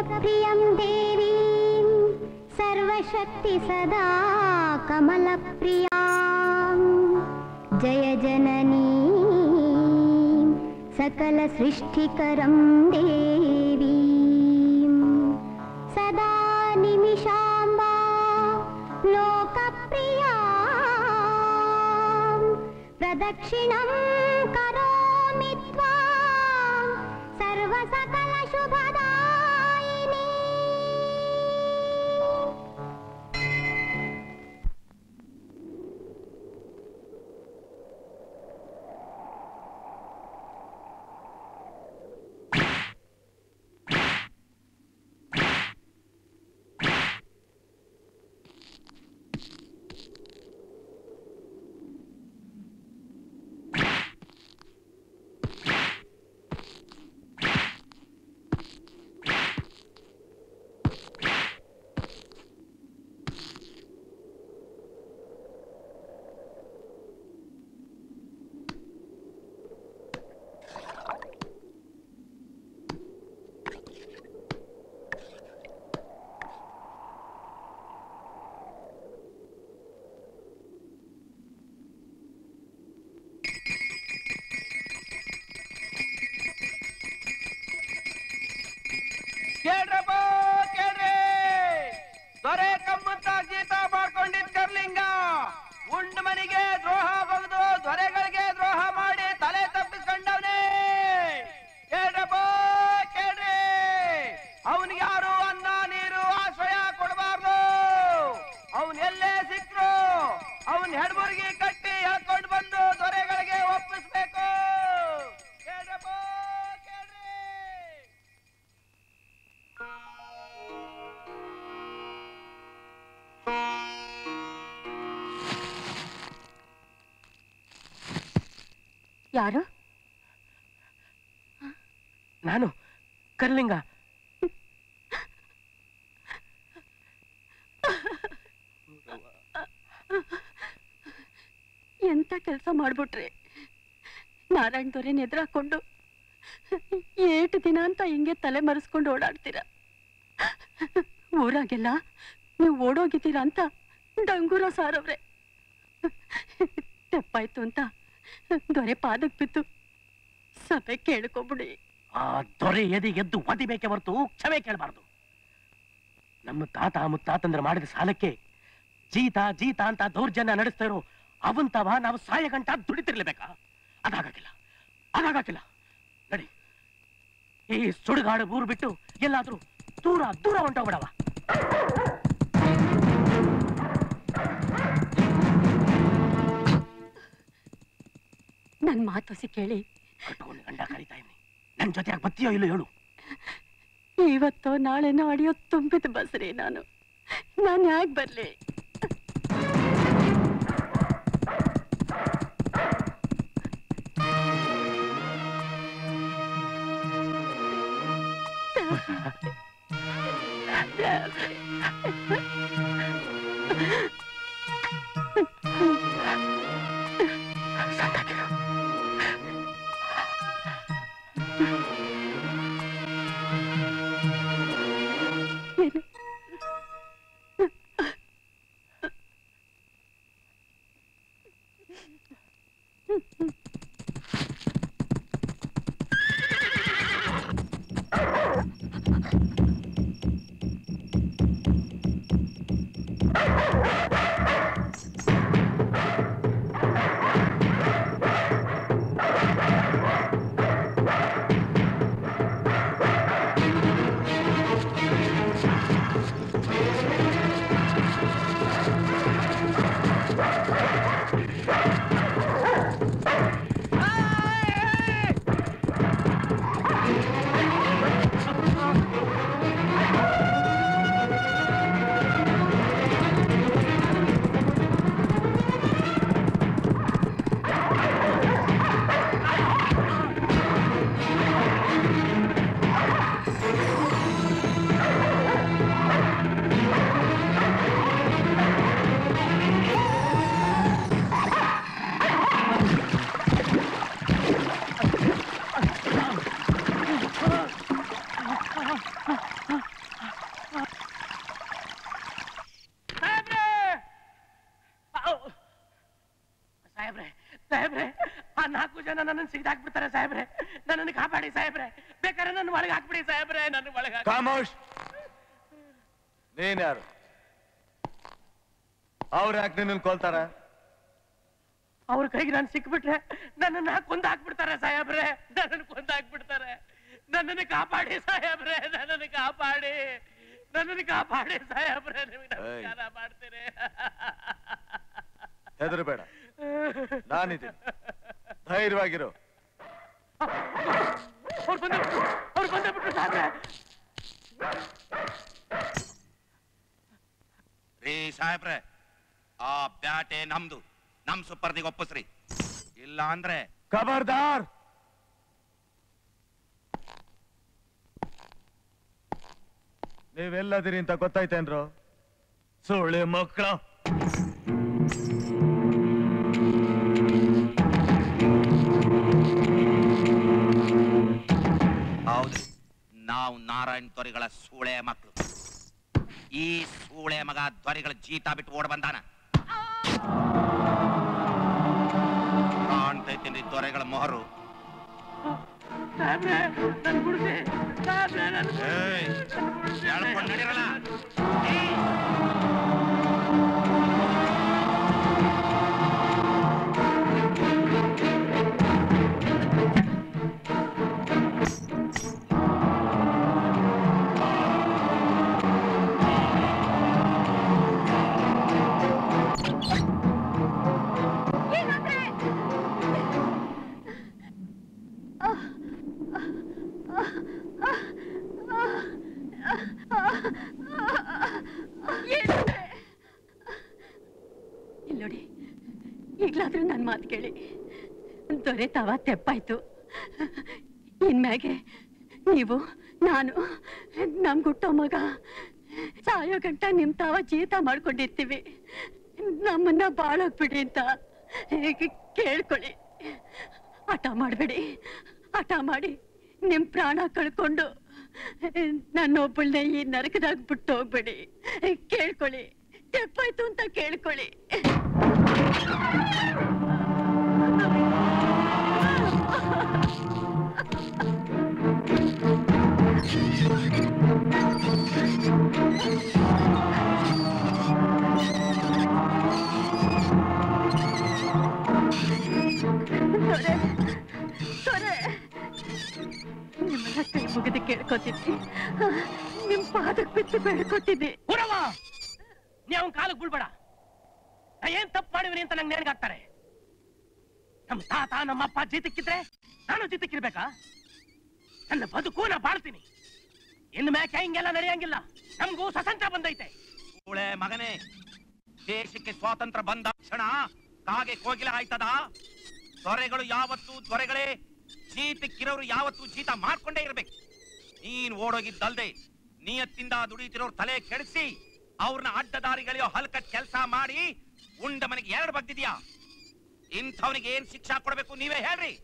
प्रियं देवीं सर्वशक्ति सदा कमलप्रियां जय जननी सकलसृष्टिकरं देवीं सदा निमिषाम्बा लोकप्रिया प्रदक्षिणं करोमि त्वां सर्वसकलशुभदायिनी ಕೇಳ್ರಪ್ಪ ಕೇಳ್ರಿ ದೊರೆ ಕಮ್ಮತ್ತ ಗೀತ ಮಾಡ್ಕೊಂಡಿದ್ ಕರ್ಲಿಂಗ ಉಂಡ್ ಮನಿಗೆ ದ್ರೋಹ ಬಗ್ದು ದೊರೆಗಳಿಗೆ ದ್ರೋಹ ಮಾಡಿ ತಲೆ ತಪ್ಪಿಸ್ಕೊಂಡವನೇ ಕೇಳ್ರಪ್ಪ ಕೇಳ್ರಿ ಅವನಿಗೆ ಯಾರು ಅನ್ನ ನೀರು ಆಶ್ರಯ ಕೊಡಬಾರ್ದು ಅವನ್ ಎಲ್ಲೇ ಸಿಕ್ರು ಅವನ್ ಹೆಣ್ಮುರ್ಗಿ ಕಟ್ಟಿ ಹೇಳ್ಕೊಂಡು ಬಂದು ದೊರೆಗಳಿಗೆ ಒಪ್ಪಿಸ್ಬೇಕು ಕೇಳ್ರಪ್ಪ ಕೇಳ್ರಿ ಯಾರು ನಾನು ಕರ್ಲಿಂಗ ಎಂತ ಕೆಲಸ ಮಾಡ್ಬಿಟ್ರಿ ನಾರಾಯಣ್ ದೊರೆ ಎದುರಾಕೊಂಡು ಏಟು ದಿನ ಅಂತ ಹಿಂಗೆ ತಲೆ ಮರೆಸ್ಕೊಂಡು ಓಡಾಡ್ತೀರ ಊರಾಗೆಲ್ಲ ನೀವು ಓಡೋಗಿದ್ದೀರಾ ಅಂತ ಡಂಗೂರ ಸಾರವ್ರೆ ತಪ್ಪಾಯ್ತು ಅಂತ ದೊರೆ ಪಾದಕ್ ಬಿದ್ದು ಸಭೆ ಕೇಳ್ಕೊಬಿಡಿ ಆ ದೊರೆ ಎದೆ ಎದ್ದು ಒದಿಬೇಕೆ ಹೊರತು ಕ್ಷಮೆ ಕೇಳಬಾರ್ದು ನಮ್ಮ ತಾತ ಮುತ್ತಾತಂದ್ರೆ ಮಾಡಿದ ಸಾಲಕ್ಕೆ ಜೀತ ಜೀತ ಅಂತ ದೌರ್ಜನ್ಯ ನಡೆಸ್ತಾ ಇರೋ ಅವಂತವ ನಾವು ಸಾಯ ಗಂಟ ದುಡಿತಿರ್ಲೇಬೇಕಾ ಅದಾಗಕ್ಕಿಲ್ಲ ಅದಾಗಕ್ಕಿಲ್ಲ ನಡಿ ಈ ಸುಡುಗಾಡು ಊರು ಬಿಟ್ಟು ಎಲ್ಲಾದ್ರೂ ದೂರ ದೂರ ಹೊಂಟೋಗ್ಬಿಡವ ನನ್ ಮಾತೊಸಿ ಕೇಳಿ ಕಟ್ಕೊಂಡು ಗಂಡ ಕರಿತಾ ಇವ್ನಿ ನನ್ ಜೊತೆಯಾಗಿ ಬತ್ತೀಯೋ ಇಲ್ಲೋ ಹೇಳು ಇವತ್ತೋ ನಾಳೆನೋ ಅಡಿಯೋ ತುಂಬಿದ ಬಸ್ರಿ ನಾನು ನಾನು ಯಾಕೆ ಬರ್ಲಿ ಏನು ಸಾಹೇಬ್ರೆ ಆ ನಾಲ್ಕು ಜನ ನನ್ನನ್ನು ಸಿಗ್ದಾಕ್ಬಿಡ್ತಾರೆ ಸಾಹೇಬ್ರೆ ನನ್ನನ್ನು ಕಾಪಾಡಿ ಸಾಹೇಬ್ರೆ ಬೇಕಾದ್ರೆ ನನ್ನ ಒಳಗೆ ಹಾಕ್ಬಿಡಿ ಸಾಹೇಬ್ರೆ ನನ್ನ ಒಳಗೆ ಹಾಕಿ ಕಾಮೋಶ್ ನೀನ್ ಯಾರು ಅವ್ರು ಯಾಕೆ ನಿನ್ನ ಕೊಲ್ತಾರ ಅವ್ರ ಕೈಗೆ ನಾನು ಸಿಕ್ಬಿಟ್ರೆ ನನ್ನನ್ನ ಕೊಂದು ಹಾಕ್ಬಿಡ್ತಾರೆ ಸಾಹೇಬ್ರೆ ನನ್ನನ್ನು ಕೊಂದು ಹಾಕ್ಬಿಡ್ತಾರೆ ನನ್ನನ್ನು ಕಾಪಾಡಿ ಸಾಹೇಬ್ರೆ ನನ್ನನ್ನು ಕಾಪಾಡಿ ನನ್ನನ್ನು ಕಾಪಾಡಿ ಸಾಹೇಬ್ರೆ ನಿಮಗೆ ನಮಸ್ಕಾರ ಮಾಡ್ತೀನಿ ಹೆದರಬೇಡ ನಾನಿದ್ದೀನಿ ಧೈರ್ಯವಾಗಿರು ಅವ್ರು ಬಂದ್ಬಿಟ್ರು ಅವ್ರು ಬಂದ್ಬಿಟ್ರು ಸಾಹೇಬ್ರೆ ರೀ ಸಾಹೇಬ್ರೆ ಆ ಬ್ಯಾಟೆ ನಮ್ದು ನಮ್ ಸುಪರ್ದಿಗೆ ಒಪ್ಪಿಸ್ರಿ ಇಲ್ಲ ಅಂದ್ರೆ ಖಬರ್ದಾರ್ ನೀವೆಲ್ಲದಿರಿ ಅಂತ ಗೊತ್ತಾಯ್ತೇನ್ರು ಸುಳ್ಳಿ ಮಕ್ಕಳ ಹೌದು ನಾವು ನಾರಾಯಣ್ ದೊರೆಗಳ ಸೂಳೆ ಮಕ್ಕಳು ಈ ಸೂಳೆ ಮಗ ದೊರೆಗಳ ಜೀತ ಬಿಟ್ಟು ಓಡ್ ಬಂದಾನ ಕಾಣ್ತೈತೇನ್ರಿ ದೊರೆಗಳ ಮೊಹರು ಸಾಹೇಬ್ರೆ ನನ್ ಬಿಡ್ಸಿ ಸಾಹೇಬ್ರೆ ನನ್ ಏಯ್, ಎಳ್ಕೊಂಡ್ ನಡೀರಲ್ಲ. ಏಯ್. ಇಲ್ಲಿ ನೋಡಿ ಈಗ್ಲಾದ್ರೂ ನನ್ನ ಮಾತು ಕೇಳಿ ದೊರೆ ತವ ತೆಪ್ಪಾಯ್ತು ಇನ್ಮ್ಯಾಗೆ ನೀವು ನಾನು ನಮ್ ಹುಟ್ಟೋ ಮಗ ಸಾಯೋ ಗಂಟ ನಿಮ್ ತಾವ ಜೀತ ಮಾಡ್ಕೊಂಡಿರ್ತೀವಿ ನಮ್ಮನ್ನ ಬಾಳೋಗ್ಬಿಡಿ ಅಂತ ಕೇಳ್ಕೊಳ್ಳಿ ಹಠ ಮಾಡಬೇಡಿ ಹಠ ಮಾಡಿ ನಿಮ್ ಪ್ರಾಣ ಕಳ್ಕೊಂಡು ನನ್ನೊಬ್ಬಳನ್ನ ಈ ನರಕದಾಗ ಬಿಟ್ಟು ಹೋಗ್ಬೇಡಿ ಕೇಳ್ಕೊಳ್ಳಿ ತೆಪ್ಪಾಯ್ತು ಅಂತ ಕೇಳ್ಕೊಳ್ಳಿ ದೊರೆ ದೊರೆ ನಿಮ್ಮನ್ನ ಕೈ ಮುಗಿದು ಕೇಳ್ಕೊತಿದ್ವಿ ನಿಮ್ ಪಾದಕ್ ಬಿದ್ದು ಬೇಡ್ಕೊತಿದ್ದೆ ಊರವ್ವ ನೀ ಅವನ್ ಕಾಲಕ್ಕೆ ಬೀಳ್ಬೇಡ ನಾ ಏನ್ ತಪ್ಪು ಮಾಡಿವ್ರಿ ಅಂತ ನಂಗೆ ನೆನಗಾಗ್ತಾರೆ ನಮ್ಮ ತಾತ ನಮ್ಮಪ್ಪ ಜೀತಕ್ಕಿದ್ರೆ ನಾನು ಜೀತಕ್ಕಿರ್ಬೇಕಾ ನನ್ನ ಬದುಕು ನಾ ಬಾಳ್ತೀನಿ ಇನ್ನು ಮ್ಯಾಕೆ ಹಿಂಗೆಲ್ಲ ನಡೆಯಂಗಿಲ್ಲ ನಮಗೂ ಸ್ವತಂತ್ರ ಬಂದೈತೆ ಸೂಳೆ ಮಗನೇ ದೇಶಕ್ಕೆ ಸ್ವಾತಂತ್ರ್ಯ ಬಂದ ಕ್ಷಣ ಕಾಗೆ ಕೋಗಿಲೆ ಆಯ್ತದ ದೊರೆಗಳು ಯಾವತ್ತು ದೊರೆಗಳೇ ಜೀತಕ್ಕಿರೋರು ಯಾವತ್ತು ಜೀತ ಮಾಡ್ಕೊಂಡೇ ಇರ್ಬೇಕು ನೀನ್ ಓಡೋಗಿದ್ದಲ್ದೆ ನಿಯತ್ತಿಂದ ದುಡಿತಿರೋರ್ ತಲೆ ಕೆಡಿಸಿ ಅವ್ರನ್ನ ಅಡ್ಡದಾರಿಗಳಿಯೋ ಹಲ್ಕ ಕೆಲಸ ಮಾಡಿ ಉಂಡ ಮನೆಗೆ ಎರಡು ಬಗ್ದಿದ್ಯಾ ಇಂಥವನಿಗೆ ಏನ್ ಶಿಕ್ಷಾ ಕೊಡ್ಬೇಕು ನೀವೇ ಹೇಳ್ರಿ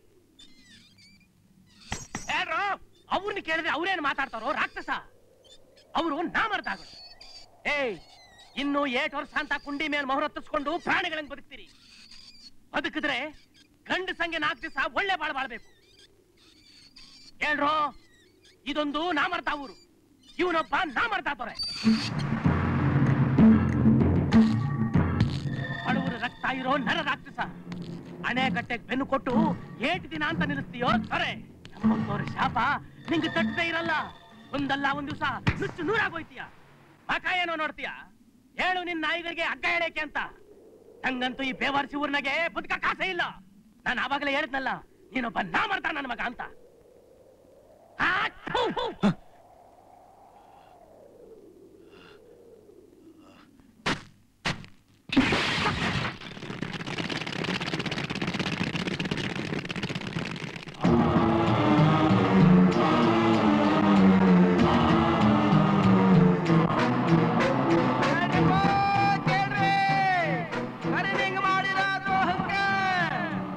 ಹೇಳ್ರು ಅವ್ರನ್ನ ಕೇಳಿದ್ರೆ ಅವ್ರೇನ್ ಮಾತಾಡ್ತಾರೋ ರಾಕ್ಷಸ ಅವರು ನಾಮರ್ದಾಗಳು ಏಯ್ ಇನ್ನು ಏಟ್ ವರ್ಷ ಅಂತ ಕುಂಡಿ ಮೇಲೆ ಮೊಹರ ಹತ್ತಿಸ್ಕೊಂಡು ಪ್ರಾಣಿಗಳಂಗ್ ಬದುಕ್ತೀರಿ ಬದುಕಿದ್ರೆ ಗಂಡ ಸಂಗೆ ನಾಲ್ಕು ದಿವಸ ಒಳ್ಳೆ ಬಾಳ್ ಬಾಳ್ಬೇಕು ಹೇಳ್ರೋ ಇದೊಂದು ನಾಮರ್ದ ಊರು ಇವನೊಬ್ಬ ನಾಮರ್ದ ದೊರೆ ಬಡವರು ರಕ್ತ ಇರೋ ನರ ರಾಕ್ಷಸ ಅಣೆಕಟ್ಟೆಗೆ ಬೆನ್ನು ಕೊಟ್ಟು ಏಟ್ ದಿನ ಅಂತ ನಿಲ್ಲಿಸ್ತೀಯೋ ದೊರೆ ನಮ್ಮಂತವ್ರ ಶಾಪ ನಿಂಗೆ ತಟ್ಟದೇ ಇರಲ್ಲ ಒಂದಲ್ಲ ಒಂದ್ ದಿವಸ ನುಚ್ಚು ನೂರಾಗೋಯ್ತೀಯ ಮಕ ಏನೋ ನೋಡ್ತೀಯ ಹೇಳು ನಿನ್ ನಾಯಿಗಳಿಗೆ ಹಗ್ಗ ಹೇಳೇಕೆ ಅಂತ ನಂಗಂತೂ ಈ ಬೇವಾರ್ಸಿ ಊರ್ನಾಗೆ ಬದುಕ ಕಾಸೆ ಇಲ್ಲ ನಾನು ಆವಾಗಲೇ ಹೇಳಿದ್ನಲ್ಲ ನೀನೊಬ್ಬ ನಾ ಮಾಡ್ತಾ ನನ್ನ ಮಗ ಅಂತ ಆ, ಥು, ಥು. ಕೇಳ್ರಿ ಕರಿನಿಂಗ್ ಮಾಡಿದ ದ್ರೋಹಕ್ಕೆ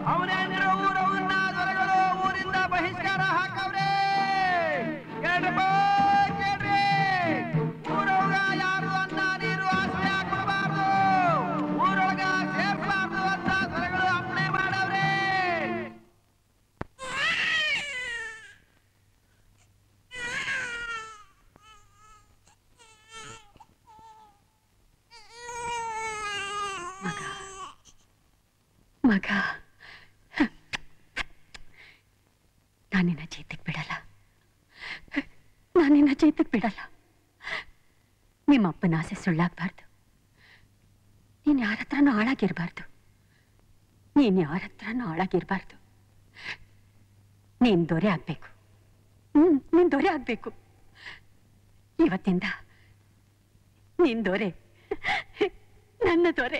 ಅವನೇನಿರೋ ಊರವನ್ನ ದೊರೆಗಳು ಊರಿಂದ ಬಹಿಷ್ಕಾರ ಹಾಕವ್ರೆ ಕೇಳ್ರಪ್ಪ ಮಗ ನಾನಿನ್ನ ಚೇತಕ್ ಬಿಡಲ್ಲ ನಾನಿನ್ನ ಚೇತಕ್ ಬಿಡಲ್ಲ ನಿಮ್ಮ ಅಪ್ಪನ ಆಸೆ ಸುಳ್ಳಾಗ್ಬಾರ್ದು ನೀನ್ ಯಾರ ಹತ್ರನೂ ಹಾಳಾಗಿರ್ಬಾರ್ದು ನೀನ್ ಯಾರ ಹತ್ರನೂ ಹಾಳಾಗಿರ್ಬಾರ್ದು ನೀನ್ ದೊರೆ ಆಗ್ಬೇಕು ಹ್ಮ್ ನೀನ್ ದೊರೆ ಆಗ್ಬೇಕು ಇವತ್ತಿಂದ ನೀನ್ ದೊರೆ ನನ್ನ ದೊರೆ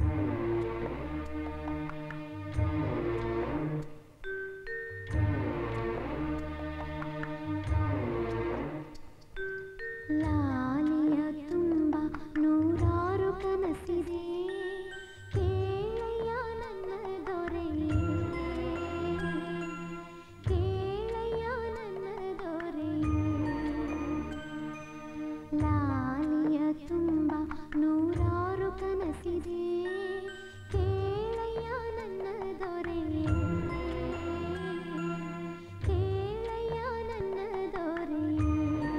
ಲಾಲಿಯ ತುಂಬ ನೂರಾರು ಕನಸಿದೆ ಕೇಳಯ್ಯ ನನ್ನ ದೊರೆಯೇ ಕೇಳಯ್ಯ ನನ್ನ ದೊರೆಯೇ ಲಾಲಿಯ ತುಂಬ ನೂರಾರು ಕನಸಿದೆ ಕೇಳಯ್ಯ ನನ್ನ ದೊರೆಯೇ ಕೇಳಯ್ಯ ನನ್ನ ದೊರೆಯೇ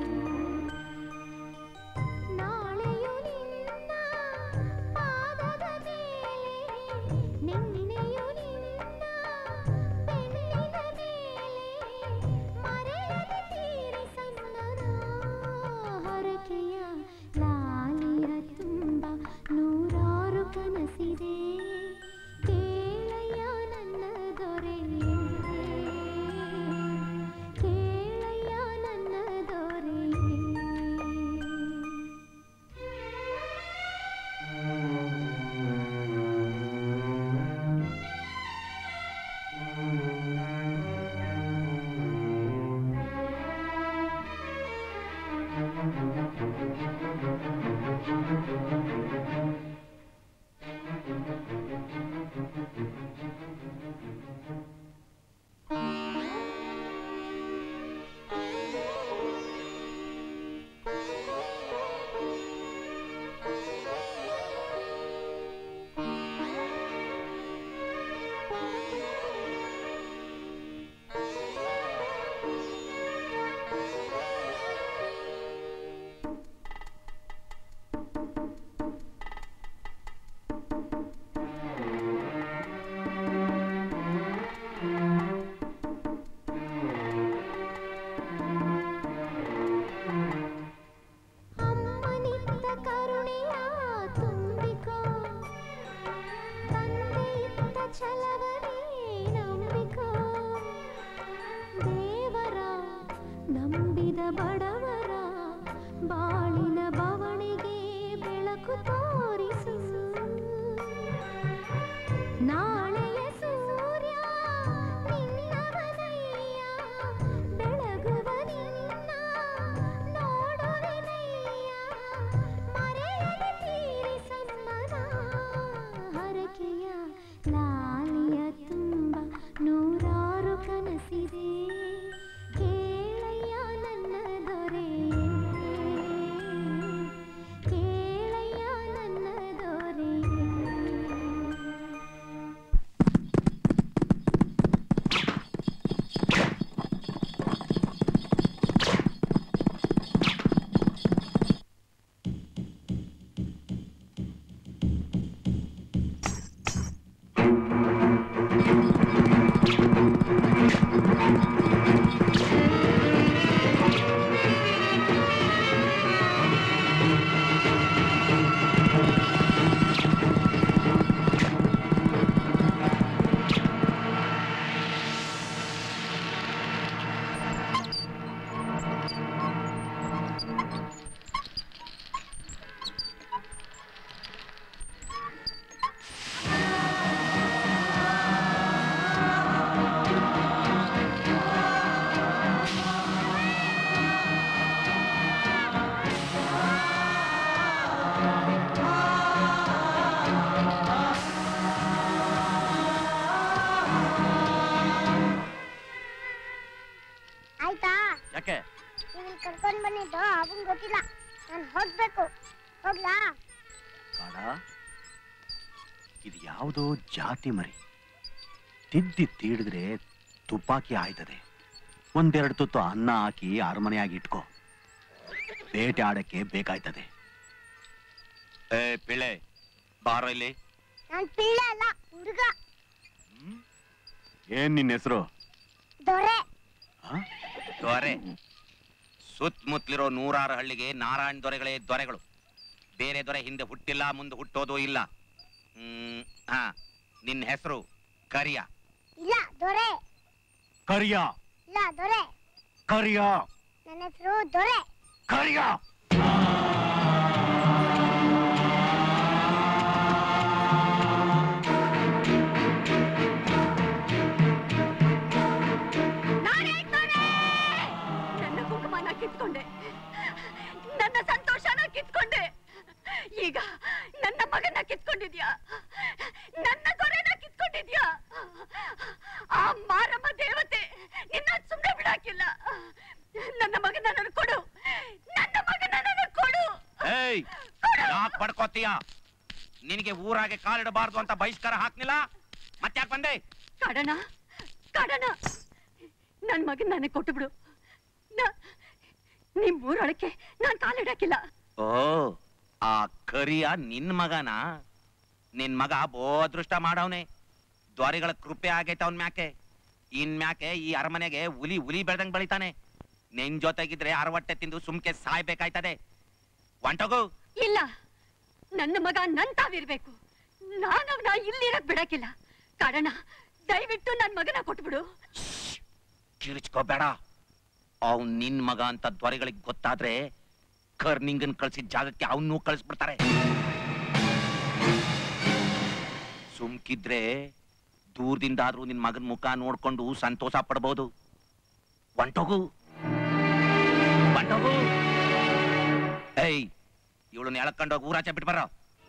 ನಾಳೆಯು ನಿನ್ನ ಪಾದದ ಮೇಲೆ ನಿನ್ನೆಯು ನಿನ್ನ ಬೆನ್ನಿನ ಮೇಲೆ ಮರೆಯದೆ ತೀರಿಸನ್ನನ ಹರಕೆಯ ಲಾಲಿಯ ತುಂಬ ನೂರಾರು ಕನಸಿದೆ ಕೇಳಯ್ಯ ನನ್ನ ದೊರೆಯೇ ಕೇಳಯ್ಯ ನನ್ನ ದೊರೆಯೇ ಅಮ್ಮನಿತ್ತ ಕರುಣೆಯ ತುಂಬಿಕೋ ತಂದೆಯಿತ್ತ ಛಲವನೇ ನಂಬಿಕೋ ದೇವರ ನಂಬಿದ ಬಡವರ ಬಾಳಿನ ಬವಣೆಗೆ ಬೆಳಕು ತೋರಿಸು ನಾಳೆಯ ಸೂರ್ಯ ನಿನ್ನವನಯ್ಯ ಬೆಳಗುವ ನಿನ್ನ ನೋಡುವೆನಯ್ಯ ಮರೆಯದೆ ತೀರಿಸಮ್ಮನ ಹರಕೆಯ ಲಾಲಿಯ ತುಂಬ ನೂರಾರು ಕನಸಿದೆ ಕೇಳಯ್ಯ ನನ್ನ ದೊರೆಯೇ ಕೇಳಯ್ಯ ನನ್ನ ದೊರೆಯೇ ಆಯ್ತಾ ಯಾಕೆ ನೀವು ಕರ್ಕೊಂಡ್ ಬಂದಿದ್ದು ಅವನ್ ಗೊತ್ತಿಲ್ಲ ನಾನು ಹೋಗ್ಬೇಕು ಹೋಗ್ಲಾ ಕಾಡ ಇದು ಯಾವುದೋ ಜಾತಿ ಮರಿ ತಿದ್ದಿ ತೀಡಿದ್ರೆ ತುಪ್ಪಾಕಿ ಆಯ್ತದೆ ಒಂದೆರಡು ತುತ್ತು ಅನ್ನ ಹಾಕಿ ಅರಮನೆಯಾಗಿ ಇಟ್ಕೋ ಬೇಟೆ ಆಡಕ್ಕೆ ಬೇಕಾಯ್ತದೆ ಏ ಪಿಳ್ಳೆ ಬಾರೋ ಇಲ್ಲಿ ನಾನ್ ಪಿಳ್ಳೆ ಅಲ್ಲ ಹುಡುಗ ಏನ್ ನಿನ್ನ ಹೆಸರು ದೊರೆ ದೊರೆ ಸುತ್ತಮುತ್ತಲಿರೋ ನೂರಾರು ಹಳ್ಳಿಗೆ ನಾರಾಯಣ್ ದೊರೆಗಳೇ ದೊರೆಗಳು ಬೇರೆ ದೊರೆ ಹಿಂದೆ ಹುಟ್ಟಿಲ್ಲ ಮುಂದೆ ಹುಟ್ಟೋದು ಇಲ್ಲ ಹ್ಮ್ ಹಾ ನಿನ್ನ ಹೆಸರು ಕರಿಯ ಇಲ್ಲ ದೊರೆ ಕರಿಯ ಇಲ್ಲ ದೊರೆ ಕರಿಯ ನನ್ನ ಹೆಸರು ದೊರೆ ಕರಿಯ ನಾನೇ ದೊರೆ! ನನ್ನ ಕುಂಕುಮನ ಕಿತ್ಕೊಂಡೆ ನನ್ನ ಸಂತೋಷನ ಕಿತ್ಕೊಂಡೆ ಈಗ ನನ್ನ ಮಗನ ಕಿತ್ಕೊಂಡಿದ್ಯಾ ನನ್ನ ದೊರೆನ ಕಿತ್ಕೊಂಡಿದ್ಯಾ ಆ ಮಾರಮ್ಮ ದೇವತೆ ನಿನ್ನ ಸುಮ್ಮನೆ ಬಿಡಾಕಿಲ್ಲ ನನ್ನ ಮಗನ ನನಗೆ ಕೊಡು ನನ್ನ ಮಗನ ನನಗೆ ಕೊಡು ಏಯ್ ಯಾಕೆ ಪಡ್ಕೋತೀಯ ನಿನಗೆ ಊರಾಗೆ ಕಾಲಿಡಬಾರ್ದು ಅಂತ ಬಹಿಷ್ಕಾರ ಹಾಕ್ನಿಲ್ಲ ಮತ್ತ್ಯಾಕ್ ಬಂದೆ ಕಡಣ ಕಡಣ ನನ್ ಮಗನ್ ನನಗೆ ಕೊಟ್ಟು ಬಿಡು ನ- ನಿಮ್ ಊರೊಳಕ್ಕೆ ನಾನ್ ಕಾಲಿಡಕ್ಕಿಲ್ಲ ಓ ಆ ಕರಿಯ ನಿನ್ ಮಗನ ನಿನ್ ಮಗ ಬೋ ಅದೃಷ್ಟ ಮಾಡವನೆ ದ್ವಾರಿಗಳ ಕೃಪೆ ಆಗೈತೆ ಅವನ್ ಮ್ಯಾಕೆ ಇನ್ ಮ್ಯಾಕೆ ಈ ಅರಮನೆಗೆ ಹುಲಿ ಹುಲಿ ಬೆಳ್ದಂಗ್ ಬೆಳಿತಾನೆ ನಿನ್ ಜೊತೆಗಿದ್ರೆ ಅರವಟ್ಟೆ ತಿಂದು ಸುಮ್ಕೆ ಸಾಯ್ಬೇಕಾಯ್ತದೆ ಒಂಟೋಗು ಇಲ್ಲ ನನ್ನ ಮಗ ನನ್ ತಾವಿರ್ಬೇಕು ನಾನು ಅವನ ಇಲ್ಲಿರಕ್ ಬಿಡಕ್ಕಿಲ್ಲ ಕಾರಣ ದಯವಿಟ್ಟು ನನ್ ಮಗನ ಕೊಟ್ಬಿಡು ಕಿರಿಚ್ಕೋಬೇಡ ಅವ್ನ್ ನಿನ್ ಮಗ ಅಂತ ದ್ವಾರಿಗಳಿಗೆ ಗೊತ್ತಾದ್ರೆ ಕರ್ನಿಂಗನ್ ಕಳ್ಸಿದ ಜಾಗಕ್ಕೆ ಅವನ್ನೂ ಕಳಿಸ್ಬಿಡ್ತಾರೆ ಸುಮ್ಕಿದ್ರೆ ದೂರದಿಂದಾದ್ರೂ ನಿನ್ ಮಗನ್ ಮುಖ ನೋಡ್ಕೊಂಡು ಸಂತೋಷ ಪಡ್ಬೋದು ಒಂಟೋಗು ಒಂಟೋಗು ಏಯ್ ಇವಳನ್ನ ಎಳ್ಕೊಂಡೋಗಿ ಊರಾಚೆ ಬಿಟ್ಬಾರ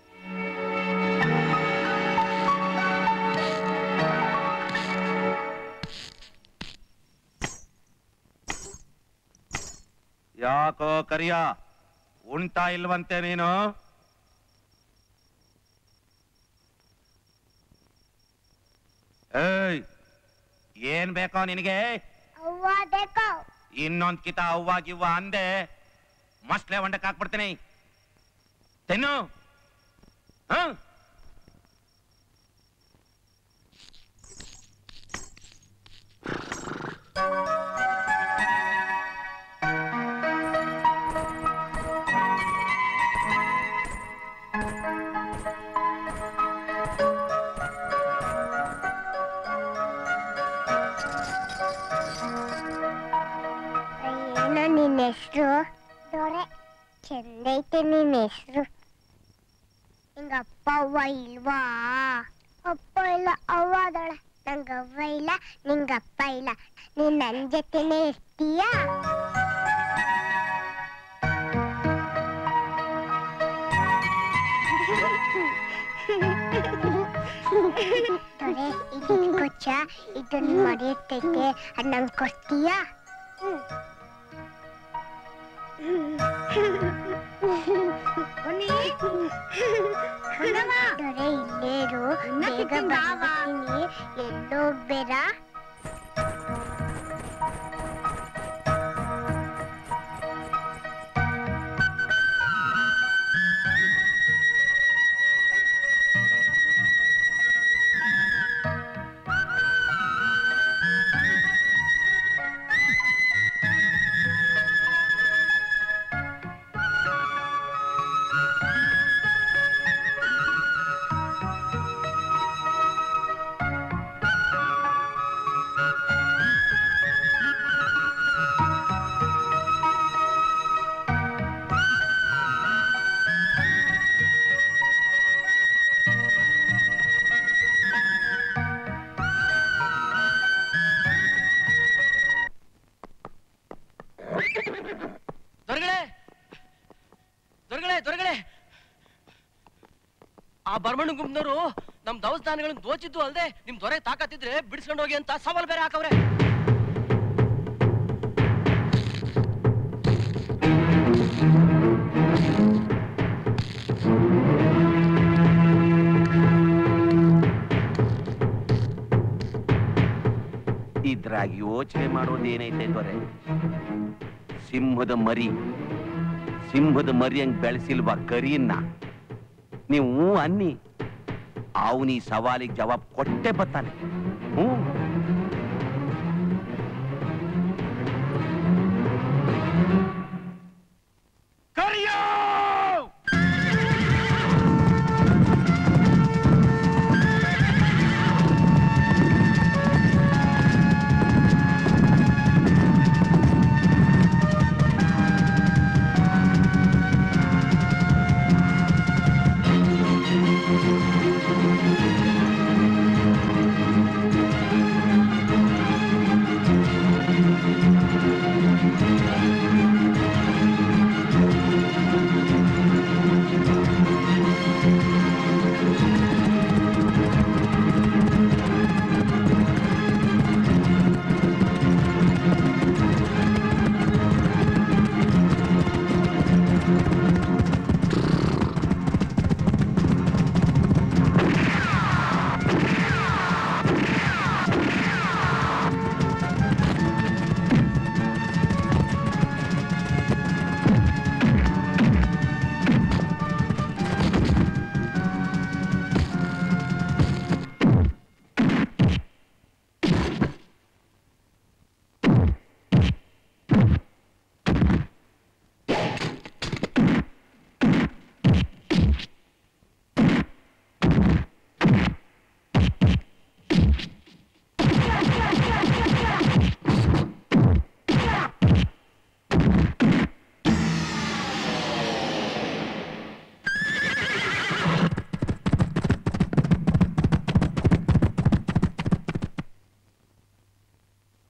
ಯಾಕೋ ಕರಿಯ ಉಣ್ತಾ ಇಲ್ವಂತೆ ನೀನು ಏಯ್ ಏನ್ ಬೇಕೋ ನಿನಗೆ ಅವ್ವ ಬೇಕೋ ಇನ್ನೊಂದ್ ಕಿತ ಅವ್ವ ಗಿವ್ವ ಅಂದೆ ಮಸ್ಲೆ ಒಂಡಕ್ ಹಾಕ್ಬಿಡ್ತೀನಿ ತಿನ್ನು ಹ ಏನೋ ನಿನ್ನ ಹೆಸರು ದೊರೆ ಚಂದೈತೆ ನಿನ್ನ ಹೆಸರು ನಿಂಗ ಅಪ್ಪ ಅವ್ವ ಇಲ್ವಾ ಅಪ್ಪ ಇಲ್ಲ ಅವ್ವ ಅದಳ ನಂಗ ಅವ್ವ ಇಲ್ಲ ನಿಂಗ ಅಪ್ಪ ಇಲ್ಲ ನೀನ್ ನನ್ ಜೊತೆನೆ ಇರ್ತೀಯಾ ದೊರೆ ಇದು ಕೊಚ್ಚ ಇದನ್ನ ಮರೆಯುತ್ತೈತೆ ಅದ್ ನಂಗೆ ಕೊಡ್ತೀಯಾ ಹ್ಮ್ ದೊರೆ ಇಲ್ಲೇರು ಬೇಗ ಬರ್ತೀನಿ ಎಲ್ಲೋ ಹೋಗ್ಬೇಡ ದೊರೆಗಳೇ ದೊರೆಗಳೇ ದೊರೆಗಳೇ ಆ ಬರ್ಮಣ್ಣ ಗುಂಪ್ನವರು ನಮ್ ದವಸ್ಥಾನಗಳನ್ನ ದೋಚಿದ್ದು ಅಲ್ದೆ ನಿಮ್ ದೊರೆ ತಾಕತ್ತಿದ್ರೆ ಬಿಡಿಸ್ಕೊಂಡು ಹೋಗಿ ಅಂತ ಸವಾಲ್ ಬೇರೆ ಹಾಕವ್ರೆ ಇದ್ರಾಗ ಯೋಚನೆ ಮಾಡೋದೇನೈತೆ ದೊರೆ ಸಿಂಹದ ಮರಿ ಸಿಂಹದ ಮರಿ ಹಂಗ್ ಬೆಳೆಸಿಲ್ವಾ ಕರಿಯನ್ನ ನೀವು ಹ್ಞೂ ಅನ್ನಿ ಅವನಿ ಸವಾಲಿಗೆ ಜವಾಬ್ ಕೊಟ್ಟೆ ಬರ್ತಾನೆ ಹ್ಞೂ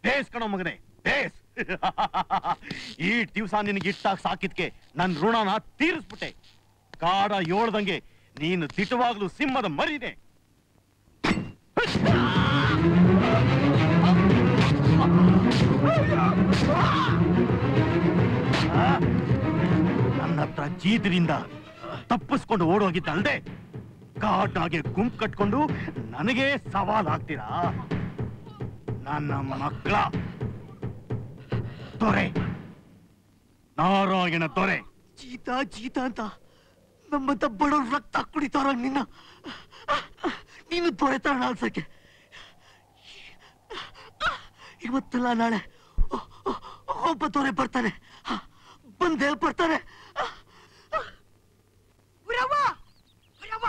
ಬೇಸ್ ಕಣೋ ಮಗನೇ ಬೇಸ್ ಈ ದಿವ್ಸ ನಿನಗೆ ಇಟ್ಟಾಗ ಸಾಕಿದ್ಕೆ ನನ್ ಋಣನ ತೀರಿಸ್ಬಿಟ್ಟೆ ಕಾಡ ಏಳ್ದಂಗೆ ನೀನು ದಿಟವಾಗ್ಲೂ ಸಿಂಹದ ಮರಿದೆ ನನ್ನ ಹತ್ರ ಜೀತರಿಂದ ತಪ್ಪಿಸ್ಕೊಂಡು ಓಡೋಗಿದ್ದಲ್ದೆ ಕಾಟಾಗೆ ಗುಂಪು ಕಟ್ಕೊಂಡು ನನಗೆ ಸವಾಲ್ ಆಗ್ತೀರಾ ನನ್ನ ಮಕ್ಕಳ ದೊರೆ ನಾರಾಯಣ ದೊರೆ ಜೀತ ಜೀತ ಅಂತ ನಮ್ಮಂತ ಬಡವ್ರ ರಕ್ತ ಕುಡಿತಾರ ನಿನ್ನ ನೀನು ದೊರೆತಾರ ಅನ್ಸಕ್ಕೆ ಇವತ್ತಲ್ಲ ನಾಳೆ ಒ- ಒ- ಒಬ್ಬ ದೊರೆ ಬರ್ತಾನೆ ಬಂದೇ ಬರ್ತಾನೆ ಗುರವ್ವ! ಗುರವ್ವ!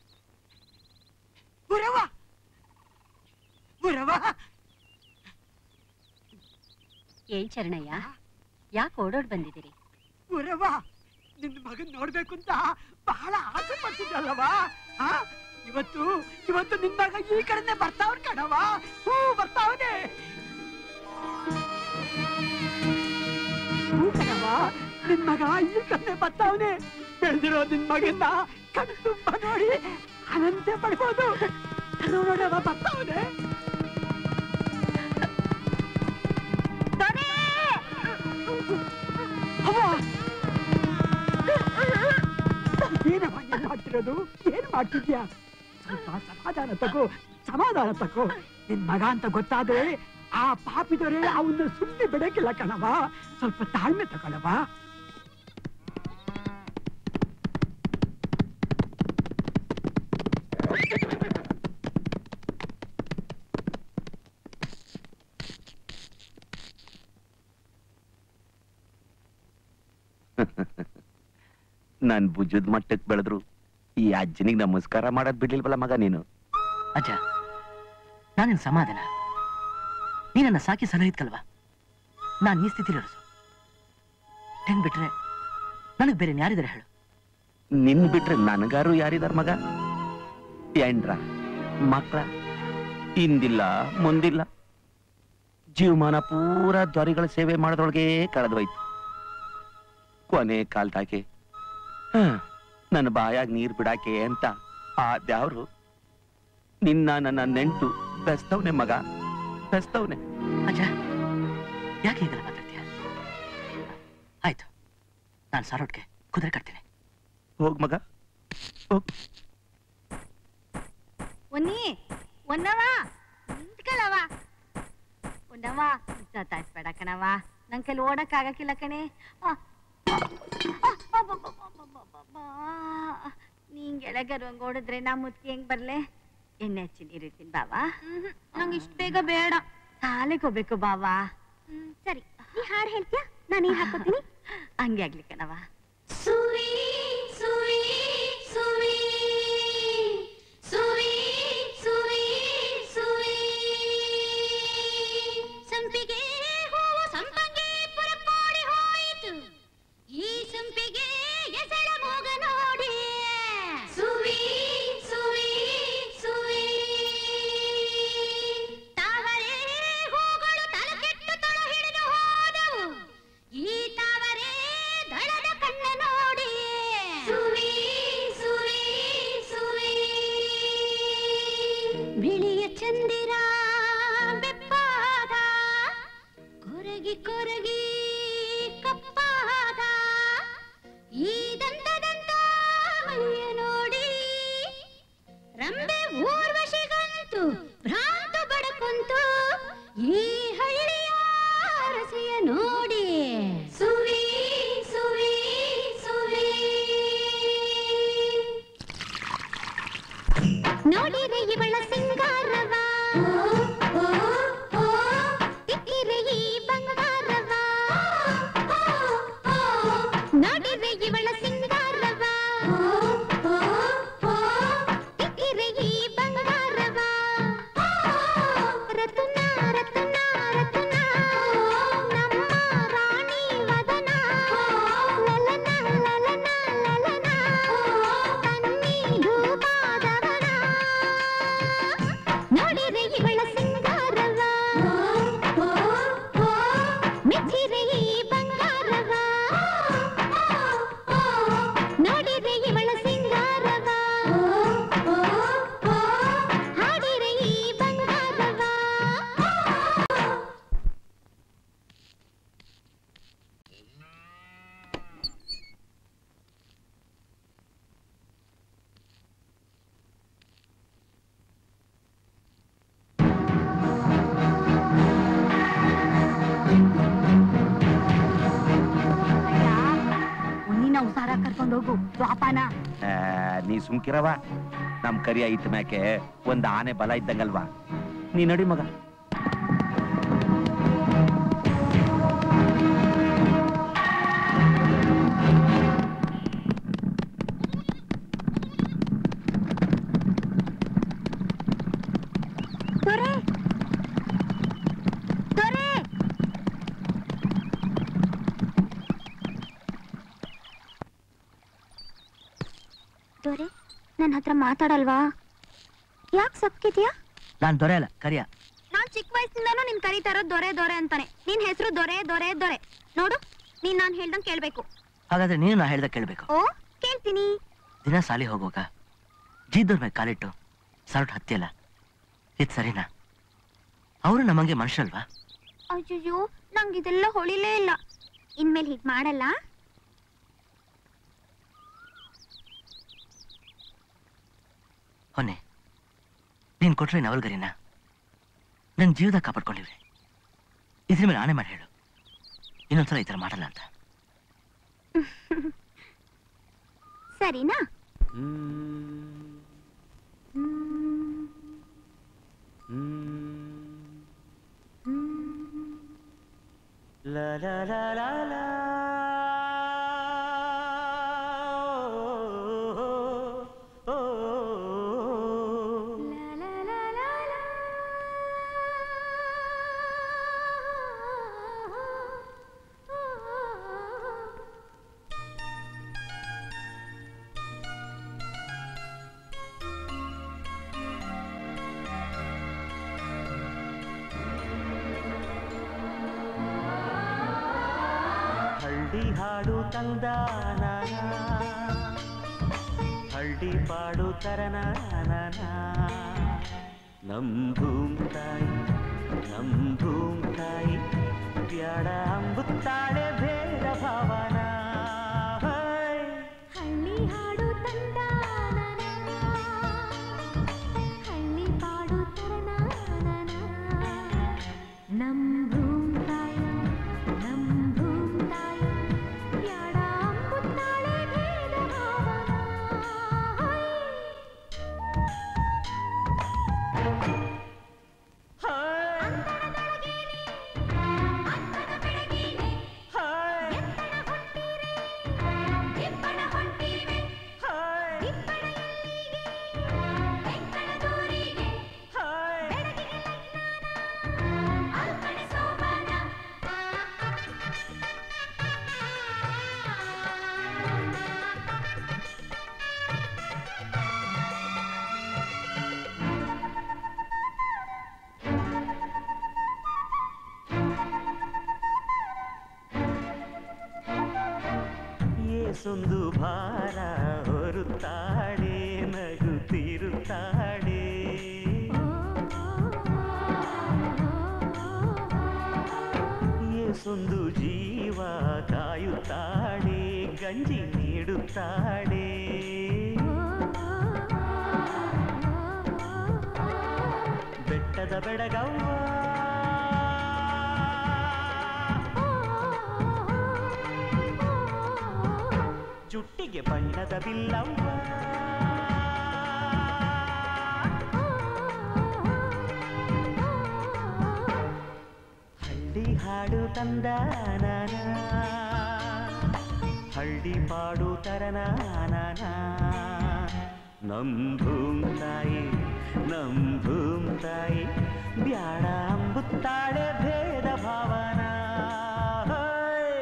ಗುರವ್ವ! ಗುರವ್ವ! ಏನ್ ಶರಣಯ್ಯ ಯಾಕೆ ಓಡೋಡ್ ಬಂದಿದ್ದೀರಿ ಗುರವ್ವ ನಿನ್ನ ಮಗನ್ ನೋಡ್ಬೇಕು ಅಂತ ಬಹಳ ಆಸೆ ಪಡ್ತಿದ್ದಲ್ಲವ ಆ? ಇವತ್ತು ಇವತ್ತು ನಿನ್ ಮಗ ಈ ಕಡೆನೆ ಬರ್ತಾವನ್ ಕಣವ ಹೂ ಬರ್ತಾವನೆ ಹೂ ಕಣವ ನಿನ್ ಮಗ ಈ ಕಡೆ ಬರ್ತಾವನೆ ಬೆಳೆದಿರೋ ನಿನ್ ಮಗನ್ನ ಕಣ್ ತುಂಬ ನೋಡಿ ಅನಂತೆ ಪಡ್ಬೋದು ನೋಡವ ಬರ್ತಾವನೆ ಅವ್ವ ಏನಮ್ಮ ಏನ್ ಮಾಡ್ತಿರೋದು ಏನ್ ಮಾಡ್ತಿದ್ಯಾ ಸ್ವಲ್ಪ ಸಮಾಧಾನ ತಗೋ ಸಮಾಧಾನ ತಗೋ ನಿನ್ ಮಗ ಅಂತ ಗೊತ್ತಾದ್ರೆ ಆ ಪಾಪಿದೊರೆ ಅವನ್ನ ಸುಮ್ಮನೆ ಬಿಡಕ್ಕಿಲ್ಲ ಕಣವ ಸ್ವಲ್ಪ ತಾಳ್ಮೆ ತಗೊಳವ ನನ್ ಭುಜದ ಮಟ್ಟಕ್ ಬೆಳೆದ್ರು ಈ ಅಜ್ಜನಿಗೆ ನಮಸ್ಕಾರ ಮಾಡೋದ್ ಬಿಡ್ಲಿಲ್ವಲ್ಲ ಮಗ ನೀನು ಅಜ್ಜ ನಾನಿನ್ ಸಮಾಧಾನ ನೀ ನನ್ನ ಸಾಕಿ ಸಲಹಿದ್ಕಲ್ವಾ ನಾನು ಈ ಸ್ಥಿತಿಲಿ ಇರೋದು ಹೆಂಗ್ ಬಿಟ್ರೆ ನನಗ್ ಬೇರೆ ಯಾರಿದಾರೆ ಹೇಳು ನಿನ್ ಬಿಟ್ರೆ ನನಗಾರು ಯಾರಿದಾರ ಮಗ ಎಂಡ್ರ ಮಕ್ಳ ಹಿಂದಿಲ್ಲ ಮುಂದಿಲ್ಲ ಜೀವಮಾನ ಪೂರ ದ್ವಾರಿಗಳ ಸೇವೆ ಮಾಡೋದ್ರೊಳಗೆ ಕಳೆದೋಯ್ತು ಕೊನೆ ಕಾಲ್ದಾಗೆ ಹ, ನನ್ನ ಬಾಯಾಗ ನೀರ್ ಬಿಡಾಕೆ ಅಂತ ಆ ದ್ಯಾವ್ರು ನಿನ್ನ ನನ್ನ ನೆಂಟು ಬೆಸ್ತವ್ನೆ ಮಗ ಬೆಸ್ತವ್ನೆ ಅಜ್ಜ ಯಾಕೆ ಹೀಗೆಲ್ಲ ಮಾತಾಡ್ತೀಯ ಆಯ್ತು ನಾನು ಸಾರೋಟ್ಗೆ ಕುದುರೆ ಕಟ್ತೀನಿ ಹೋಗ್ ಮಗ ಹೋಗ್ ಒನ್ನಿ ಒನ್ನವ ನಿಂತ್ಕೊಳ್ಳವ ಒನ್ನವ ಸತಾಯಿಸ್ಬೇಡ ಕಣವ ನನ್ ಕೈಲಿ ಓಡಕ್ ಆಗಕ್ಕಿಲ್ಲ ಕಣೆ ಆ, ಆ, ಅಬ್ಬಬ್ಬಬ್ಬಬ್ಬಬ್ಬಬ್ಬಾ. ನೀನ್ ಗೆಳಗರು ಹಂಗ್ ಓಡಿದ್ರೆ ನಾ ಮುತ್ತಿ ಹೆಂಗ್ ಬರ್ಲೆ ಎಣ್ಣೆ ಹಚ್ಚಿ ನೀರಿರ್ತೀನಿ ಬಾವಾ ನಂಗೆ ಇಷ್ಟ ಬೇಗ ಬೇಡ ಶಾಲೆಗೆ ಹೋಗ್ಬೇಕು ಬಾವಾ ಸರಿ ನೀ ಹಾಡು ಹೇಳ್ತೀಯಾ ನಾನು ನೀರ್ ಹಾಕೋತೀನಿ ಹಂಗೆ ಆಗ್ಲಿ ಕಣವ ಸುವಿ ಸುವಿ ಸುವಿ ಸುವಿ ಸುವಿ ಸುವಿ ಸಂಪಿಗೆ ಹೂವು ಸಂಪಂಗಿ ಪುರಕ್ಕೋಡಿ ಹೋಯಿತು ಈ ಸಂಪಿಗೆ ಎಸಳ ಮೋಗ ನೋಡಿ ಸುವಿ ಸುವಿ ಸುವಿ ತಾವರೆ ಹೂಗಳು ತಲಕೆಟ್ಟು ತೊಳ ಹಿಡಿದು ಹೋದವು ಈ ತಾವರೆ ದಳದ ಕಣ್ಣ ನೋಡಿ ಸುವಿ ಸುವಿ ಸುವಿ ಬಿಳಿಯ ಚಂದಿರ ಬೆಪ್ಪಾದ ಕೊರಗಿ ಕೊರಗಿ ಕಪ್ಪಾದ ಈ ದಂತದಂತ ಮೈಯ ನೋಡಿ ರಂಬೆ ಊರ್ವಶಿಗಂತು ಭ್ರಾಂತು ಬಡಕುಂತು ಈ ಹಳ್ಳಿಯ ರಸೆಯ ನೋಡಿ ಸುವಿ ಸುವಿ ಸುವಿ ನೋಡಿರೆ ಇವಳ ಸಿಂಗಾರವ ಇಕ್ಕಿರೆ ಈ ಬಂಗಾರವ ನೋಡಿರೆ ಇವಳ ಸಿಂಗಾರವ ಇಕ್ಕಿರೆ ಈ ಬಂಗಾರವ ರತ್ನ ರತ್ನ ದ್ವಾಪಾನ ಆ, ನೀ ಸುಮ್ಕಿರವ ನಮ್ ಕರಿ ಐತ್ ಮ್ಯಾಕೆ ಒಂದ್ ಆನೆ ಬಲ ಇದ್ದಂಗಲ್ವಾ ನೀ ನಡಿ ಮಗ ದೊರೆ ದೊರೆ ದೊರೆ ನನ್ನ ಹತ್ರ ಮಾತಾಡಲ್ವಾ ಯಾಕೆ ಸಪ್ಕಿದ್ಯಾ ನಾನ್ ದೊರೆ ಅಲ್ಲ ಕರಿಯ ನಾನ್ ಚಿಕ್ಕ ವಯಸ್ಸಿಂದಾನು ನಿನ್ ಕರೀತಾ ಇರೋದು ದೊರೆ ದೊರೆ ಅಂತಾನೆ ನಿನ್ ಹೆಸರು ದೊರೆ ದೊರೆ ದೊರೆ ನೋಡು ನೀನ್ ನಾನ್ ಹೇಳ್ದಂಗ್ ಕೇಳ್ಬೇಕು ಹಾಗಾದ್ರೆ ನೀನು ನಾ ಹೇಳ್ದ ಕೇಳ್ಬೇಕು ಓ ಕೇಳ್ತೀನಿ ದಿನ ಸಾಲಿ ಹೋಗುವಾಗ ಜೀದವ್ರ ಮೇಲೆ ಕಾಲಿಟ್ಟು ಸಾಲ್ಟ್ ಹತ್ತಿಯಲ್ಲ ಇದು ಸರಿನಾ ಅವರು ನಮಗೆ ಮನುಷ್ಯಲ್ವಾ ಅಯ್ಯಯ್ಯೋ ನಂಗೆ ಇದೆಲ್ಲ ಹೊಳಿಲೇ ಇಲ್ಲ ಇನ್ಮೇಲೆ ಹೀಗ್ ಮಾಡಲ್ಲ ಹೊನ್ನೆ ನೀನ್ ಕೊಟ್ರೆ ನವಲ್ಗರಿನ ನನ್ ಜೀವದ ಕಾಪಾಡ್ಕೊಂಡಿವ್ರಿ ಇದ್ರ ಮೇಲೆ ಆಣೆ ಮಾಡಿ ಹೇಳು ಇನ್ನೊಂದ್ಸಲ ಈ ಥರ ಮಾಡಲ್ಲ ಅಂತ ಸರಿನಾ ಹಳ್ಳಿ ಹಾಡು ತಂದ ಹಳ್ಳಿ ಪಾಡು ತರನ ನಮ್ ಭೂಮ್ ತಾಯಿ ನಮ್ ಭೂಮ್ ತಾಯಿ ಬ್ಯಾಡ ಅಂಬುತ್ತಾಳೆ ಭೇದ ಭಾವನ ಹಳ್ಳಿ ಹಾಡು ತಂದ ಹಳ್ಳಿ ಪಾಡು ತರನ ನಮ್ ಭೂಮ್ ತಾಯಿ ನಮ್ ಭೂಮ್ ತಾಯಿ ಬ್ಯಾಡ ಅಂಬುತ್ತಾಳೆ ಭೇದ ಭಾವನ ಏಸೊಂದು ಭಾರ ಹೊರುತ್ತಾಳೆ ನಗುತ್ತಿರುತ್ತಾಳೆ ಏಸೊಂದು ಜೀವ ಕಾಯುತ್ತಾಳೆ ಗಂಜಿ ನೀಡುತ್ತಾಳೆ ಬೆಟ್ಟದ ಬೆಡಗವ್ವ ಜುಟ್ಟಿಗೆ ಬಣ್ಣದ ಬಿಲ್ಲವ್ವ ಹಳ್ಳಿ ಹಾಡು ತಂದ ಹಳ್ಳಿ ಪಾಡು ತರನ ನಮ್ ಭೂಮ್ ತಾಯಿ ನಮ್ ಭೂಮ್ ತಾಯಿ ಬ್ಯಾಡ ಅಂಬುತ್ತಾಳೆ ಭೇದ ಭಾವನ ಹೋಯ್.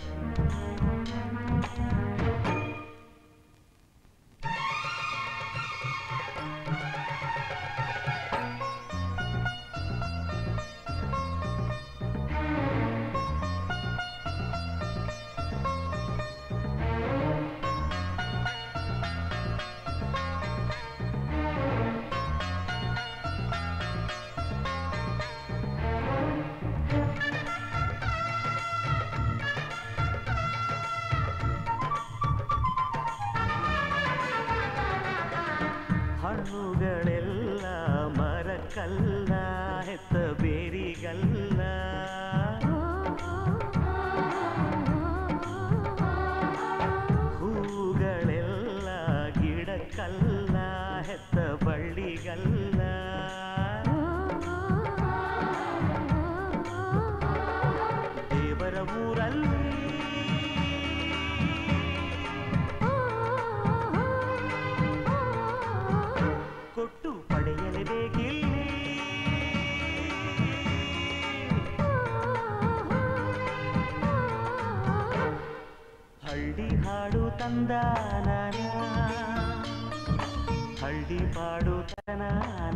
ಹಣ್ಣುಗಳೆಲ್ಲ ಮರಕ್ಕಲ್ಲ ಹೆತ್ತ ಬೇರಿಗಲ್ಲ ಹೂಗಳೆಲ್ಲ ತಂದಾನ ಹಳ್ಳಿ ಪಾಡು ತನಾನ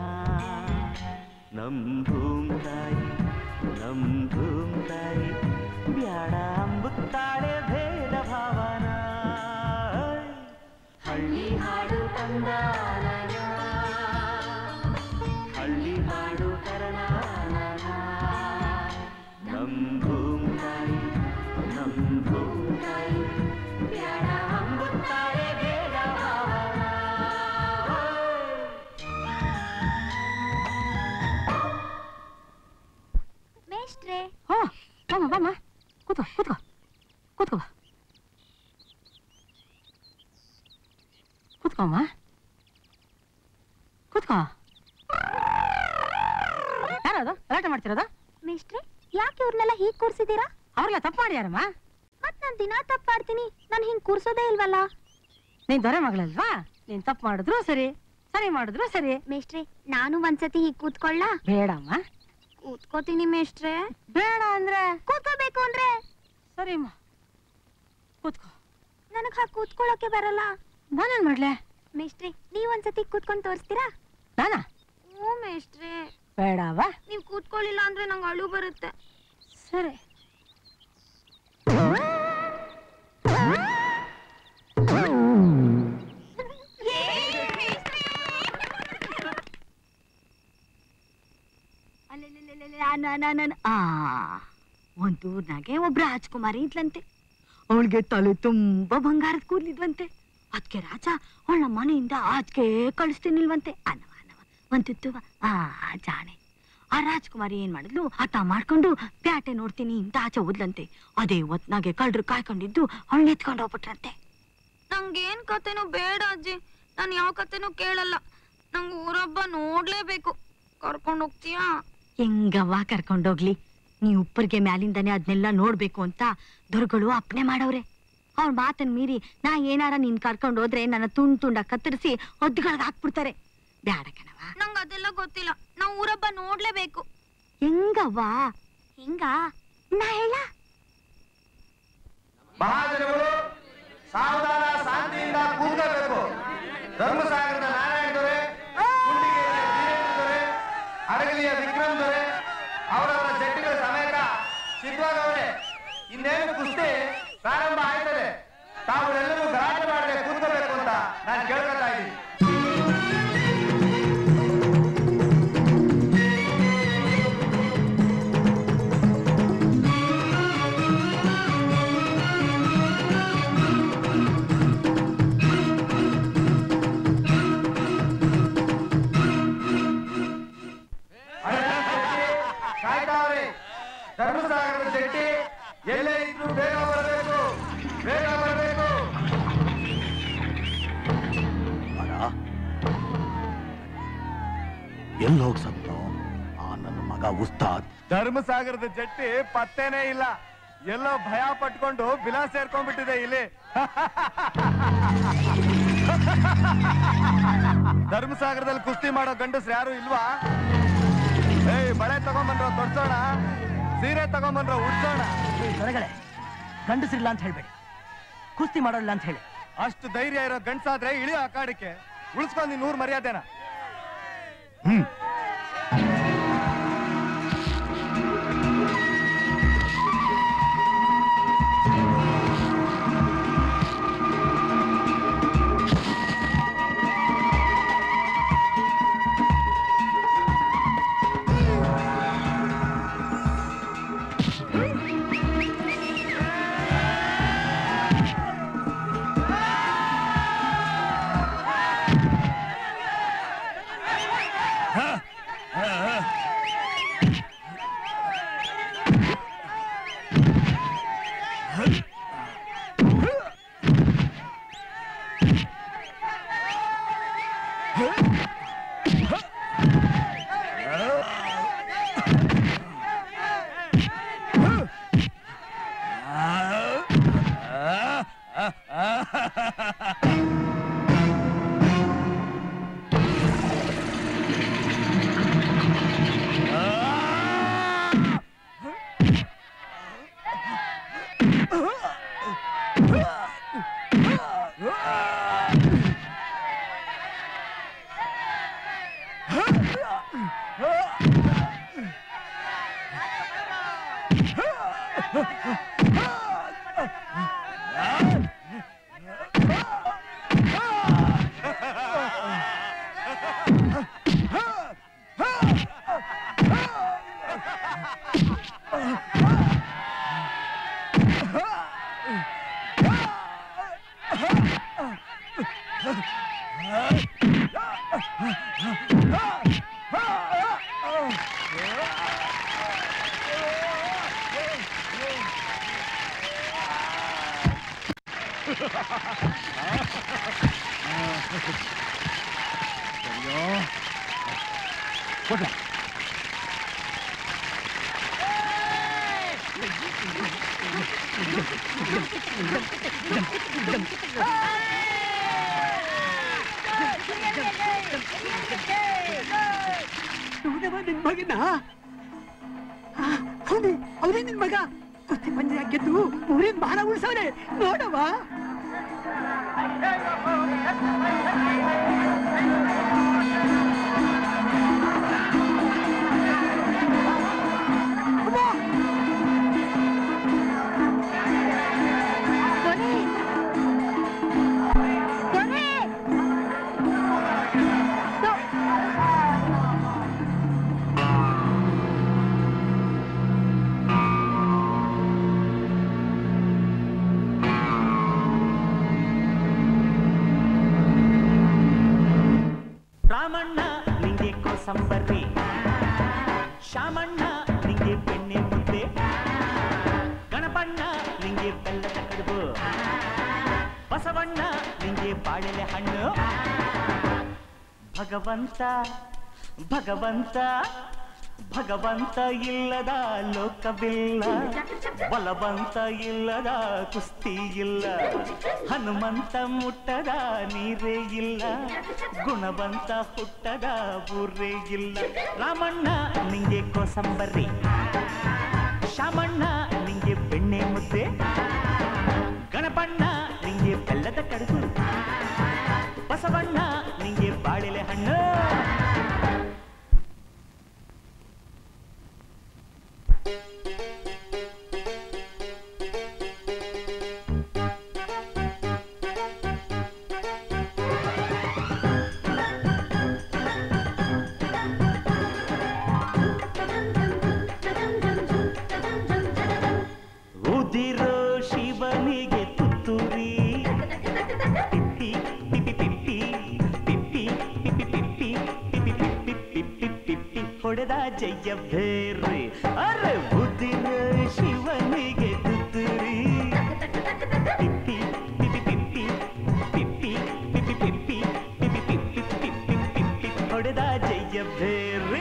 ನಮ್ ಭೂಮ್ ತಾಯಿ ನಮ್ ಭೂಮ್ ತಾಯಿ ಬ್ಯಾಡ ಅಂಬುತ್ತಾಳೆ ಭೇದ ಭಾವನ ಹಳ್ಳಿ ಹಾಡು ತಂದಾನ ಹಳ್ಳಿ ಹಾಡು ತರನಾನ ನಮ್ ಭೂಮ್ ತಾಯಿ ನಮ್ ಭೂಮ್ ತಾಯಿ ಬ್ಯಾಡ ಅಂಬುತ್ತಾಳೆ ಭೇದ ಭಾವನ ಮೇಷ್ಟ್ರೆ ಹೋ ಬಮ್ಮ ಬಮ್ಮ ಕೂತ್ಕೋ ಕೂತ್ಕೋ ಕೂತ್ಕೋ ಬಾ ಕೂತ್ಕೋಮ್ಮ ಕೂತ್ಕೋ ಯಾರದು ಗಲಾಟೆ ಮಾಡ್ತಿರೋದು ಮೇಷ್ಟ್ರೆ ಯಾಕೆ ಇವ್ರನ್ನೆಲ್ಲ ಹೀಗ್ ಕೂರ್ಸಿದೀರಾ ಅವ್ರೆಲ್ಲ ತಪ್ಪು ಮಾಡ್ಯಾರಮ್ಮ ಮತ್ ನಾನ್ ದಿನಾ ತಪ್ಪಾಡ್ತೀನಿ ನಾನ್ ಹಿಂಗ್ ಕೂರ್ಸೋದೇ ಇಲ್ವಲ್ಲ ನೀನ್ ದೊರೆ ಮಗಳಲ್ವಾ ನೀನ್ ತಪ್ಪು ಮಾಡಿದ್ರು ಸರಿ ಸರಿ ಮಾಡಿದ್ರು ಸರಿ ಮೇಷ್ಟ್ರೆ ನಾನು ಒಂದ್ಸತಿ ಹೀಗ್ ಕೂತ್ಕೊಳ್ಳ ಬೇಡಮ್ಮ ಕೂತ್ಕೋತೀನಿ ಮೇಷ್ಟ್ರೆ ಬೇಡ ಅಂದ್ರೆ ಕೂತ್ಕೋಬೇಕು ಅಂದ್ರೆ ಸರಿಮ್ಮ ಕೂತ್ಕೋ ನನಗ್ ಹಾಗೆ ಕೂತ್ಕೊಳ್ಳೋಕೆ ಬರಲ್ಲ ನಾನೇನ್ ಮಾಡ್ಲೆ ಮೇಷ್ಟ್ರೆ ನೀವ್ ಒಂದ್ಸತಿ ಕೂತ್ಕೊಂಡ್ ತೋರಿಸ್ತೀರಾ ನಾನಾ ಓ ಮೇಷ್ಟ್ರೆ ಬೇಡವಾ ನೀವ್ ಕೂತ್ಕೊಳ್ಳಿಲ್ಲ ಅಂದ್ರೆ ನಂಗೆ ಅಳು ಬರುತ್ತೆ ಸರಿ ಆ ಒಂದ್ ಊರ್ನಾಗೆ ಒಬ್ರ ರಾಜ್ಕುಮಾರಿ ಇದ್ಲಂತೆ ಅವಳಿಗೆ ತಲೆ ತುಂಬಾ ಬಂಗಾರದ ಕೂದ್ಲಿದ್ವಂತೆ ಅದಕ್ಕೆ ರಾಜ ಅವಳ ಮನೆಯಿಂದ ಆಚೆಗೆ ಕಳಿಸ್ತೀನಿಲ್ವಂತೆ ಅನ್ನವ ಅನ್ನವ ಒಂತಿತ್ತುವ ಆ ಜಾಣೆ ಆ ರಾಜ್ಕುಮಾರಿ ಏನ್ ಮಾಡಿದ್ಲು ಹಠ ಮಾಡ್ಕೊಂಡು ಪ್ಯಾಟೆ ನೋಡ್ತೀನಿ ಅಂತ ಆಚೆ ಹೋದ್ಲಂತೆ ಅದೇ ಹೊತ್ನಾಗೆ ಕಳ್ರು ಕಾಯ್ಕೊಂಡಿದ್ದು ಅವಳನ್ನ ಎತ್ಕೊಂಡು ಹೋಗ್ಬಿಟ್ರಂತೆ ನಂಗೇನ್ ಕತೆನೂ ಬೇಡ ಅಜ್ಜಿ ನಾನು ಯಾವ ಕತೆನೂ ಕೇಳಲ್ಲ ನಂಗೆ ಊರಬ್ಬ ನೋಡ್ಲೇಬೇಕು ಕರ್ಕೊಂಡು ಹೋಗ್ತೀಯಾ ಹೆಂಗವ್ವ ಕರ್ಕೊಂಡೋಗ್ಲಿ ನೀ ಉಪ್ಪರಿಗೆ ಮ್ಯಾಲಿಂದಾನೆ ಅದನ್ನೆಲ್ಲ ನೋಡ್ಬೇಕು ಅಂತ ದೊರೆಗಳು ಅಪ್ಪಣೆ ಮಾಡವ್ರೆ ಅವ್ರ ಮಾತನ್ ಮೀರಿ ನಾ ಏನಾರ ನೀನ್ ಕರ್ಕೊಂಡು ಹೋದ್ರೆ ನನ್ನ ತುಂಡ್ ತುಂಡ ಕತ್ತರಿಸಿ ಒದ್ದುಗಳಿಗೆ ಹಾಕ್ಬಿಡ್ತಾರೆ ಬ್ಯಾಡ ಕಣವ ನಂಗೆ ಅದೆಲ್ಲ ಗೊತ್ತಿಲ್ಲ ನಾವು ಊರಬ್ಬ ನೋಡ್ಲೇಬೇಕು ಹೆಂಗವ್ವ ಹಿಂಗ ನಾ ಹೇಳ ಮಹಾಜನಗಳು ಸಾವಧಾನ ಶಾಂತಿಯಿಂದ ಕೂತ್ಕೋಬೇಕು ಧರ್ಮಸಾಗರದ ನಾರಾಯಣ ದೊರೆ ಕುಂಡಿಗೆಯ ವೀರೇಂದ್ರ ದೊರೆ ಅಡಗಲಿಯ ವಿಕ್ರಮ್ ದೊರೆ ಅವರವರ ಜಟ್ಟಿಗಳ ಸಮೇತ ಸಿದ್ಧವಾಗವ್ರೆ ಇನ್ನೇನು ಕುಸ್ತಿ ಪ್ರಾರಂಭ ಆಯ್ತದೆ ತಾವುಗಳೆಲ್ಲರೂ ಗಲಾಟೆ ಮಾಡದೆ ಕೂತ್ಕೋಬೇಕು ಅಂತ ನಾನು ಕೇಳ್ಕೊತಾ ಇದ್ದೀನಿ ಕಾಯ್ತಾವ್ರಿ ಧರ್ಮಸಾಗರದ ಜಟ್ಟಿ ಎಲ್ಲೇ ಇದ್ರು ಬೇಗ ಬರಬೇಕು ಬೇಗ ಬರಬೇಕು ಎಲ್ಲಿ ಹೋಗ್ ಸತ್ನೋ ಆ ನನ್ನ ಮಗ ಉಸ್ತಾದ್ ಧರ್ಮಸಾಗರದ ಜಟ್ಟಿ ಪತ್ತೇನೇ ಇಲ್ಲ ಎಲ್ಲೋ ಭಯ ಪಟ್ಕೊಂಡು ಬಿಲಾ ಸೇರ್ಕೊಂಡ್ಬಿಟ್ಟಿದೆ ಇಲ್ಲಿ ಧರ್ಮಸಾಗರದಲ್ಲಿ ಕುಸ್ತಿ ಮಾಡೋ ಗಂಡಸ್ರು ಯಾರು ಇಲ್ವಾ ಏಯ್ ಬಳೆ ತಗೊಂಬಂದ್ರ ತೊಡ್ಸೋಣ ಸೀರೆ ತಗೊಂಬಂದ್ರ ಉಡ್ಸೋಣ ಹೊರಗಡೆ ಗಂಡಸರಿಲ್ಲ ಅಂತ ಹೇಳ್ಬೇಡಿ ಕುಸ್ತಿ ಮಾಡೋಲ್ಲ ಅಂತ ಹೇಳಿ ಅಷ್ಟು ಧೈರ್ಯ ಇರೋ ಗಂಡ್ಸಾದ್ರೆ ಇಳಿಯೋ ಅಖಾಡಕ್ಕೆ ಉಳಿಸ್ಕೊಂಡ್ ನೀನ್ ನೂರ್ ಮರ್ಯಾದೆನ ನೋಡವ ನಿನ್ ಮಗನ ಅವನೇ ಅವನೇ ನಿನ್ ಮಗ ಕುಸ್ತಿ ಪಂದ್ಯ ಗೆದ್ದು ಊರಿನ ಮಾನ ಉಳಿಸವನೆ ನೋಡವ ರಾಮಣ್ಣ ನಿಂಗೆ ಕೋಸಂಬರ್ರಿ ಶಾಮಣ್ಣ ನಿಂಗೆ ಬೆಣ್ಣೆ ಮುದ್ದೆ ಗಣಪಣ್ಣ ನಿಂಗೆ ಬೆಲ್ಲದ ಕಡುಬು ಬಸವಣ್ಣ ನಿಂಗೆ ಬಾಳೆಲೆ ಹಣ್ಣು ಭಗವಂತ ಭಗವಂತ ಭಗವಂತ ಇಲ್ಲದ ಲೋಕವಿಲ್ಲ ಬಲವಂತ ಇಲ್ಲದ ಕುಸ್ತಿ ಇಲ್ಲ ಹನುಮಂತ ಮುಟ್ಟದ ನೀರೇ ಇಲ್ಲ ಗುಣವಂತ ಹುಟ್ಟದ ಊರೇ ಇಲ್ಲ ರಾಮಣ್ಣ ನಿಂಗೆ ಕೋಸಂಬರ್ರಿ ಶಾಮಣ್ಣ ನಿಂಗೆ ಬೆಣ್ಣೆ ಮುದ್ದೆ ಗಣಪಣ್ಣ ನಿಂಗೆ ಬೆಲ್ಲದ ಕಡುಬು ಬಸವಣ್ಣ ನಿಂಗೆ ಬಾಳೆಲೆ ಹಣ್ಣು ಉದಿರೋ ಶಿವನಿಗೆ ತುತ್ತೂರಿ ಪಿಪ್ಪಿ ಪಿಪಿ ಪಿಪ್ಪಿ ಪಿಪ್ಪಿ ಪಿಪಿ ಪಿಪ್ಪಿ ಪಿಪಿ ಪಿಪ್ಪಿ ಪಿಪ್ಪಿ ಪಿಪ್ಪಿ ಹೊಡೆದ ಜಯ ಬೇರೆ ಅರೆ ಉದಿರೋ ಶಿವನಿಗೆ ತುತ್ತೂರಿ ಪಿಪ್ಪಿ ಪಿಪಿ ಪಿಪ್ಪಿ ಪಿಪ್ಪಿ ಪಿಪಿ ಪಿಪ್ಪಿ ಪಿಪಿ ಪಿಪ್ಪಿ ಪಿಪ್ಪಿ ಪಿಪ್ಪಿ ಹೊಡೆದ ಜಯ ಬೇರೆ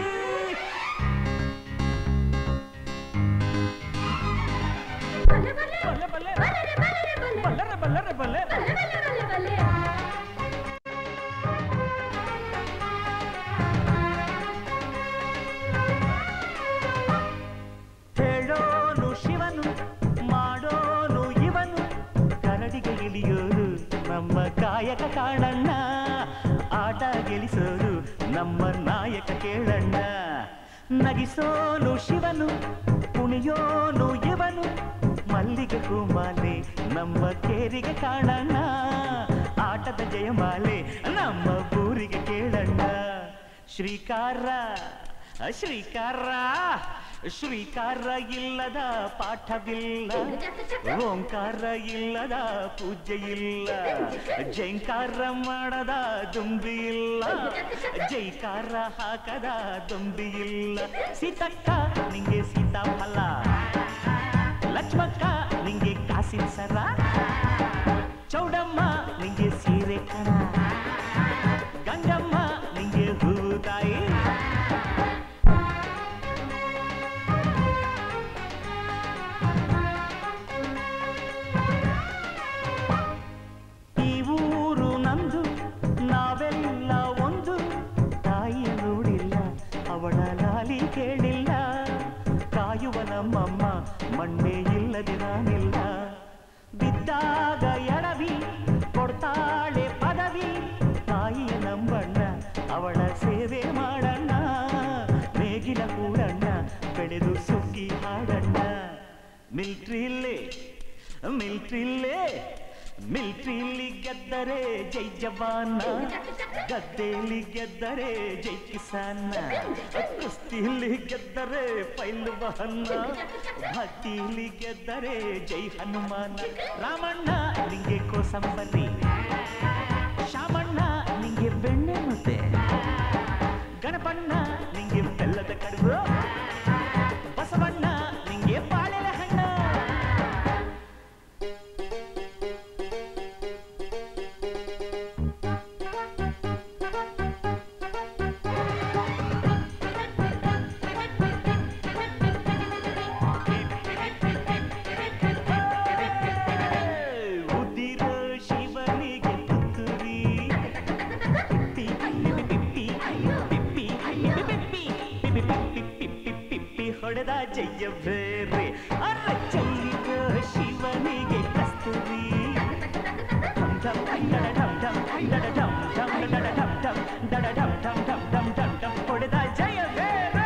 ಹೇಳೋನು ಶಿವನು ಮಾಡೋನು ಇವನು ಕರಡಿಗೆ ಇಳಿಯೋರು ನಮ್ಮ ಕಾಯಕ ಕಾಣಣ್ಣ ಆಟ ಗೆಲ್ಲಿಸೋರು ನಮ್ಮ ನಾಯಕ ಕೇಳಣ್ಣ ನಗಿಸೋನು ಶಿವನು ಕುಣಿಯೋನು ಇವನು ಮಲ್ಲಿಗೆ ಹೂಮಾಲೆ ನಮ್ಮ ಕೇರಿಗೆ ಕಾಣಣ್ಣ ಆಟದ ಜಯಮಾಲೆ ನಮ್ಮ ಊರಿಗೆ ಕೇಳಣ್ಣ ಶ್ರೀಕಾರ ಶ್ರೀಕಾರ ಶ್ರೀಕಾರ ಇಲ್ಲದ ಪಾಠವಿಲ್ಲ ಓಂಕಾರ ಇಲ್ಲದ ಪೂಜೆ ಇಲ್ಲ ಜೈಕಾರ ಮಾಡದ ದುಂಬಿ ಇಲ್ಲ ಜೈಕಾರ ಹಾಕದ ದುಂಬಿ ಇಲ್ಲ ಸೀತಕ್ಕ ನಿಂಗೆ ಸೀತಾಫಲ ಲಕ್ಷ್ಮಕ್ಕ ನಿಂಗೆ ಕಾಸಿನ ಸರ ಚೌಡಮ್ಮ ನಿಂಗೆ ಸೀರೆ ಕಣ ಗಂಗಮ್ಮ ನಿಂಗೆ ಹೂವು ತಾಯಿ ಈ ಊರು ನಂದು ನಾವೆಲ್ಲ ಒಂದು ತಾಯಿ ನೋಡಿಲ್ಲ ಅವಳ ಲಾಲಿ ಕೇಳಿಲ್ಲ ಕಾಯುವ ನಮ್ಮಮ್ಮ ಮಣ್ಣೆ ಇಲ್ಲದೆ ನಾನಿಲ್ಲ ಬಿದ್ದಾಗ ಎಡವಿ ಕೊಡ್ತಾಳೆ ಪದವಿ ತಾಯಿಯ ನಂಬಣ್ಣ ಅವಳ ಸೇವೆ ಮಾಡಣ್ಣ ನೇಗಿಲ ಕೂಡಣ್ಣ ಬೆಳೆದು ಸುಗ್ಗಿ ಹಾಡಣ್ಣ ಮಿಲ್ಟ್ರಿಲಿ ಮಿಲ್ಟ್ರಿಲಿ ಮಿಲ್ಟ್ರಿಲಿ ಗೆದ್ದರೆ ಜೈ ಜವಾನ ಗದ್ದೆಯಲ್ಲಿ ಗೆದ್ದರೆ ಜೈ ಕಿಸಾನ ಕುಸ್ತಿಲಿ ಗೆದ್ದರೆ ಪೈಲ್ವಾನ ಭಕ್ತಿಲಿ ಗೆದ್ದರೆ ಜೈ ಹನುಮಾನ ರಾಮಣ್ಣ ನಿಂಗೆ ಕೋಸಂಬರಿ ಶಾಮಣ್ಣ ನಿಂಗೆ ಬೆಣ್ಣೆ ಮುದ್ದೆ ಗಣಪಣ್ಣ ನಿಂಗೆ ಬೆಲ್ಲದ ಕಡುಬು ಬಸವಣ್ಣ ನಿಂಗೆ ಬಾಳೆಲೆ ಹಣ್ಣು ಉದಿರ ಶಿವನಿಗೆ ತುತ್ತೂರಿ ಪಿಪ್ಪಿ ಪಿಪ್ಪಿ ಪಿಪ್ಪಿ ಪಿಪ್ಪಿ ಪಿಪ್ಪಿ ಪಿಪ್ಪಿ ಹೊಡೆದ ಜಯ ಬೇರೆ ಅರ ಚಲ್ಲಿದ ಶಿವನಿಗೆ ಕಸ್ತೂರಿ ಢಮ್ ಢಮ್ ಡಡ ಢಮ್ ಢಮ್ ಡಡ ಢಮ್ ಢಮ್ ಡಡ ಢಮ್ ಢಮ್ ಡಡ ಢಮ್ ಢಮ್ ಢಮ್ ಢಮ್ ಢಮ್ ಢಮ್ ಹೊಡೆದ ಜಯ ಬೇರೆ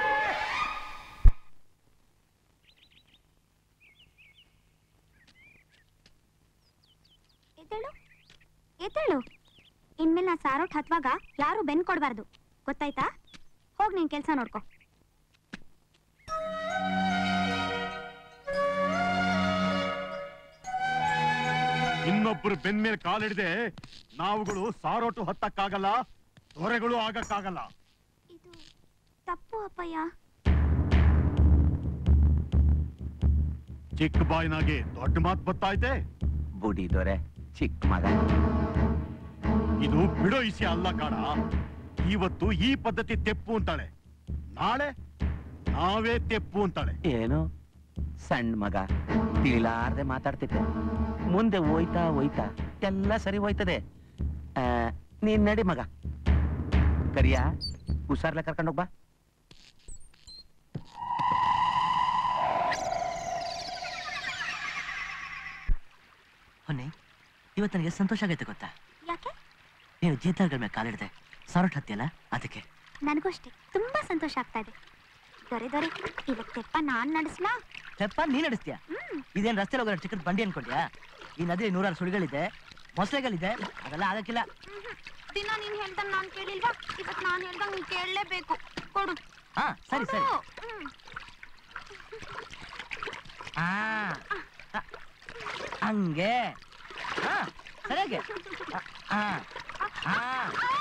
ಎದ್ದೇಳು ಎದ್ದೇಳು ಇನ್ಮೇಲೆ ನಾ ಸಾರೋಟ್ ಹತ್ವಾಗ ಯಾರು ಬೆನ್ ಕೊಡ್ಬಾರ್ದು ಗೊತ್ತಾಯ್ತಾ ಹೋಗ್ ನೀನ್ ಕೆಲ್ಸ ನೋಡ್ಕೊ ಇನ್ನೊಬ್ಬರು ಬೆನ್ ಮೇಲೆ ಕಾಲಿಡದೆ ನಾವುಗಳು ಸಾರೋಟು ಹತ್ತಕ್ಕಾಗಲ್ಲ ದೊರೆಗಳು ಆಗಕ್ಕಾಗಲ್ಲ ತಪ್ಪು ಅಪ್ಪಯ್ಯ ಚಿಕ್ಕ ಬಾಯಿನಾಗೆ ದೊಡ್ಡ ಮಾತು ಬತ್ತಾಯ್ತೆ ಬುಡಿ ದೊರೆ ಚಿಕ್ಕ ಮಗ ಇದು ಬಿಡೋ ಇಸಿ ಅಲ್ಲ ಕಾಡ ಇವತ್ತು ಈ ಪದ್ಧತಿ ತೆಪ್ಪು ಅಂತಾಳೆ ನಾಳೆ ನಾವೇ ತೆಪ್ಪು ಅಂತಾಳೆ ಏನು ಸಣ್ಣ ಮಗ ತಿಳಿಲಾರ್ದೆ ಮಾತಾಡ್ತಿದ್ದೆ ಮುಂದೆ ಹೋಯ್ತಾ ಹೋಯ್ತಾ ಎಲ್ಲ ಸರಿ ಹೋಯ್ತದೆ ಆ, ನೀನ್ ನಡಿ ಮಗ ಕರಿಯಾ ಹುಷಾರ್ಲೆ ಕರ್ಕೊಂಡು ಹೋಗ್ಬಾ ಹೊನ್ನಿ ಇವತ್ತು ನನಗೆ ಸಂತೋಷ ಆಗೈತೆ ಗೊತ್ತಾ ಯಾಕೆ ನೀನು ಜೇತಾಳ್ಗಳ ಮೇಲೆ ಕಾಲಿಡ್ದೆ ಸಾರೋಟ್ ಹತ್ತಿಯಲ್ಲ ಅದಕ್ಕೆ ನನಗೂ ಅಷ್ಟೇ ತುಂಬಾ ಸಂತೋಷ ಆಗ್ತಾ ಇದೆ ದೊರೆ ದೊರೆ ಇವತ್ತು ತೆಪ್ಪ ನಾನ್ ನಡೆಸ್ಲಾ ತೆಪ್ಪ ನೀನ್ ನಡೆಸ್ತೀಯ ಇದೇನ್ ರಸ್ತೆ ಹೋಗೋ ಚಿಕ್ಕದ ಬಂಡಿ ಅನ್ಕೊಂಡ್ಯಾ ಈ ನದಿ ನೂರಾರು ಸುಳಿಗಳಿದೆ ಮೊಸಳೆಗಳಿದೆ ಅದೆಲ್ಲ ಆಗಕ್ಕಿಲ್ಲ ದಿನ ನೀನ್ ಹೇಳ್ದಂಗ್ ನಾನ್ ಕೇಳಿಲ್ವಾ ಇವತ್ತು ನಾನ್ ಹೇಳ್ದಂಗ್ ನೀನ್ ಕೇಳಲೇಬೇಕು ಕೊಡು ಹಾ ಸರಿ ಸರಿ ಕೊಡು. ಹ್ಮ್. ಆ ಆ, ಹಂಗೆ ಹಾ ಸರಿಯಾಗಿ ಆ, ಆ, ಆ.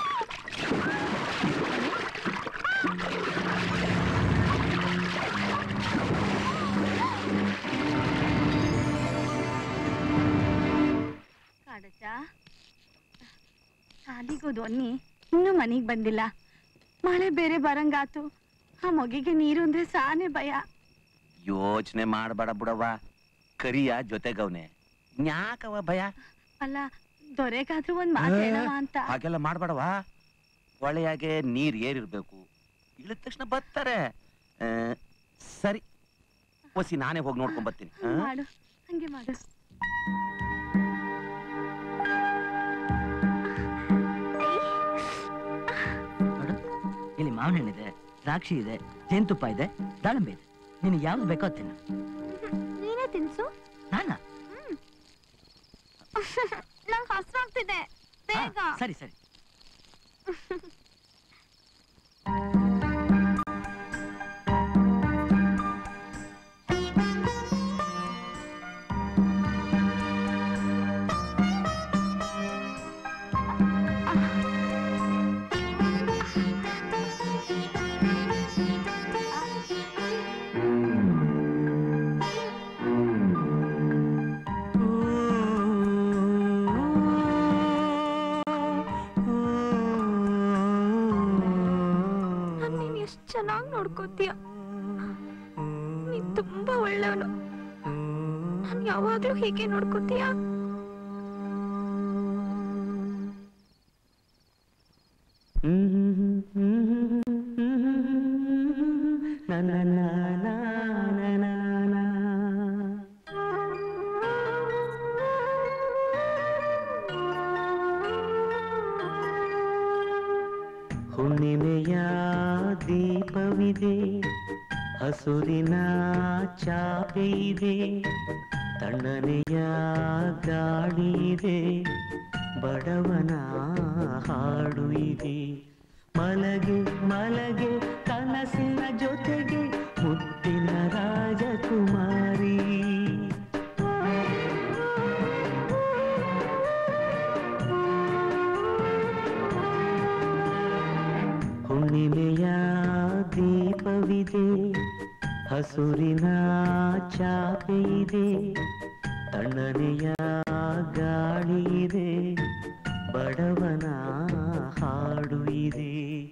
ಕಾಡಜ್ಜ ಶಾಲಿಗೋದು ಅನ್ನಿ ಇನ್ನೂ ಮನೆಗೆ ಬಂದಿಲ್ಲ ಮಳೆ ಬೇರೆ ಬರಂಗಾತು ಆ ಮಗಿಗೆ ನೀರು ಅಂದ್ರೆ ಸಾನೆ ಭಯ ಯೋಚನೆ ಮಾಡ್ಬೇಡ ಬಿಡವ್ವ ಕರಿಯ ಜೊತೆಗವ್ನೆ ನ್ಯಾಕವ ಭಯ ಅಲ್ಲ ದೊರೆಗಾದ್ರೂ ಒಂದ್ ಮಾತು ಹೇಳವ ಅಂತ ಹಾಗೆಲ್ಲ ಮಾಡ್ಬೇಡವ ಹೊಳೆಯಾಗೆ ನೀರ್ ಏರಿರ್ಬೇಕು ಇಳಿದ ತಕ್ಷಣ ಬರ್ತಾರೆ ಆ, ಸರಿ ಒಸಿ ನಾನೇ ಹೋಗಿ ನೋಡ್ಕೊಂಡ್ ಬರ್ತೀನಿ ಆ? ಮಾಡು ಹಂಗೆ ಮಾಡು ನೋಡು ಇಲ್ಲಿ ಮಾವಿನ ಹಣ್ಣಿದೆ ದ್ರಾಕ್ಷಿ ಇದೆ ಜೇನುತುಪ್ಪ ಇದೆ ದಾಳಿಂಬೆ ಇದೆ ನೀನು ಯಾವ್ದು ಬೇಕೋ ಅದ್ ತಿನ್ನು ನೀನೇ ತಿನ್ಸು ನಾನ ನಂಗೆ ಹಸ್ವಾಗ್ತಿದೆ ಬೇಗ ಸರಿ ಸರಿ ನೀನ್ ಎಷ್ಟ್ ಚೆನ್ನಾಗಿ ನೋಡ್ಕೋತೀಯ ನೀನ್ ತುಂಬಾ ಒಳ್ಳೆಯವನು ನಾನ್ ಯಾವಾಗ್ಲೂ ಹೀಗೆ ನೋಡ್ಕೋತೀಯ ಹುಣ್ಣಿಮೆಯ ದೀಪವಿದೆ ಹಸುರಿನ ಚಾಪೆ ಇದೆ ತಣ್ಣನೆಯ ಗಾಳಿ ಇದೆ ಬಡವನ ಹಾಡು ಇದೆ ಮಲಗೆ ಮಲಗೆ ಕನಸಿನ ಜೊತೆಗೆ ಮುತ್ತಿನ ರಾಜಕುಮಾರಿ ಹುಣ್ಣಿಮೆಯ ದೀಪವಿದೆ ಹಸುರಿನ ಚಾಪೆ ಇದೆ ತಣ್ಣನೆಯ ಗಾಳಿ ಇದೆ ಬಡವನ ಹಾಡು ಇದೆ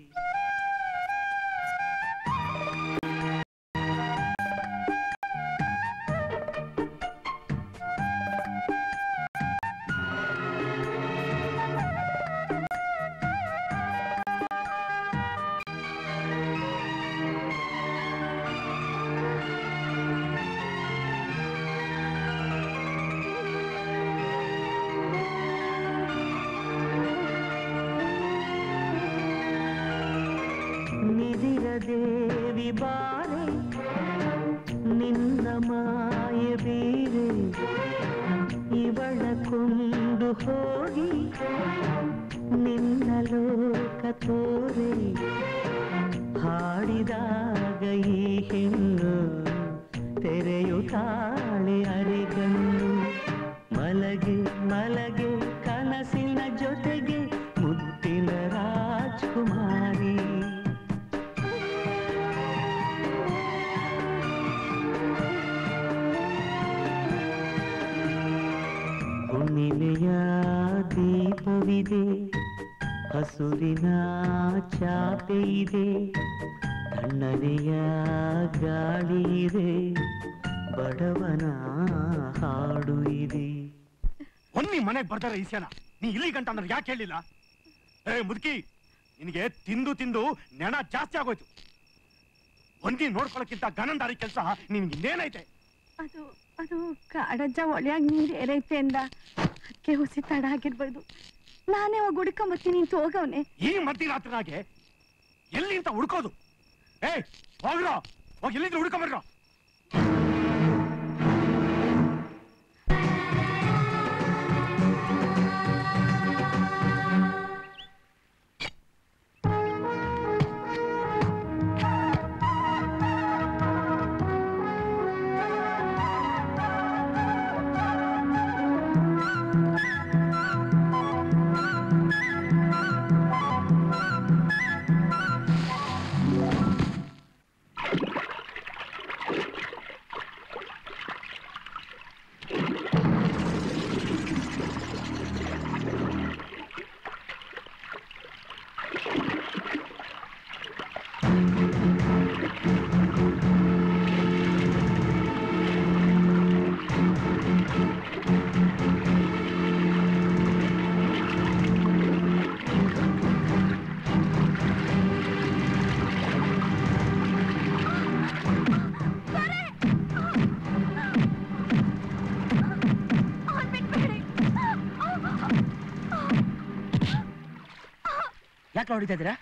ನಿಧಿರ ದೇವಿ ಬಾರೆ ನಿನ್ನ ಮಾಯ ಬೀರೆ ಇವಳ ಕೊಂಡು ಹೋಗಿ ನಿನ್ನ ಲೋಕ ತೋರೆ ಹಾಡಿದಾಗ ಈ ಹೆಣ್ಣು ತೆರೆಯುತ್ತಾಳೆ ಅರೆಗಣ್ಣು ಮಲಗೆ ಮಲಗೆ ಕನಸಿನ ಜೊತೆಗೆ ಮುತ್ತಿನ ರಾಜ್ಕುಮಾರಿ ಹುಣ್ಣಿಮೆಯ ದೀಪವಿದೆ ಹಸುರಿನ ಚಾಪೆ ಇದೆ ತಣ್ಣನೆಯ ಗಾಳಿ ಇದೆ ಬಡವನ ಹಾಡು ಇದೆ ಒನ್ನಿ ಮನೆಗೆ ಬರ್ತಾರೆ ಈಸ್ಯಾನ ನೀ ಇಲ್ಲಿ ಗಂಟ ಅಂದ್ರೆ ಯಾಕೆ ಹೇಳಿಲ್ಲ ಏ ಮುದುಕಿ ನಿನಗೆ ತಿಂದು ತಿಂದು ನೆಣ ಜಾಸ್ತಿ ಆಗೋಯ್ತು ಒಂದಿ ನೋಡ್ಕೊಳಕ್ಕಿಂತ ಗನಂದಾರಿ ಕೆಲಸ ನಿನ್ಗೆ ಇನ್ನೇನೈತೆ ಅದು ಅದು ಕಾಡಜ್ಜ ಒಳ್ಯಾಗ ನೀರು ಏರೈತೆ ಅಂದ ಅದಕ್ಕೆ ಹುಸಿ ತಡ ಆಗಿರ್ಬೋದು ನಾನೇ ಹೋಗಿ ಹುಡ್ಕೊಂಬತ್ತೀನಿ ಅಂತ ಹೋಗವ್ನೆ ಈ ಮಧ್ಯರಾತ್ರಿನಾಗೆ ಎಲ್ಲಿ ಅಂತ ಹುಡ್ಕೋದು ಏ ಹೋಗ್ರೋ ಹೋಗಿ ಎಲ್ಲಿಂದ ಹುಡ್ಕೊಂಬರ್ರೋ ಯಾಕೆ ಹೊಡಿತಾ ಇದ್ದೀರಾ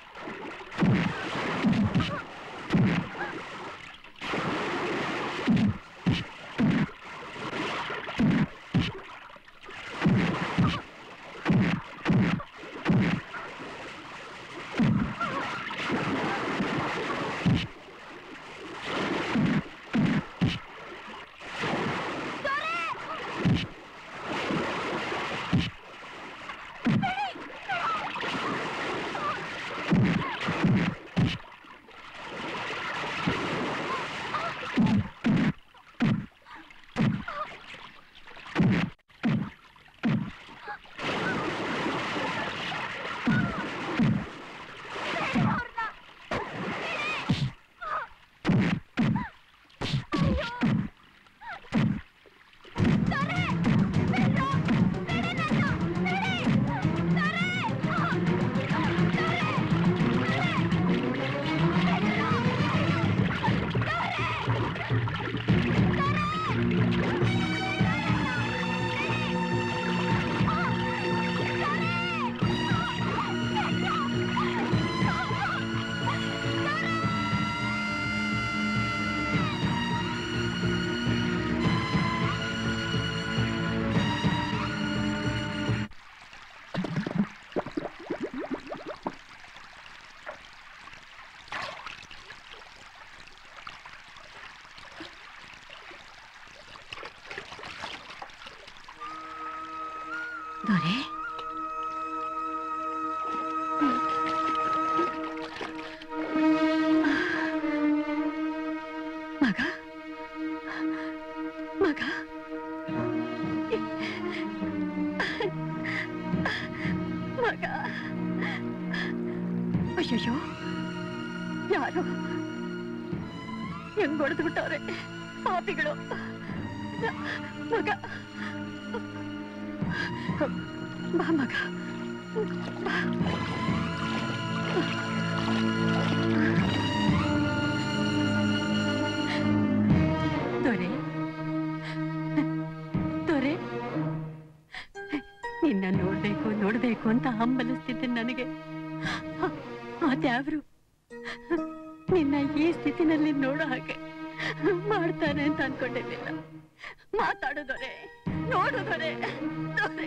ಆ ದೊರೆ ಮಗ ಮಗ ಮಗ ಅಯ್ಯಯ್ಯೋ ಯಾರು ಹೆಂಗ್ ಹೊಡೆದು ಬಿಟ್ಟವ್ರೆ ಪಾಪಿಗಳು ಮಗ ಬಾ ಮಗ ಬಾ ದೊರೆ ದೊರೆ ನಿನ್ನ ನೋಡ್ಬೇಕು ನೋಡ್ಬೇಕು ಅಂತ ಹಂಬಲಿಸ್ತಿದ್ದೆ ನನಗೆ ಆ ದ್ಯಾವ್ರು ನಿನ್ನ ಈ ಸ್ಥಿತಿನಲ್ಲಿ ನೋಡೋ ಹಾಗೆ ಮಾಡ್ತಾನೆ ಅಂತ ಅನ್ಕೊಂಡಿರ್ಲಿಲ್ಲ ಮಾತಾಡೋದೊರೆ ನೋಡೋದೊರೆ ದೊರೆ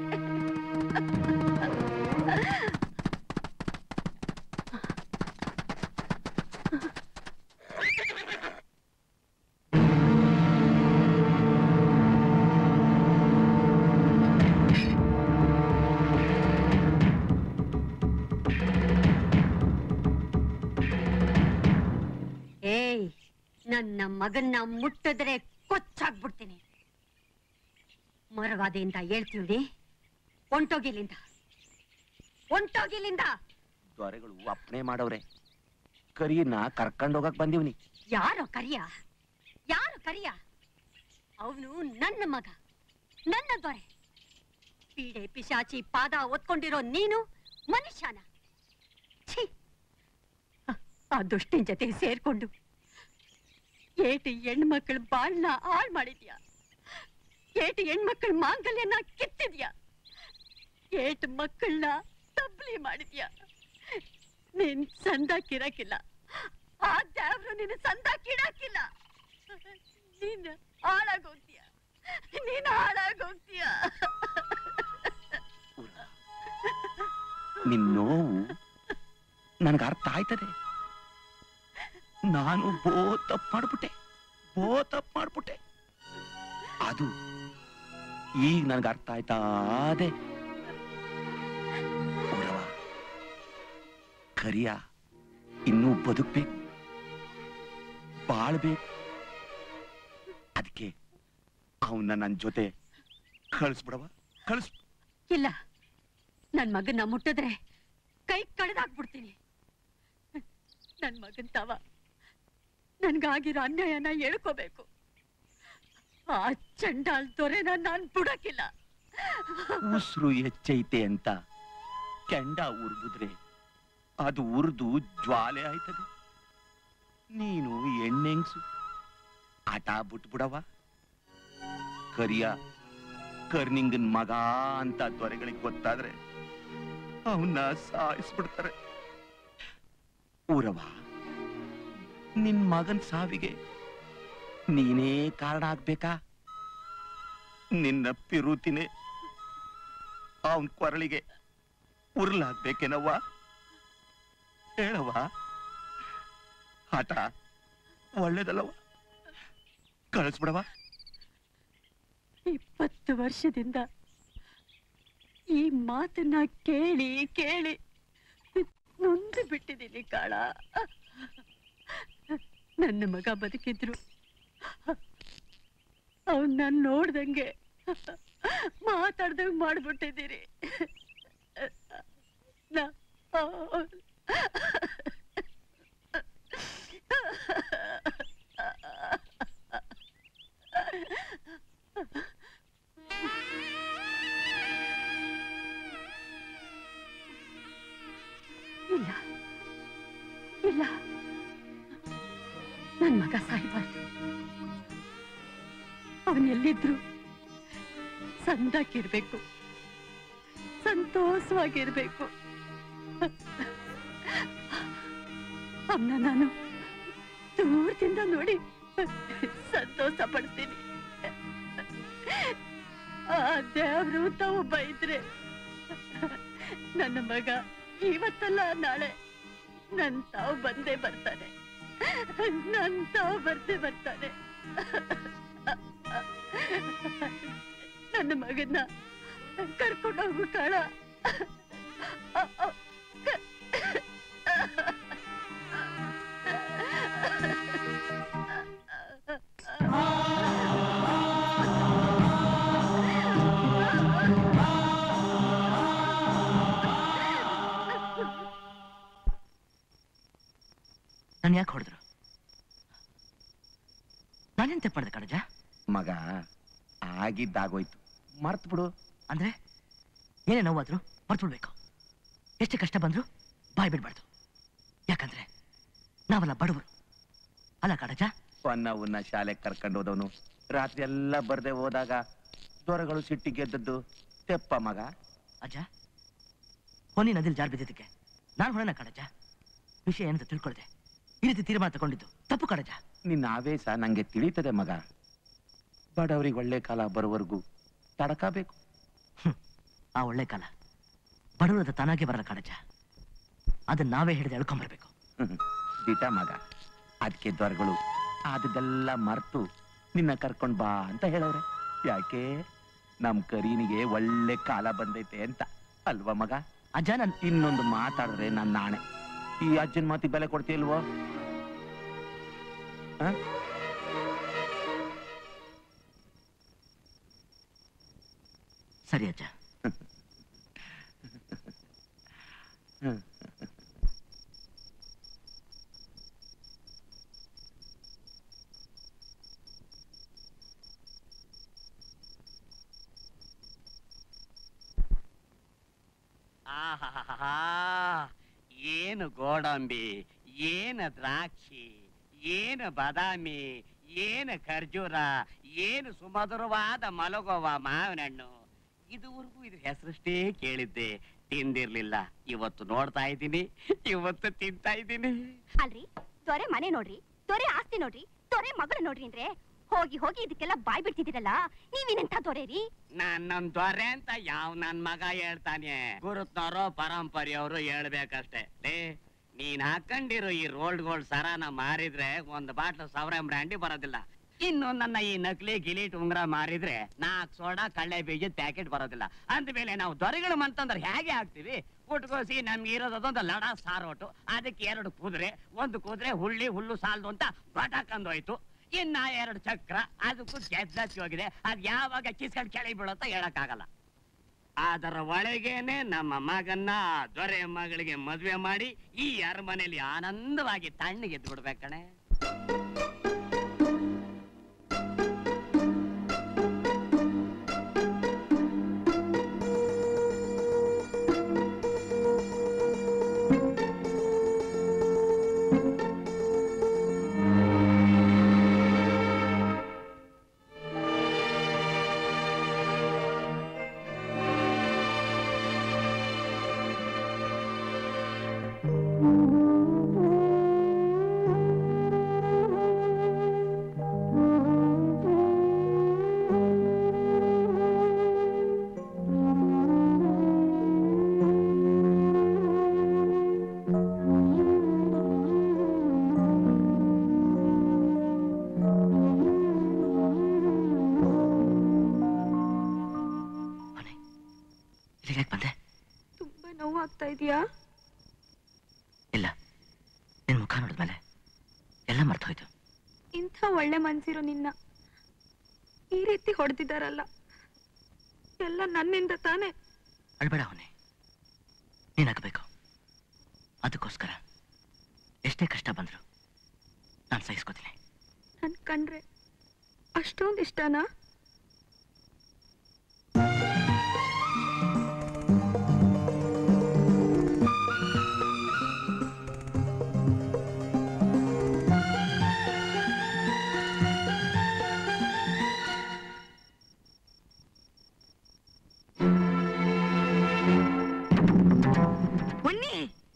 ಏಯ್ ನನ್ನ ಮಗನ್ನ ಮುಟ್ಟಿದ್ರೆ ಕೊಚ್ಚಾಗ್ಬಿಡ್ತೀನಿ ಮರವಾದೆಯಿಂದ ಹೇಳ್ತೀವಿ ಹೊಂಟೋಗಿಲ್ಲಿಂದ ಹೊಂಟೋಗಿಲ್ಲಿಂದ ದೊರೆಗಳು ಅಪ್ಪಣೆ ಮಾಡವ್ರೆ ಕರಿಯನ್ನ ಕರ್ಕೊಂಡೋಗಕ್ ಬಂದಿವ್ನಿ ಯಾರೋ ಕರಿಯ ಯಾರು ಕರಿಯ ಅವನು ನನ್ನ ಮಗ ನನ್ನ ದೊರೆ ಪೀಡೆ ಪಿಶಾಚಿ ಪಾದ ಒತ್ಕೊಂಡಿರೋ ನೀನು ಮನುಷ್ಯನ ಛೀ ಆ- ಆ ದುಷ್ಟಿನ ಜೊತೆ ಸೇರ್ಕೊಂಡು ಏಟಿ ಹೆಣ್ಮಕ್ಳ ಬಾಳ್ನ ಹಾಳ್ ಮಾಡಿದ್ಯಾ ಏಟಿ ಹೆಣ್ಮಕ್ಳ ಮಾಂಗಲ್ಯನ ಕಿತ್ತಿದ್ಯಾ ಏಟ್ ಮಕ್ಕಳನ್ನ ತಬ್ಲಿ ಮಾಡಿದ್ಯಾ ನೀನ್ ಸಂದಾಕಿರಕ್ಕಿಲ್ಲ ಆ ದೇವ್ರು ನಿನ್ನ ಸಂದಾಕಿಡಕ್ಕಿಲ್ಲ ನೀನ್ ಹಾಳಾಗೋಗ್ತೀಯ ನೀನ್ ಹಾಳಾಗೋಗ್ತೀಯ ನಿನ್ ನೋವು ನನಗೆ ಅರ್ಥ ಆಯ್ತದೆ ನಾನು ಬೋ ತಪ್ಪು ಮಾಡ್ಬಿಟ್ಟೆ ಬೋ ತಪ್ಪು ಮಾಡ್ಬಿಟ್ಟೆ ಅದು ಈಗ ನನಗೆ ಅರ್ಥ ಆಯ್ತಾ ಅದೇ ಊರವ ಕರಿಯ ಇನ್ನೂ ಬದುಕ್ಬೇಕು ಬಾಳ್ಬೇಕು ಅದಕ್ಕೆ ಅವನ್ನ ನನ್ನ ಜೊತೆ ಕಳಿಸ್ಬಿಡವ ಕಳಿಸ್ ಇಲ್ಲ ನನ್ ಮಗನ್ನ ಮುಟ್ಟಿದ್ರೆ ಕೈ ಕಳೆದಾಕ್ಬಿಡ್ತೀನಿ ನನ್ ಮಗನ್ ತವ ನನ್ಗಾಗಿರೋ ಅನ್ಯಾಯನ ಹೇಳ್ಕೋಬೇಕು ಆ ಚಂಡಾಲ್ ದೊರೆನ ನಾನ್ ಬಿಡಕ್ಕಿಲ್ಲ ಉಸಿರು ಹೆಚ್ಚೈತೆ ಅಂತ ಕೆಂಡ ಉರ್ಬಿದ್ರೆ ಅದು ಉರ್ದು ಜ್ವಾಲೆ ಆಯ್ತದೆ ನೀನು ಎಣ್ಣೆಂಗ್ಸು ಆಟ ಬಿಟ್ಬಿಡವ ಕರಿಯ ಕರ್ನಿಂಗನ್ ಮಗ ಅಂತ ದೊರೆಗಳಿಗೆ ಗೊತ್ತಾದ್ರೆ ಅವನ್ನ ಸಾಯಿಸ್ಬಿಡ್ತಾರೆ ಊರವ ನಿನ್ ಮಗನ್ ಸಾವಿಗೆ ನೀನೇ ಕಾರಣ ಆಗ್ಬೇಕಾ ನಿನ್ನ ಪಿರುತಿನೇ ಅವನ್ ಕೊರಳಿಗೆ ಉರ್ಲಾಗ್ಬೇಕೇನವ್ವ ಹೇಳವ್ವ ಆಟ ಒಳ್ಳೇದಲ್ಲವ ಕಳಿಸ್ಬಿಡವ ಇಪ್ಪತ್ತು ವರ್ಷದಿಂದ ಈ ಮಾತನ್ನ ಕೇಳಿ ಕೇಳಿ ನೊಂದು ಬಿಟ್ಟಿದ್ದೀನಿ ಕಾಳ ನನ್ನ ಮಗ ಬದುಕಿದ್ರು ಅವನ್ನ ನೋಡ್ದಂಗೆ ಮಾತಾಡ್ದಂಗೆ ಮಾಡ್ಬಿಟ್ಟಿದ್ದೀರಿ ನಾ- ಇಲ್ಲ ಇಲ್ಲ ನನ್ ಮಗ ಸಾಯ್ಬಾರ್ದು ಅವನ್ ಎಲ್ಲಿದ್ರು ಸಂದಾಕಿರ್ಬೇಕು ಸಂತೋಷವಾಗಿರ್ಬೇಕು ಅವನ್ನ ನಾನು ದೂರದಿಂದ ನೋಡಿ ಸಂತೋಷ ಪಡ್ತೀನಿ ಆ ದೇವ್ರು ತಾವು ಬೈದ್ರೆ ನನ್ನ ಮಗ ಇವತ್ತಲ್ಲ ನಾಳೆ ನನ್ ತಾವು ಬಂದೇ ಬರ್ತಾನೆ ನನ್ ತಾವು ಬರ್ದೇ ಬರ್ತಾನೆ ನನ್ನ ಮಗನ್ನ ಕರ್ಕೊಂಡೋಗು ಕಾಳ ನಾನು ಯಾಕೆ ಹೊಡೆದ್ರು ನಾನೇನ್ ತಪ್ಪು ಮಾಡಿದೆ ಕಣಜ ಮಗ ಆಗಿದ್ದಾಗೋಯ್ತು ಮರ್ತ್ ಬಿಡು ಅಂದ್ರೆ ಏನೇ ನೋವಾದ್ರು ಮರ್ತ್ಬಿಡ್ಬೇಕು ಎಷ್ಟೇ ಕಷ್ಟ ಬಂದ್ರು ಬಾಯ್ ಬಿಡ್ಬಾರ್ದು ಯಾಕಂದ್ರೆ ನಾವೆಲ್ಲ ಬಡವರು ಅಲ್ಲ ಕಣಜ ಹೊನ್ನ ಉನ್ನ ಶಾಲೆಗೆ ಕರ್ಕೊಂಡು ಹೋದವನು ರಾತ್ರಿ ಎಲ್ಲ ಬರ್ದೆ ಹೋದಾಗ ದೊರೆಗಳು ಸಿಟ್ಟಿ ಗೆದ್ದದ್ದು ತೆಪ್ಪ ಮಗ ಅಜ್ಜ ಹೊನ್ನಿ ನದಿಲ್ ಜಾರ್ ಬಿದ್ದಿದ್ದಕ್ಕೆ ನಾನು ಹೊಣೆನ ಕಣಜ ವಿಷಯ ಏನಂತ ತಿಳ್ಕೊಳ್ದೆ ಈ ರೀತಿ ತೀರ್ಮಾನ ತಗೊಂಡಿದ್ದು ತಪ್ಪು ಕಣಜ ನಿನ್ನ ಆವೇಶ ನಂಗೆ ತಿಳಿತದೆ ಮಗ ಬಡವರಿಗೆ ಒಳ್ಳೆ ಕಾಲ ಬರೋವರೆಗೂ ತಡಕಬೇಕು ಆ ಒಳ್ಳೆ ಕಾಲ ಬಡವರದ ತಾನಾಗೆ ಬರಲ್ಲ ಕಣಜ ಅದನ್ನ ನಾವೇ ಹಿಡಿದು ಎಳ್ಕೊಂಬರ್ಬೇಕು ದಿಟ ಮಗ ಅದಕ್ಕೆ ದೊರೆಗಳು ಆದದೆಲ್ಲ ಮರ್ತು ನಿನ್ನ ಕರ್ಕೊಂಡ್ ಬಾ ಅಂತ ಹೇಳವ್ರೆ ಯಾಕೆ ನಮ್ ಕರೀನಿಗೆ ಒಳ್ಳೆ ಕಾಲ ಬಂದೈತೆ ಅಂತ ಅಲ್ವಾ ಮಗ ಅಜ್ಜ ನನ್ ಇನ್ನೊಂದು ಮಾತಾಡಿದ್ರೆ ನನ್ನ ನಾಣೆ ಈ ಅಜ್ಜನ್ ಮಾತಿ ಬೆಲೆ ಕೊಡ್ತೀಯಲ್ವೋ ಆ? ಸರಿ ಅಜ್ಜ ಆಹಾಹಾಹಾ. ಏನು ಗೋಡಂಬಿ ಏನು ದ್ರಾಕ್ಷಿ ಏನು ಬಾದಾಮಿ ಏನು ಖರ್ಜೂರ ಏನು ಸುಮಧುರವಾದ ಮಲಗುವ ಮಾವಿನ ಹಣ್ಣು ಇದುವರೆಗೂ ಇದ್ರ ಹೆಸರಷ್ಟೇ ಕೇಳಿದ್ದೆ ತಿಂದಿರ್ಲಿಲ್ಲ ಇವತ್ತು ನೋಡ್ತಾ ಇದ್ದೀನಿ ಇವತ್ತು ತಿಂತಾ ಇದ್ದೀನಿ ಅಲ್ರಿ ದೊರೆ ಮನೆ ನೋಡ್ರಿ ದೊರೆ ಆಸ್ತಿ ನೋಡ್ರಿ ದೊರೆ ಮಗಳು ನೋಡ್ರಿ ಅಂದ್ರೆ ಹೋಗಿ ಹೋಗಿ ಇದಕ್ಕೆಲ್ಲ ಬಾಯ್ ಬಿಡ್ತಿದ್ದೀರಲ್ಲ ನೀವೇನೆಂತ ದೊರೆ ರೀ ನನ್ನೊಂದ್ ದೊರೆ ಅಂತ ಯಾವ ನನ್ ಮಗ ಹೇಳ್ತಾನೆ ಗುರುತ್ನವರು ಪರಂಪರೆಯವರು ಹೇಳ್ಬೇಕಷ್ಟೇ ಲೇ ನೀನ್ ಹಾಕೊಂಡಿರೋ ಈ ರೋಲ್ಡ್ ಗೋಲ್ಡ್ ಸರಾನ ಮಾರಿದ್ರೆ ಒಂದ್ ಬಾಟ್ಲು ಸಾವಿರ ಬ್ರ್ಯಾಂಡಿ ಬರೋದಿಲ್ಲ ಇನ್ನು ನನ್ನ ಈ ನಕಲಿ ಗಿಲೀಟ್ ಉಂಗ್ರ ಮಾರಿದ್ರೆ ನಾಲ್ಕು ಸೋಡಾ ಕಳ್ಳೆ ಬೀಜದ ಪ್ಯಾಕೆಟ್ ಬರೋದಿಲ್ಲ ಅಂದ್ಮೇಲೆ ನಾವು ದೊರೆಗಳು ಅಂತಂದ್ರೆ ಹೇಗೆ ಹಾಕ್ತಿವಿ ಕುಟ್ಕೋಸಿ ನಮ್ಗೆ ಇರೋದು ಅದೊಂದು ಲಡ ಸಾರೋಟು ಅದಕ್ಕೆ ಎರಡು ಕುದುರೆ ಒಂದು ಕುದುರೆ ಹುಳ್ಳಿ ಹುಲ್ಲು ಸಾಲದು ಅಂತ ಬಟಾಕಂದೋಯ್ತು ಇನ್ನ ಎರಡು ಚಕ್ರ ಅದಕ್ಕೂ ಗೆದ್ದಚ್ಚಿ ಹೋಗಿದೆ ಅದ್ ಯಾವಾಗ ಕಿಸ್ಕೊಂಡ್ ಕೆಳಗೆ ಬೀಳುತ್ತೋ ಹೇಳಕ್ಕಾಗಲ್ಲ ಅದರ ಒಳಗೇನೆ ನಮ್ಮ ಮಗನ್ನ ಆ ದೊರೆ ಮಗಳಿಗೆ ಮದ್ವೆ ಮಾಡಿ ಈ ಅರಮನೆಯಲ್ಲಿ ಆನಂದವಾಗಿ ತಣ್ಣಗೆದ್ದು ಬಿಡ್ಬೇಕಣೆ ಇಲ್ಲಿಗೆ ಯಾಕೆ ಬಂದೆ ತುಂಬಾ ನೋವಾಗ್ತಾ ಇದೆಯಾ ಇಲ್ಲ ನಿನ್ ಮುಖ ನೋಡಿದ್ಮೇಲೆ ಎಲ್ಲ ಮರ್ತೋಯ್ತು ಇಂಥ ಒಳ್ಳೆ ಮನ್ಸಿರೋ ನಿನ್ನ ಈ ರೀತಿ ಹೊಡೆದಿದ್ದಾರಲ್ಲ ಎಲ್ಲ ನನ್ನಿಂದ ತಾನೇ ಅಳ್ಬೇಡ ಅವನೇ ನೀನಾಗಬೇಕು ಅದಕ್ಕೋಸ್ಕರ ಎಷ್ಟೇ ಕಷ್ಟ ಬಂದ್ರು ನಾನು ಸಹಿಸ್ಕೋತೀನಿ ನನ್ ಕಂಡ್ರೆ ಅಷ್ಟೊಂದು ಇಷ್ಟನಾ ಉಣ್ಣಿ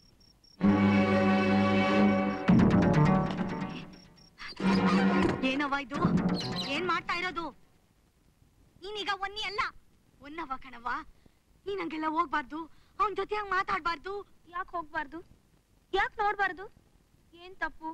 ಏನವ್ವ ಇದು ಏನ್ ಮಾಡ್ತಾ ಇರೋದು ನೀನೀಗ ಒನ್ನಿ ಅಲ್ಲ ಒನ್ನವ ಕಣವ್ವ ನೀನ್ ಹಂಗೆಲ್ಲ ಹೋಗ್ಬಾರ್ದು ಅವನ್ ಜೊತೆ ಹಂಗ್ ಮಾತಾಡ್ಬಾರ್ದು ಯಾಕೆ ಹೋಗ್ಬಾರ್ದು ಯಾಕೆ ನೋಡ್ಬಾರ್ದು ಏನ್ ತಪ್ಪು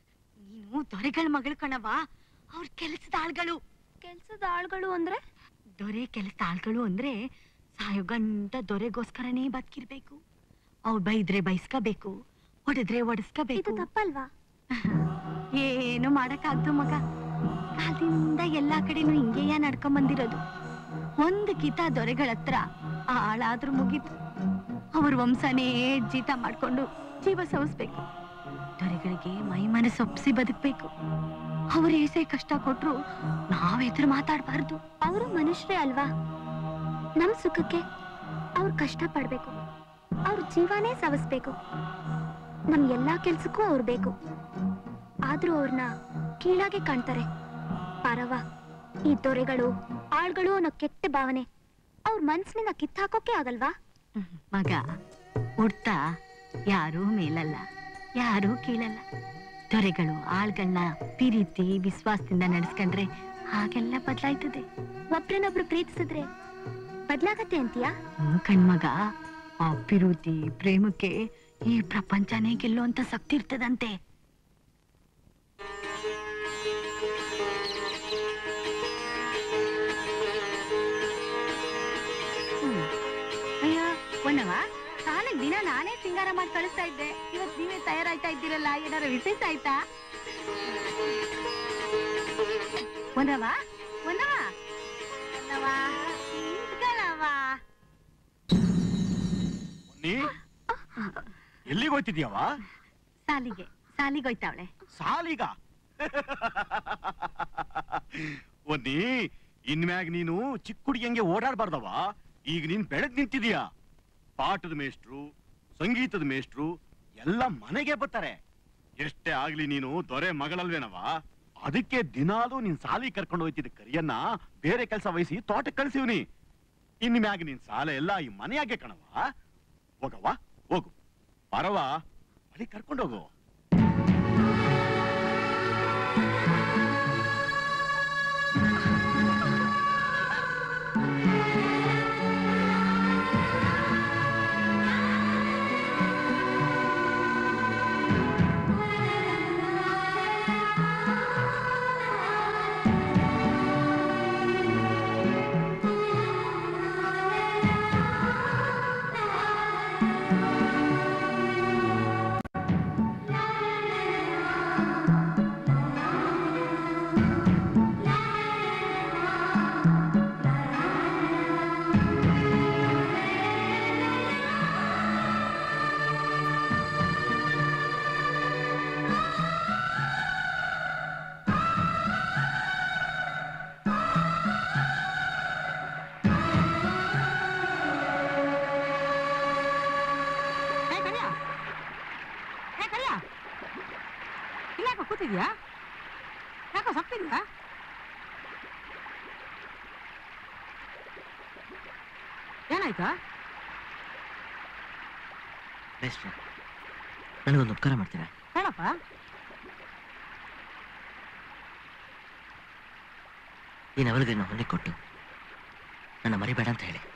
ನೀನು ದೊರೆಗಳ ಮಗಳು ಕಣವ್ವ ಅವ್ರ ಕೆಲಸದ ಆಳ್ಗಳು ಕೆಲ್ಸದ ಆಳ್ಗಳು ಅಂದ್ರೆ ದೊರೆ ಕೆಲಸ ಆಳ್ಗಳು ಅಂದ್ರೆ ಸಾಯೋ ಗಂಟ ದೊರೆಗೋಸ್ಕರನೇ ಬದುಕಿರ್ಬೇಕು ಅವ್ ಬೈದ್ರೆ ಬೈಸ್ಕೋಬೇಕು ಹೊಡೆದ್ರೆ ಒಡಿಸ್ಕೋಬೇಕು ತಪ್ಪಲ್ವಾ ಏನು ಮಾಡಕ್ಕಾಗ್ದು ಮಗ ಕಾಲದಿಂದ ಎಲ್ಲಾ ಕಡೆನೂ ಹಿಂಗೆಯ ನಡ್ಕೊಂಡ್ ಬಂದಿರೋದು ಒಂದು ಕಿತ ದೊರೆಗಳ ಹತ್ರ ಆಳಾದ್ರೂ ಮುಗೀತು ಅವ್ರ ವಂಶನೇ ಜೀತ ಮಾಡ್ಕೊಂಡು ಜೀವ ಸವಿಸ್ಬೇಕು ದೊರೆಗಳಿಗೆ ಮೈ ಮನಸ್ಸು ಒಪ್ಸಿ ಬದುಕ್ಬೇಕು ಅವ್ರ ಏಸೆ ಕಷ್ಟ ಕೊಟ್ರು ನಾವ್ ಎದುರು ಮಾತಾಡ್ಬಾರ್ದು ಅವರು ಮನುಷ್ಯರೇ ಅಲ್ವಾ ನಮ್ ಸುಖಕ್ಕೆ ಅವ್ರು ಕಷ್ಟ ಪಡ್ಬೇಕು ಅವ್ರ ಜೀವನೇ ಸವಸ್ಬೇಕು ನಮ್ ಎಲ್ಲಾ ಕೆಲ್ಸಕ್ಕೂ ಅವ್ರು ಬೇಕು ಆದ್ರೂ ಅವ್ರನ್ನ ಕೀಳಾಗೆ ಕಾಣ್ತಾರೆ ಪರವ ಈ ದೊರೆಗಳು ಆಳ್ಗಳು ಅನ್ನೋ ಕೆಟ್ಟ ಭಾವನೆ ಅವ್ರ ಮನ್ಸಿನಿಂದ ಕಿತ್ತಾಕೋಕೆ ಆಗಲ್ವಾ ಮಗ ಹುಡ್ತಾ ಯಾರೂ ಮೇಲಲ್ಲ ಯಾರೂ ಕೀಳಲ್ಲ ದೊರೆಗಳು ಆಳ್ಗಳನ್ನ ಪ್ರೀತಿ ವಿಶ್ವಾಸದಿಂದ ನಡೆಸ್ಕೊಂಡ್ರೆ ಹಾಗೆಲ್ಲ ಬದಲಾಯ್ತದೆ ಒಬ್ರನ್ನೊಬ್ರು ಪ್ರೀತಿಸಿದ್ರೆ ಬದ್ಲಾಗತ್ತೆ ಅಂತೀಯಾ ಹ್ಮ್ ಕಣ್ಮಗ ಆ ಪಿರುತಿ ಪ್ರೇಮಕ್ಕೆ ಈ ಪ್ರಪಂಚನೇ ಗೆಲ್ಲುವಂತ ಶಕ್ತಿ ಇರ್ತದಂತೆ ಅಯ್ಯೋ ಒನ್ನವ ಶಾಲೆಗ್ ದಿನ ನಾನೇ ಸಿಂಗಾರ ಮಾಡಿ ಕಳಿಸ್ತಾ ಇದ್ದೆ ಇವತ್ ನೀವೇ ತಯಾರಾಯ್ತಾ ಇದ್ದೀರಲ್ಲ ಏನಾರ ವಿಶೇಷ ಆಯ್ತಾ ಒನ್ನವ ಒನ್ನವ ಒನ್ನವ ನಿಂತ್ಕೊಳ್ಳವ ನೀ ಎಲ್ಲಿಗೆ ಹೋಯ್ತಿದ್ಯಾವ ಸಾಲಿಗೆ ಸಾಲಿಗೋಯ್ತಾವಳೆ ಸಾಲೀಗ ಒನ್ನಿ ಇನ್ಮ್ಯಾಗ ನೀನು ಚಿಕ್ಕ ಹುಡುಗಿಯಂಗೆ ಓಡಾಡ್ಬಾರ್ದವ ಈಗ ನೀನ್ ಬೆಳೆದ್ ನಿಂತಿದೀಯ ಪಾಠದ ಮೇಷ್ಟ್ರು ಸಂಗೀತದ ಮೇಷ್ಟ್ರು ಎಲ್ಲ ಮನೆಗೆ ಬರ್ತಾರೆ ಎಷ್ಟೇ ಆಗ್ಲಿ ನೀನು ದೊರೆ ಮಗಳಲ್ವೇನವ ಅದಕ್ಕೆ ದಿನಾಲೂ ನೀನ್ ಸಾಲಿ ಕರ್ಕೊಂಡು ಹೋಯ್ತಿದ್ದ ಕರಿಯನ್ನ ಬೇರೆ ಕೆಲಸ ವಹಿಸಿ ತೋಟಕ್ಕೆ ಕಳ್ಸಿವ್ನಿ ಇನ್ ಮ್ಯಾಗ ನಿನ್ ಸಾಲ ಎಲ್ಲ ಈ ಮನೆಯಾಗೆ ಕಣವ ಹೋಗವ್ವ ಹೋಗು ಬರವ ಬಳಿ ಕರ್ಕೊಂಡೋಗು ಹೇ ಕರಿಯ ಹೇ ಕರಿಯ ಇಲ್ಲಾಕ ಕೂತಿದ್ಯಾ ಯಾಕೋ ಸಪ್ಪಿದ್ಯಾ ಏನಾಯ್ತಾ ಬೆಸ್ಟ್ ನನಗೊಂದು ಉಪಕಾರ ಮಾಡ್ತೀರಾ ಹೇಳಪ್ಪ ಈ ನವಲುಗಳನ್ನ ಹೊಂದಿಗೆ ಕೊಟ್ಟು ನನ್ನ ಮರಿಬೇಡ ಅಂತ ಹೇಳಿ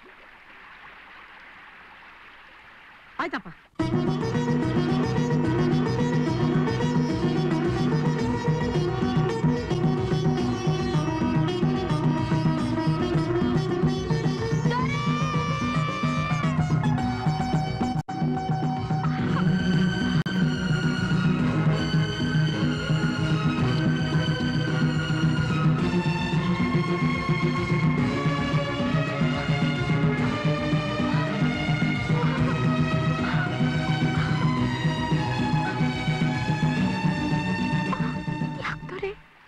ಆಯ್ತಪ್ಪ ಯಾಕ್ದೊರೆ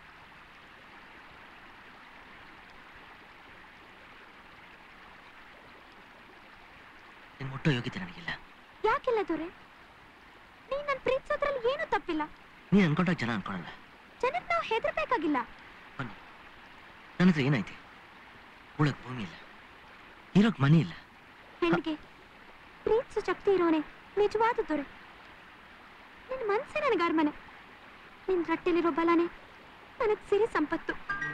ನಿನ್ ಮುಟ್ಟೋ ಯೋಗ್ಯತೆ ನನಗಿಲ್ಲ ಯಾಕಿಲ್ಲ ದೊರೆ ನೀನ್ ನನ್ ಪ್ರೀತಿಸೋದ್ರಲ್ಲಿ ಏನು ತಪ್ಪಿಲ್ಲ ನೀನ್ ಅನ್ಕೊಂಡಾಗ ಜನ ಅನ್ಕೊಳಲ್ಲ ಜನಕ್ ನಾವು ಹೆದರ್ಬೇಕಾಗಿಲ್ಲ ನನ್ನ ಹತ್ರ ಏನೈತಿ ಉಳಕ್ ಭೂಮಿ ಇಲ್ಲ ಇರೋಕ್ ಮನೆ ಇಲ್ಲ ಹೆಣ್ಣಿಗೆ ಪ್ರೀತಿಸೋ ಶಕ್ತಿ ಇರೋನೆ ನಿಜವಾದ ದೊರೆ ನಿನ್ ಮನ್ಸೇ ನನಗೆ ಅರಮನೆ ನಿನ್ ರಟ್ಟೆಲಿರೋ ಬಲನೆ ನನಗ್ ಸಿರಿ ಸಂಪತ್ತು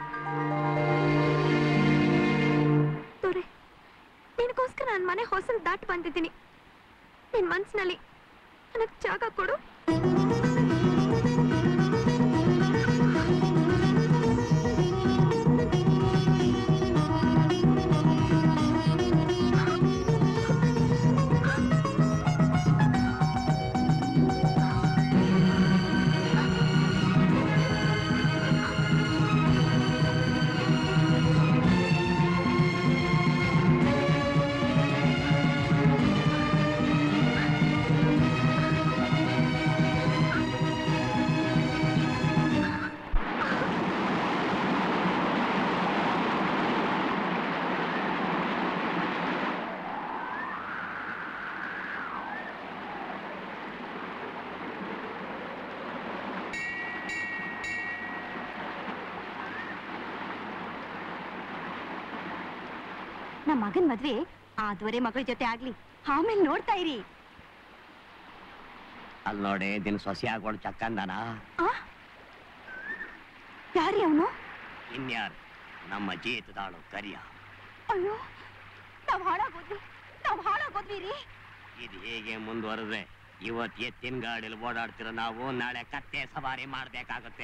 ದೊರೆ ನಿನಗೋಸ್ಕರ ನನ್ನ ಮನೆ ಹೊಸಲು ದಾಟ್ ಬಂದಿದ್ದೀನಿ ನಿನ್ ಮನ್ಸಿನಲ್ಲಿ ನನಗ್ ಜಾಗ ಕೊಡು ನಮ್ಮ ಮಗನ್ ಮದ್ವೆ ಆ ದೊರೆ ಮಗಳ ಜೊತೆ ಆಗ್ಲಿ ಆಮೇಲೆ ನೋಡ್ತಾ ಇರಿ ಅಲ್ಲಿ ನೋಡಿ ದಿನ ಸೊಸೆ ಆಗೋಳು ಚಕ್ಕಂದನ ಯಾರಿ ಅವನು ಇನ್ಯಾರು ನಮ್ಮ ಜೀತದಾಳು ಕರಿಯ ಅಯ್ಯೋ ನಾವ್ ಹಾಳಾಗೋದ್ವಿ ನಾವ್ ಹಾಳಾಗೋದ್ವಿ ರೀ ಇದು ಹೇಗೆ ಮುಂದುವರೆದ್ರೆ ಇವತ್ ಎತ್ತಿನ ಗಾಡಿಯಲ್ಲಿ ಓಡಾಡ್ತಿರೋ ನಾವು ನಾಳೆ ಕತ್ತೆ ಸವಾರಿ ಮಾಡ್ಬೇಕಾಗತ್ತೆ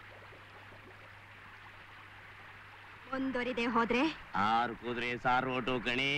ಮುಂದುವರಿದೆ ಹೋದ್ರೆ ಆರು ಕುದುರೆ ಸಾರು ಓಟು ಕಣಿ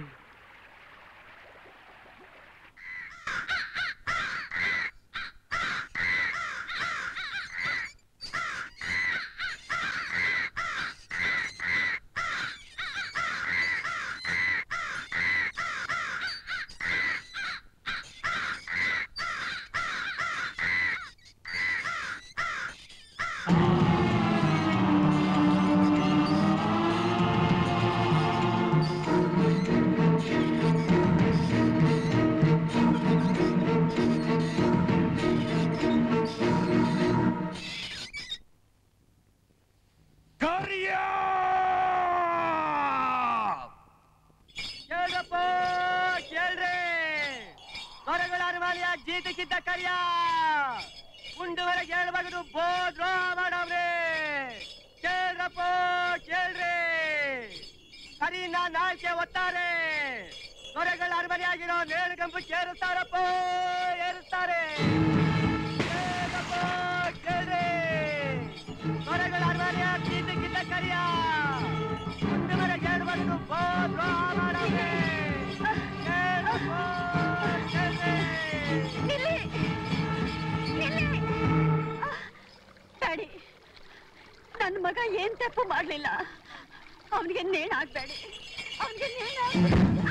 ಕೇಳ್ರಪ್ಪ ಕೇಳ್ರಿ ದೊರೆಗಳ ಅರಮಾನಿಯ ಜೀತಕ್ಕಿದ್ದ ಕರಿಯ ಉಂಡುವರೆಗೆ ಹೇಳ್ಬಾಗದು ಬೋದ್ರ ಮಾಡವ್ರೆ ಕೇಳ್ರಪ್ಪ ಕೇಳ್ರಿ ಕರಿನ ನಾಲ್ಕೆ ಒತ್ತಾರೆ ದೊರೆಗಳ ಅರಮನೆಯಾಗಿರೋ ನೇಣುಗಂಬು ಏರುತ್ತಾರಪ್ಪ ಏರುತ್ತಾರೆ ಕೇಳ್ರಪ್ಪ ಕೇಳ್ರಿ ದೊರೆಗಳ ಅರಮನೆಯ ಜೀತಕ್ಕಿದ್ದ ಕರಿಯ ಉಂಡುವರೆಗೆ ಹೇಳ್ಬಾಗದು ಬೋದ್ರ ಮಾಡವ್ರೆ ಕೇಳ್ರಪ್ಪ ಕೇಳ್ರಿ ನಿಲ್ಲಿ ನಿಲ್ಲಿ ಡ್ಯಾಡಿ ನನ್ನ ಮಗ ಏನ್ ತಪ್ಪು ಮಾಡ್ಲಿಲ್ಲ ಅವನಿಗೆ ನೇಣ್ ಹಾಕ್ಬೇಡಿ ಅವನಿಗೆ ನೇಣ್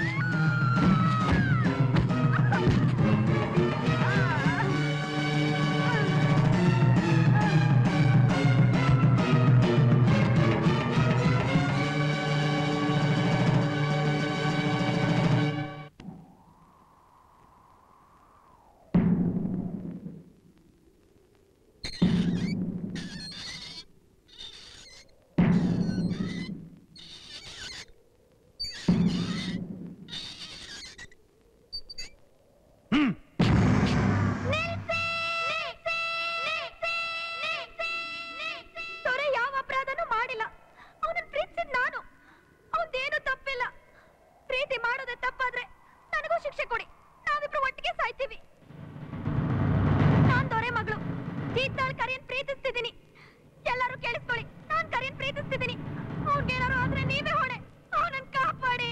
ದೊರೆ ಯಾವ ಅಪರಾಧನೂ ಮಾಡಿಲ್ಲ ಅವನನ್ನ ಪ್ರೀತಿಸಿದ್ ನಾನು ಅವನದೇನು ತಪ್ಪಿಲ್ಲ ಪ್ರೀತಿ ಮಾಡೋದೇ ತಪ್ಪಾದ್ರೆ ನನಗೂ ಶಿಕ್ಷೆ ಕೊಡಿ ನಾವಿಬ್ರು ಒಟ್ಟಿಗೆ ಸಾಯ್ತೀವಿ ನಾನ್ ದೊರೆ ಮಗಳು ಜೀತ್ನಾಳ್ ಕರಿಯನ್ ಪ್ರೀತಿಸ್ತಿದ್ದೀನಿ ಎಲ್ಲರೂ ಕೇಳಿಸ್ಕೊಳ್ಳಿ ನಾನ್ ಕರಿಯನ್ ಪ್ರೀತಿಸ್ತಿದ್ದೀನಿ ಅವ್ನಿಗೇನಾರು ಆದ್ರೆ ನೀವೇ ಹೊಣೆ ಅವನನ್ನ ಕಾಪಾಡಿ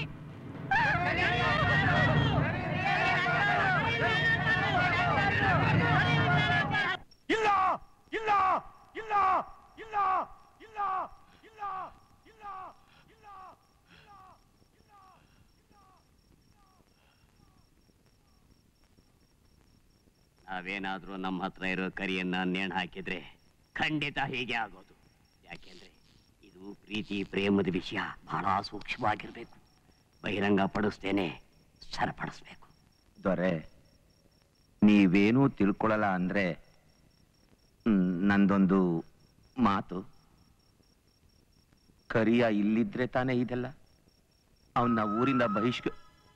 ಇಲ್ಲ ಇಲ್ಲ ಇಲ್ಲ ಇಲ್ಲ ಇಲ್ಲ ಇಲ್ಲ ಇಲ್ಲ ನಾವೇನಾದ್ರೂ ನಮ್ಮ ಹತ್ರ ಇರೋ ಕರಿಯನ್ನ ನೇಣು ಹಾಕಿದ್ರೆ ಖಂಡಿತ ಹೀಗೆ ಆಗೋದು ಯಾಕೆಂದ್ರೆ ಇದು ಪ್ರೀತಿ ಪ್ರೇಮದ ವಿಷಯ ಬಹಳ ಸೂಕ್ಷ್ಮವಾಗಿರ್ಬೇಕು ಬಹಿರಂಗ ಪಡಿಸ್ತೇನೆ ಸರಿಪಡಿಸ್ಬೇಕು ದೊರೆ ನೀವೇನೂ ತಿಳ್ಕೊಳಲ್ಲ ಅಂದ್ರೆ ಮ್, ನಂದೊಂದು ಮಾತು ಕರಿಯ ಇಲ್ಲಿದ್ರೆ ತಾನೇ ಇದೆಲ್ಲ ಅವನ್ನ ಊರಿಂದ ಬಹಿಷ್ಕ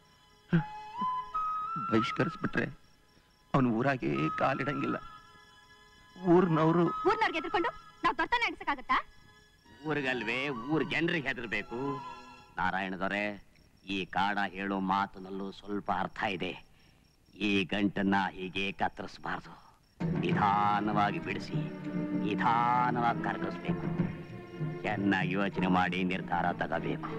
ಬಹಿಷ್ಕರಿಸ್ಬಿಟ್ರೆ ಅವನು ಊರಾಗೆ ಕಾಲಿಡಂಗಿಲ್ಲ ಊರ್ನವರು ಊರ್ನವ್ರಿಗೆ ಎದ್ರುಕೊಂಡು ನಾವ್ ದೊಡ್ಡತನ ನಡೆಸಕ್ಕಾಗತ್ತಾ ಊರಿಗಲ್ವೇ ಊರ್ ಜನರಿಗೆ ಹೆದರ್ಬೇಕು ನಾರಾಯಣದವರೇ ಈ ಕಾಡ ಹೇಳೋ ಮಾತಿನಲ್ಲೂ ಸ್ವಲ್ಪ ಅರ್ಥ ಇದೆ ಈ ಗಂಟನ್ನ ಹೀಗೆ ಕತ್ತರಿಸಬಾರ್ದು ನಿಧಾನವಾಗಿ ಬಿಡಿಸಿ ನಿಧಾನವಾಗಿ ಕರಗಿಸ್ಬೇಕು ಚೆನ್ನಾಗಿ ಯೋಚನೆ ಮಾಡಿ ನಿರ್ಧಾರ ತಗೋಬೇಕು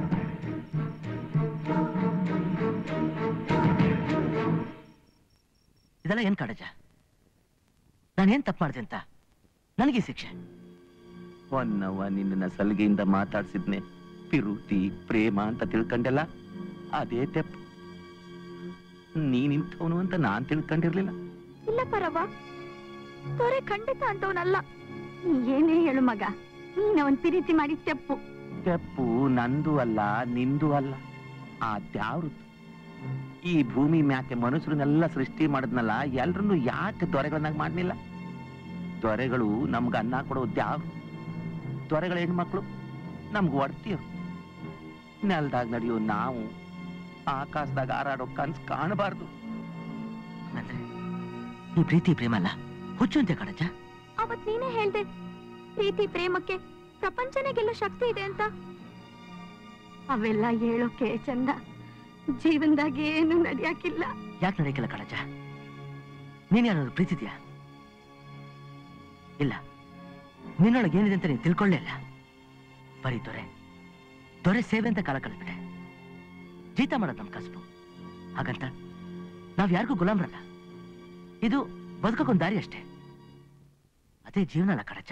ಇದೆಲ್ಲ ಏನ್ ಕಾಡಜ ನಾನೇನ್ ತಪ್ಪು ಮಾಡಿದೆ ಅಂತ ನನಗೆ ಈ ಶಿಕ್ಷೆ ಹೊನ್ನವ್ವ ನಿನ್ನ ಸಲಿಗೆಯಿಂದ ಮಾತಾಡ್ಸಿದ್ನೆ ಪಿರುತಿ ಪ್ರೇಮ ಅಂತ ತಿಳ್ಕೊಂಡೆಲ್ಲ ಅದೇ ತೆಪ್ಪು ನೀನಿಂಥವನು ಅಂತ ನಾನ್ ತಿಳ್ಕೊಂಡಿರ್ಲಿಲ್ಲ ಇಲ್ಲ ಪರವ ದೊರೆ ಖಂಡಿತ ಅಂತವನಲ್ಲ ನೀ ಏನೇ ಹೇಳು ಮಗ ನೀನ್ ಅವನ್ ಪ್ರೀತಿ ಮಾಡಿ ತೆಪ್ಪು ತೆಪ್ಪು ನಂದು ಅಲ್ಲ ನಿಂದು ಅಲ್ಲ ಆ ದ್ಯಾವ್ರು ಈ ಭೂಮಿ ಮ್ಯಾಕೆ ಮನುಷ್ಯರನ್ನೆಲ್ಲ ಸೃಷ್ಟಿ ಮಾಡಿದ್ನಲ್ಲ ಎಲ್ರನ್ನು ಯಾಕೆ ದೊರೆಗಳನ್ನಾಗಿ ಮಾಡ್ಲಿಲ್ಲ ದೊರೆಗಳು ನಮ್ಗೆ ಅನ್ನ ಕೊಡೋ ದ್ಯಾವ್ರು ದೊರೆಗಳ ಹೆಣ್ಮಕ್ಳು ನಮ್ಗೆ ಒಡ್ತೀವ್ ನೆಲ್ದಾಗ ನಡೆಯೋ ನಾವು ಆಕಾಶದಾಗ ಹಾರಾಡೋ ಕನ್ಸ್ ಕಾಣಬಾರ್ದು ಅಂದ್ರೆ ಈ ಪ್ರೀತಿ ಪ್ರೇಮ ಅಲ್ಲ ಹುಚ್ಚು ಅಂತೆ ಕಣಜ್ಜ ಅವತ್ ನೀನೇ ಹೇಳ್ದೆ ಪ್ರೀತಿ ಪ್ರೇಮಕ್ಕೆ ಪ್ರಪಂಚನೇ ಗೆಲ್ಲೋ ಶಕ್ತಿ ಇದೆ ಅಂತ ಅವೆಲ್ಲ ಹೇಳೋಕೆ ಚಂದ ಜೀವನದಾಗ ಏನು ನಡೆಯಾಕಿಲ್ಲ ಯಾಕೆ ನಡೆಯಕ್ಕಿಲ್ಲ ಕಣಜ್ಜ ನೀನ್ ಯಾರಾದ್ರು ಪ್ರೀತಿದ್ಯಾ ಇಲ್ಲ ನಿನ್ನೊಳಗೆ ಏನಿದೆ ಅಂತ ನೀನು ತಿಳ್ಕೊಳ್ಳೇ ಇಲ್ಲ ಬರೀ ದೊರೆ ದೊರೆ ಸೇವೆ ಅಂತ ಕಾಲ ಕಳೆದ್ಬಿಟ್ಟೆ ಜೀತ ಮಾಡೋದು ನಮ್ ಕಸಬು ಹಾಗಂತ ನಾವ್ ಯಾರಿಗೂ ಗುಲಾಮ್ರಲ್ಲ ಇದು ಬದುಕೋಕೊಂದ್ ದಾರಿ ಅಷ್ಟೇ ಅದೇ ಜೀವನ ಅಲ್ಲ ಕಣಜ್ಜ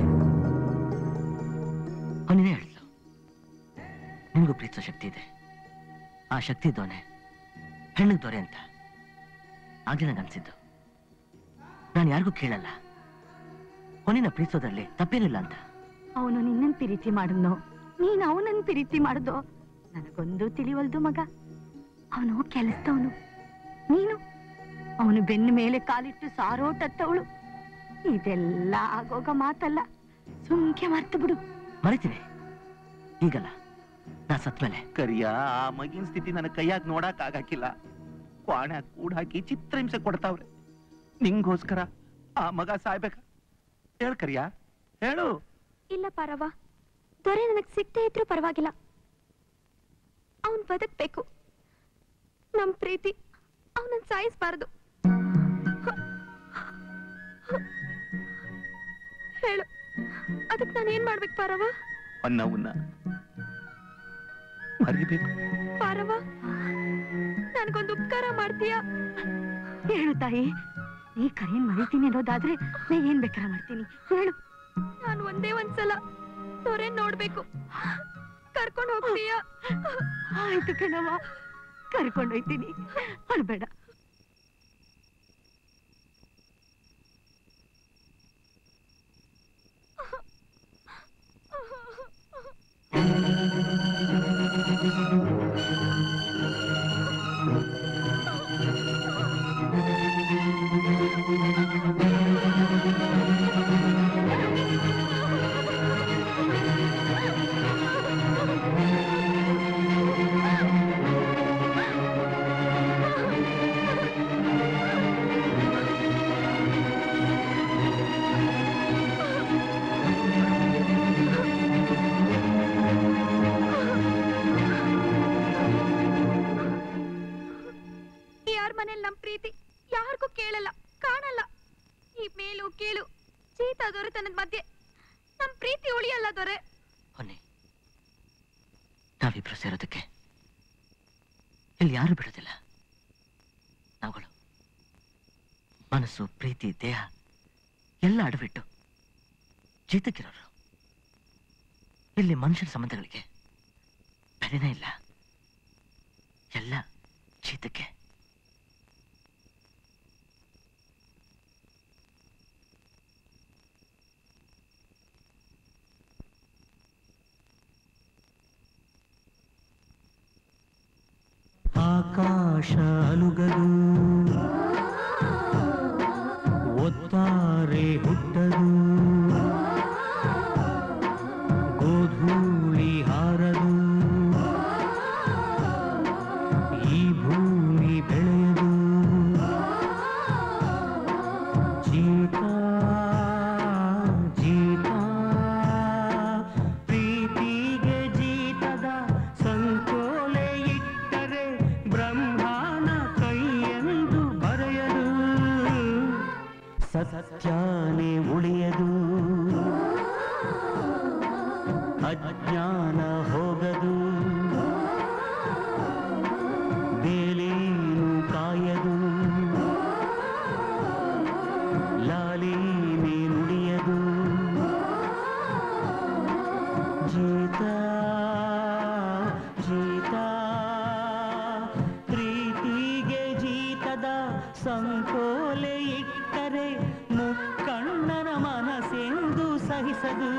ಅವನೇನೇ ಹೇಳಿದ್ಲು ನಿನಗೂ ಪ್ರೀತಿಸೋ ಶಕ್ತಿ ಇದೆ ಆ ಶಕ್ತಿ ದೊನೆ ಹೆಣ್ಣಿಗೆ ದೊರೆ ಅಂತ ಆಗ್ಲೇ ನಂಗೆ ಅನ್ಸಿದ್ದು ನಾನು ಯಾರಿಗೂ ಕೇಳಲ್ಲ ಹೊನಿನ ಪ್ರೀತಿಸೋದ್ರಲ್ಲಿ ತಪ್ಪೇನಿಲ್ಲ ಅಂತ ಅವನು ನಿನ್ನನ್ ಪ್ರೀತಿ ಮಾಡಿದ್ನೋ ನೀನ್ ಅವನನ್ನ ಪ್ರೀತಿ ಮಾಡ್ದೋ ನನಗೊಂದು ತಿಳಿವಲ್ದು ಮಗ ಅವನು ಕೆಲಸದವನು ನೀನು ಅವನು ಬೆನ್ನ ಮೇಲೆ ಕಾಲಿಟ್ಟು ಸಾರೋಟತ್ತವಳು ಇದೆಲ್ಲ ಆಗೋಗ ಮಾತಲ್ಲ ಸುಮ್ಕೆ ಮರ್ತು ಬಿಡು ಮರಿತೀನಿ ಈಗಲ್ಲ ನಾ ಸತ್ಮೇಲೆ ಕರಿಯ ಆ ಮಗಿನ ಸ್ಥಿತಿ ನನ್ನ ಕೈಯಾಗ ನೋಡಕ್ ಆಗಾಕಿಲ್ಲ ಕ್ವಾಣ ಕೂಡ ಹಾಕಿ ಚಿತ್ರಹಿಂಸೆ ಕೊಡ್ತಾವ್ರೆ ನಿಂಗೋಸ್ಕರ ಆ ಮಗ ಸಾಯ್ಬೇಕ ಹೇಳ್ ಕರಿಯ ಹೇಳು ಇಲ್ಲ ಪಾರವ್ವ ದೊರೆ ನನಗ್ ಸಿಕ್ತೇ ಇದ್ರೂ ಪರವಾಗಿಲ್ಲ ಅವನ್ ಬದುಕ್ಬೇಕು ನಮ್ ಪ್ರೀತಿ ಅವನನ್ನ ಸಾಯಿಸ್ಬಾರ್ದು ಹೇಳು ಅದಕ್ ನಾನು ಏನ್ ಮಾಡ್ಬೇಕು ಪಾರವ್ವ ಅನ್ನವನ್ನ ಮರಿಬೇಕು ಪಾರವ್ವ ನನ್ಗೊಂದು ಉಪಕಾರ ಮಾಡ್ತೀಯಾ ಹೇಳು ತಾಯಿ ನೀ ಕರೆಯನ್ ಮರಿತೀನಿ ಅನ್ನೋದಾದ್ರೆ ನಾ ಏನ್ ಬೇಕಾರ ಮಾಡ್ತೀನಿ ಹೇಳು ನಾನು ಒಂದೇ ಒಂದ್ಸಲ ದೊರೆ ನೋಡ್ಬೇಕು ಕರ್ಕೊಂಡು ಹೋಗ್ತೀಯಾ ಆಯ್ತು ಕಣವ ಕರ್ಕೊಂಡೋಯ್ತೀನಿ ಅಳ್ಬೇಡ ಯಾರ ಮನೇಲಿ ನಮ್ ಪ್ರೀತಿ ಯಾರಿಗೂ ಕೇಳಲ್ಲ ಕಾಣಲ್ಲ ಈ ಮೇಲು ಕೀಳು ಚೀತ ದೊರೆತನದ ಮಧ್ಯೆ ನಮ್ ಪ್ರೀತಿ ಉಳಿಯಲ್ಲ ದೊರೆ ಹೊನ್ನಿ ನಾವಿಬ್ರು ಸೇರೋದಕ್ಕೆ ಇಲ್ಲಿ ಯಾರು ಬಿಡೋದಿಲ್ಲ ನಾವುಗಳು ಮನಸ್ಸು ಪ್ರೀತಿ ದೇಹ ಎಲ್ಲ ಅಡವಿಟ್ಟು ಜೀತಕ್ಕಿರೋರು ಇಲ್ಲಿ ಮನುಷ್ಯರ ಸಂಬಂಧಗಳಿಗೆ ಬೆಲೆನೇ ಇಲ್ಲ ಎಲ್ಲ ಜೀತಕ್ಕೆ ಆಕಾಶ ಅಲುಗದು ಒತ್ತಾರೆ ಹುಟ್ಟದು ಗೋಧೂಳಿ ಹಾರದು ಈ ಭೂಮಿ ಬೆಳೆಯದು ಜೀತ ಜೀತ ಪ್ರೀತಿಗೆ ಜೀತದ ಸಂಕೋಲೆ ಇಟ್ಟರೆ ಬ್ರಹ್ಮನ ಕೈಯೆಂದು ಬರೆಯದು ಸತ್ಯಾನೆ ಉಳಿಯದು ಅಜ್ಞಾನ ಹೋಗದು ಬೇಲೇನು ಕಾಯದು ಲಾಲೀನೆ ನುಡಿಯದು ಜೀತ ಜೀತ ಪ್ರೀತಿಗೆ ಜೀತದ ಸಂಕೋಲೆ ಇಟ್ಟರೆ ಮುಕ್ಕಣ್ಣನ ಮನಸ್ಸೆಂದು ಸಹಿಸದು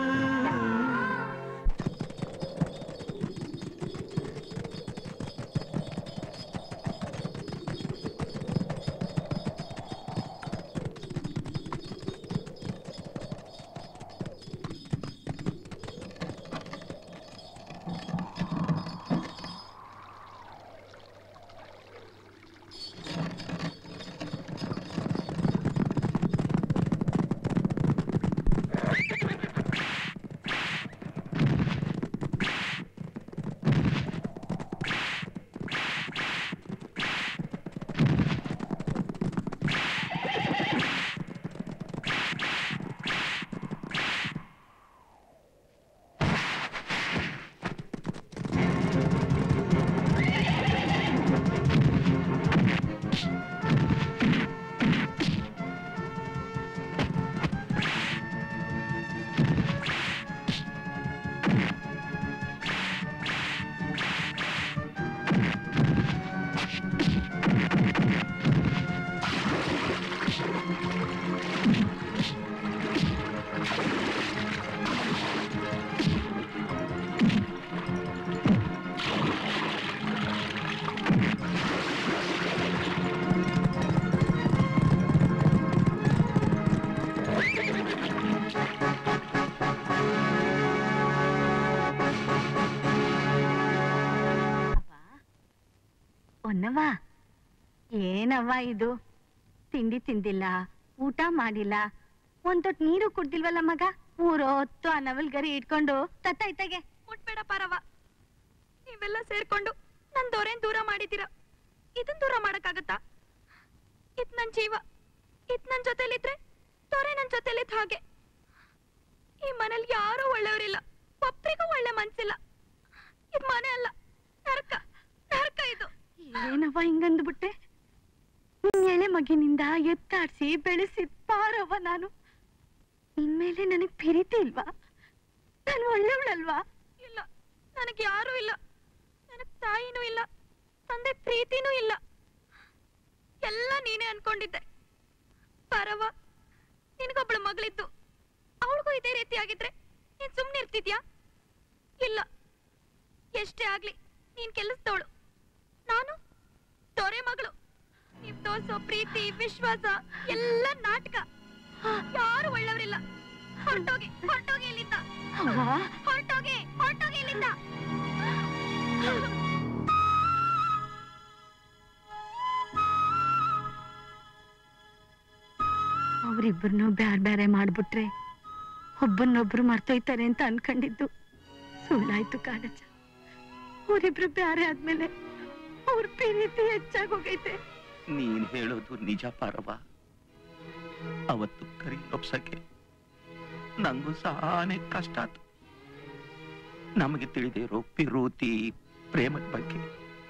ಹೊನ್ನವ್ವ ಏನವ್ವ ಇದು ತಿಂಡಿ ತಿಂದಿಲ್ಲ ಊಟ ಮಾಡಿಲ್ಲ ಒಂದೊಟ್ಟು ನೀರು ಕುಡ್ದಿಲ್ವಲ್ಲ ಮಗ ಊರೊತ್ತು ಆ ನವಲ್ ಗರಿ ಇಟ್ಕೊಂಡು ತತ್ತ ಇತ್ತಗೆ ಮುಟ್ಬೇಡ ಪಾರವ್ವ ನೀವೆಲ್ಲ ಸೇರ್ಕೊಂಡು ನನ್ ದೊರೆನ್ ದೂರ ಮಾಡಿದ್ದೀರ ಇದನ್ ದೂರ ಮಾಡಕ್ಕಾಗತ್ತಾ ಇದ್ ನನ್ ಜೀವ ಇದ್ ನನ್ ಜೊತೆಲಿದ್ರೆ ದೊರೆ ನನ್ ಜೊತೆಲಿದ್ದ ಹಾಗೆ ಈ ಮನೇಲಿ ಯಾರೂ ಒಳ್ಳೆಯವರಿಲ್ಲ ಒಬ್ರಿಗೂ ಒಳ್ಳೆ ಮನ್ಸಿಲ್ಲ ಇದ್ ಮನೆ ಅಲ್ಲ ನರಕ ನರಕ ಇದು ಏನವ್ವ ಹಿಂಗಂದ್ಬಿಟ್ಟೆ ನಿನ್ ಎಳೆ ಮಗಿನಿಂದ ಎತ್ತಾಡ್ಸಿ ಬೆಳೆಸಿದ್ ಪಾರವ್ವ ನಾನು ನಿನ್ಮೇಲೆ ನನಗ್ ಪ್ರೀತಿ ಇಲ್ವಾ ನಾನು ಒಳ್ಳೆವಳಲ್ವಾ ಇಲ್ಲ ನನಗೆ ಯಾರೂ ಇಲ್ಲ ನನಗ್ ತಾಯಿನೂ ಇಲ್ಲ ತಂದೆ ಪ್ರೀತಿನೂ ಇಲ್ಲ ಎಲ್ಲ ನೀನೇ ಅನ್ಕೊಂಡಿದ್ದೆ ಪರವ ನಿನಗೊಬ್ಳು ಮಗಳಿದ್ದು ಅವಳಿಗೂ ಇದೇ ರೀತಿ ಆಗಿದ್ರೆ ನೀನ್ ಸುಮ್ನೆ ಇರ್ತಿದ್ಯಾ ಇಲ್ಲ ಎಷ್ಟೇ ಆಗ್ಲಿ ನೀನ್ ಕೆಲಸದವಳು ನಾನು ದೊರೆ ಮಗಳು ನೀವ್ ತೋರ್ಸೋ ಪ್ರೀತಿ ವಿಶ್ವಾಸ ಎಲ್ಲ ನಾಟಕ ಯಾರು ಒಳ್ಳೆಯವರಿಲ್ಲ ಹೊರಟೋಗಿ ಹೊರಟೋಗಿ ಇಲ್ಲಿಂದ ಹೊರಟೋಗಿ ಹೊರಟೋಗಿ ಇಲ್ಲಿಂದ ಅವ್ರಿಬ್ಬರನ್ನು ಬ್ಯಾರೆ ಬ್ಯಾರೆ ಮಾಡ್ಬಿಟ್ರೆ ಒಬ್ಬನ್ನೊಬ್ರು ಮರ್ತೋಯ್ತಾರೆ ಅಂತ ಅನ್ಕೊಂಡಿದ್ದು ಸುಳ್ಳಾಯ್ತು ಕಾಗಜ ಅವರಿಬ್ರು ಬ್ಯಾರೆ ಆದ್ಮೇಲೆ ಅವ್ರ ಪ್ರೀತಿ ಹೆಚ್ಚಾಗೋಗೈತೆ ನೀನ್ ಹೇಳೋದು ನಿಜ ಪಾರವ ಅವತ್ತು ಕರಿ ಒಪ್ಸಕ್ಕೆ ನಂಗೂ ಸಾನೆ ಕಷ್ಟ ಆಯ್ತು ನಮಗೆ ತಿಳಿದೇ ಇರೋ ಪಿರೂತಿ ಪ್ರೇಮದ ಬಗ್ಗೆ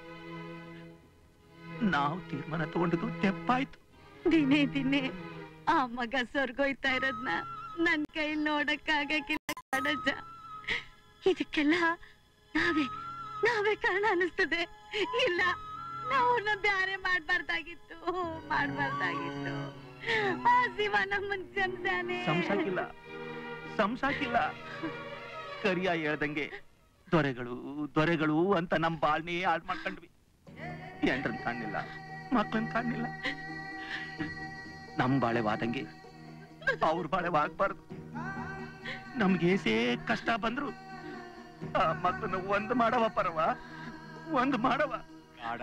ನಾವು ತೀರ್ಮಾನ ತಗೊಂಡಿದ್ದು ತೆಪ್ಪಾಯ್ತು ದಿನೇ ದಿನೇ ಆ ಮಗ ಸ್ವರ್ಗೋಯ್ತಾ ಇರೋದ್ನ ನನ್ ಕೈ ನೋಡಕ್ಕಾಗಕ್ಕಿಲ್ಲ ಕಾಡಜ್ಜ ಇದಕ್ಕೆಲ್ಲ ನಾವೇ ನಾವೇ ಕಾರಣ ಅನಿಸ್ತದೆ ಇಲ್ಲ ನಾವು ಅವ್ರನ್ನ ಬ್ಯಾರೆ ಮಾಡ್ಬಾರ್ದಾಗಿತ್ತು ಮಾಡ್ಬಾರ್ದಾಗಿತ್ತು ಆ ಶಿವ ನಮ್ಮನ್ ಜನ್ದಾನೆ ಸಂಸಾಕಿಲ್ಲ ಸಂಸಾಕಿಲ್ಲ ಕರಿಯ ಹೇಳ್ದಂಗೆ ದೊರೆಗಳು ದೊರೆಗಳು ಅಂತ ನಮ್ ಬಾಳ್ನೇ ಹಾಳು ಮಾಡ್ಕೊಂಡ್ವಿ ಎಂಡ್ರನ್ ಕಾಣಿಲ್ಲ ಮಕ್ಕಳನ್ ಕಾಣಿಲ್ಲ ನಮ್ ಬಾಳೆವಾದಂಗೆ ಅವ್ರ ಬಾಳೆವಾಗ್ಬಾರ್ದು ನಮ್ಗೆ ಏಸೇ ಕಷ್ಟ ಬಂದ್ರು ಆ ಮಕ್ಕಳನ್ನ ಒಂದ್ ಮಾಡವ ಪರವ ಒಂದ್ ಮಾಡವ ಕಾಡ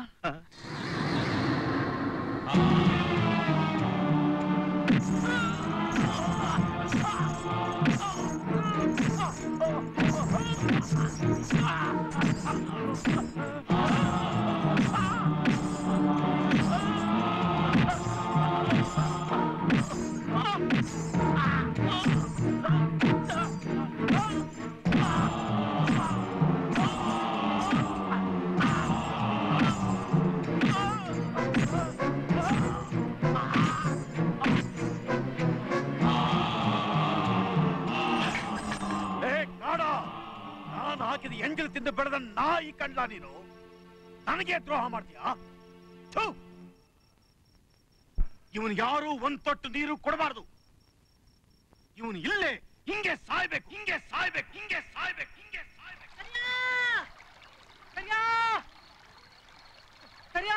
ಏ ಕಾಡ ನಾನು ಹಾಕಿದ ಎಂಜಲ್ ತಿಂದು ಬೆಳೆದ ನಾಯಿ ಕಂಡ್ಲ ನೀನು ನನಗೆ ದ್ರೋಹ ಮಾಡ್ತೀಯಾ ಇವನ್ ಯಾರು ಒಂದ್ ತೊಟ್ಟು ನೀರು ಕೊಡಬಾರ್ದು ಇವನು ಇಲ್ಲೇ ಹಿಂಗೆ ಸಾಯ್ಬೇಕು ಹಿಂಗೆ ಸಾಯ್ಬೇಕು ಹಿಂಗೆ ಸಾಯ್ಬೇಕು ಹಿಂಗೆ ಸಾಯ್ಬೇಕು ಕರಿಯ ಕರಿಯ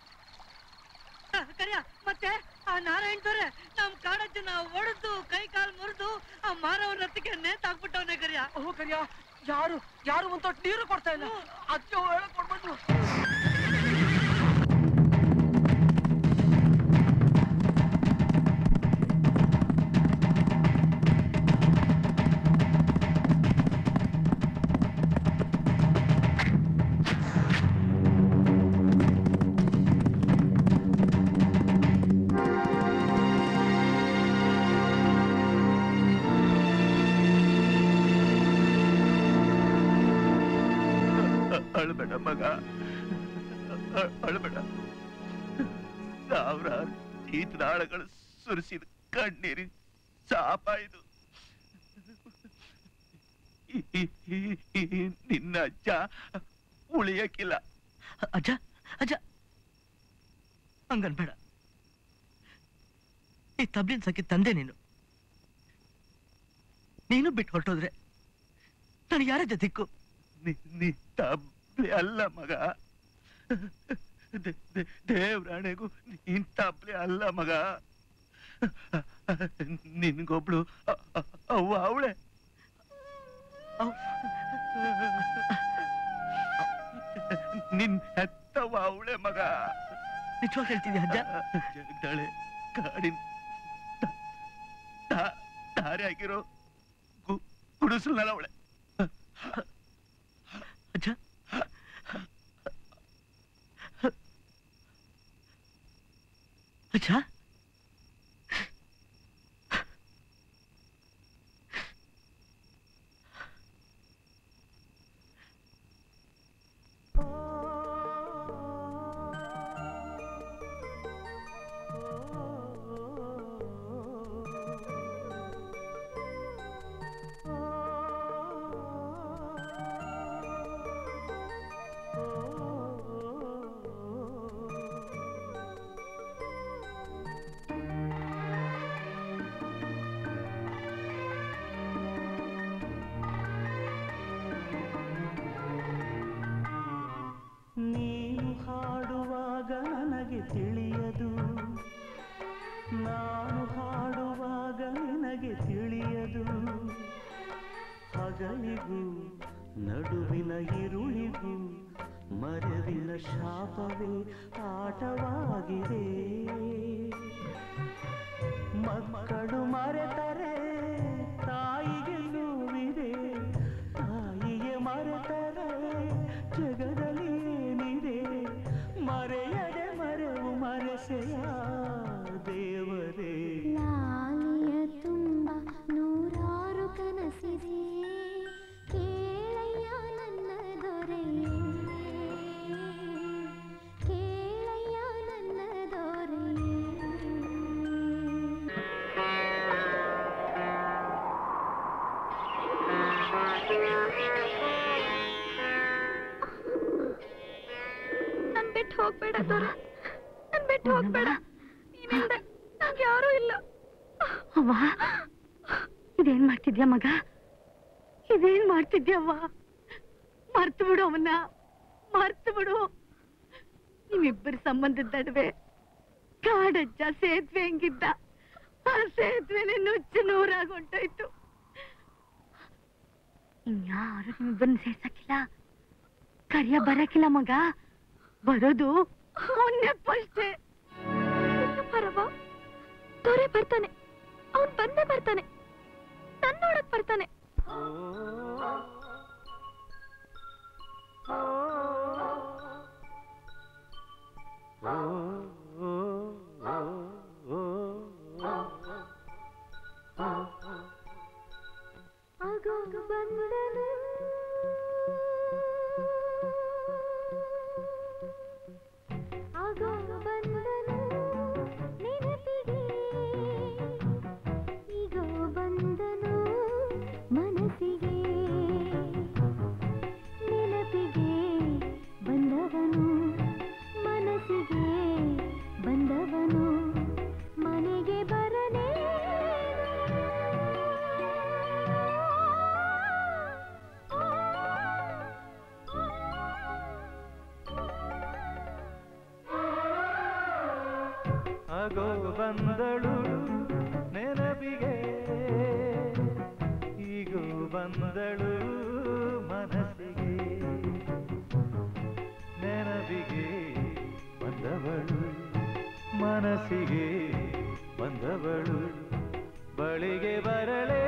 ಕರಿಯ ಮತ್ತೆ ಆ ನಾರಾಯಣ್ ದೊರೆ ನಮ್ ಕಾಡಜ್ಜನ ಒಡೆದು ಕೈ ಕಾಲು ಮುರಿದು ಆ ಮಾನವನ ಹತ್ತಿಗೆ ನೇತಾಕ್ಬಿಟ್ಟವನೇ ಕರಿಯ ಓ ಕರಿಯ ಯಾರು ಯಾರು ಒಂದ್ ತೊಟ್ಟು ನೀರು ಕೊಡ್ತಾ ಇಲ್ಲ ಅಜ್ಜ ಹೇಳಕ್ ಕೊಡ್ಬಂದು ಅಳ್ಬೇಡ ಮಗ ಅ- ಅಳ್ಬೇಡ ಸಾವಿರಾರು ಜೀತದಾಳಗಳು ಸುರಿಸಿದ ಕಣ್ಣೀರಿ ಶಾಪ ಇದು ಈ- ಈ- ಈ- ಈ ನಿನ್ನ ಅಜ್ಜ ಉಳಿಯಕ್ಕಿಲ್ಲ ಅಜ್ಜ ಅಜ್ಜ ಹಂಗನ್ಬೇಡ ಈ ತಬ್ಲಿನ್ ಸಖಿ ತಂದೆ ನೀನು ನೀನು ಬಿಟ್ಟು ಹೊರಟೋದ್ರೆ ನನಗೆ ಯಾರಜ್ಜ ದಿಕ್ಕು ನಿ- ನಿ ತಬ್ಲಿ ಅಲ್ಲ ಮಗ ದೇ- ದೇ- ದೇವ್ರಾಣೆಗೂ ನೀನ್ ತಬ್ಲಿ ಅಲ್ಲ ಮಗ ನಿನ್ಗೊಬ್ಳು ಅ- ಅ- ಅವ್ವ ಅವಳೆ ನಿನ್ ಹೆತ್ತವ ಅವಳೆ ಮಗ ನಿಜವಾಗ ಹೇಳ್ತಿದ್ಯಾ ಅಜ್ಜ ಜಗದಾಳೆ ಕಾಡಿನ ದ- ದ- ದಾರಿ ಆಗಿರೋ ಗುಡಿಸಲ್ನಲ್ಲ ಅವಳೆ ಅಜ್ಜ ಅಜ್ಜ ನೀನು ಹಾಡುವಾಗ ನನಗೆ ತಿಳಿಯದು ನಾನು ಹಾಡುವಾಗ ನಿನಗೆ ತಿಳಿಯದು ಹಗಲಿಗೂ ನಡುವಿನ ಇರುಳಿಗೂ ಮರವಿನ ಶಾಪವೇ ಆಟವಾಗಿದೆ ಮಕ್ಕಳು ಮರೆತರೆ ತಾಯಿಗೆ ನೋವಿದೆ ತಾಯಿಗೆ ಮರೆತರೆ ಜಗದಲ್ಲಿ ಏನಿದೆ ಮರೆಯದೆ ಮರೆವು ಮರೆಸೆಯ ದೇವರೇ ಲಾಲಿಯ ತುಂಬ ನೂರಾರು ಕನಸಿದೆ ಕೇಳಯ್ಯ ನನ್ನ ದೊರೆಯೇ ಕೇಳಯ್ಯ ನನ್ನ ದೊರೆಯೇ ನನ್ ಬಿಟ್ಟು ಹೋಗ್ಬೇಡ ದೊರೆ ನನ್ ಬಿಟ್ಟು ಹೋಗ್ಬೇಡ ನೀನಿಲ್ದೆ ನಂಗೆ ಯಾರೂ ಇಲ್ಲ ಅವ್ವ ಇದೇನ್ ಮಾಡ್ತಿದ್ಯಾ ಮಗ ಇದೇನ್ ಮಾಡ್ತಿದ್ಯವ್ವ ಮರ್ತು ಬಿಡು ಅವನ್ನ ಮರ್ತು ಬಿಡು ನಿಮ್ಮಿಬ್ಬರ ಸಂಬಂಧದ ನಡುವೆ ಕಾಡಜ್ಜ ಸೇತುವೆ ಹೆಂಗಿದ್ದ ಆ ಸೇತುವೆನೆ ನುಚ್ಚು ನೂರಾಗಿ ಹೊಂಟೋಯ್ತು ಇನ್ಯಾರು ನಿಮ್ಮಿಬ್ಬರನ್ನ ಸೇರ್ಸಕ್ಕಿಲ್ಲ ಕರಿಯ ಬರಕ್ಕಿಲ್ಲ ಮಗ ಬರೋದು ಅವನ್ನೆಪ್ಪಷ್ಟೇ ಪರವ ದೊರೆ ಬರ್ತಾನೆ ಅವನ್ ಬಂದೇ ಬರ್ತಾನೆ ನನ್ ನೋಡಕ್ ಬರ್ತಾನೆ ಆಗೋ ಬಂದನು ಆಗೋ ಬಂದನು ನೆನಪಿಗೆ ಈಗೋ ಬಂದನು ಮನಸ್ಸಿಗೆ ನೆನಪಿಗೆ ಬಂದವನು ಮನಸ್ಸಿಗೆ ಬಂದವನು ಮನೆಗೆ ಬರಲೇ ಆಗೋ ಬಂದಳು ನೆನಪಿಗೆ ಈಗೋ ಬಂದಳು ಮನಸ್ಸಿಗೆ ನೆನಪಿಗೆ ಬಂದವಳು ಮನಸ್ಸಿಗೆ ಬಂದವಳು ಬಳಿಗೆ ಬರಲೇ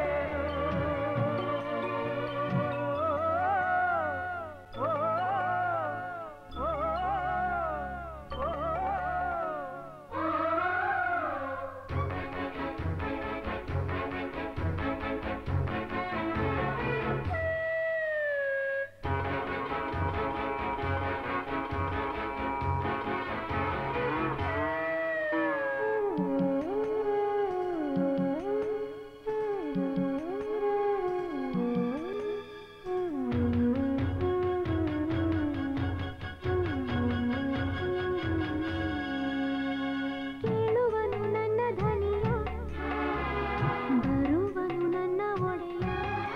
ಕೇಳುವನು ನನ್ನ ಧ್ವನಿಯ ಬರುವನು ನನ್ನ ಒಡೆಯ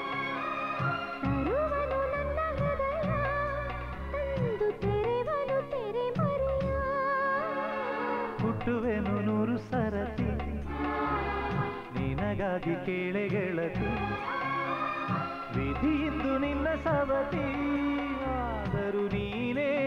ತರುವನು ನನ್ನ ಹೃದಯ ತಂದು ತೆರೆವನು ತೆರೆ ಮರೆಯ ಹುಟ್ಟುವೆನು ನೂರು ಸರತಿ ನಿನಗಾಗಿ ಕೇಳೆ ಗೆಳತಿ ವಿಧಿಯಿಂದು ನಿನ್ನ ಸವತಿ ಆದರೂ ನೀನೇ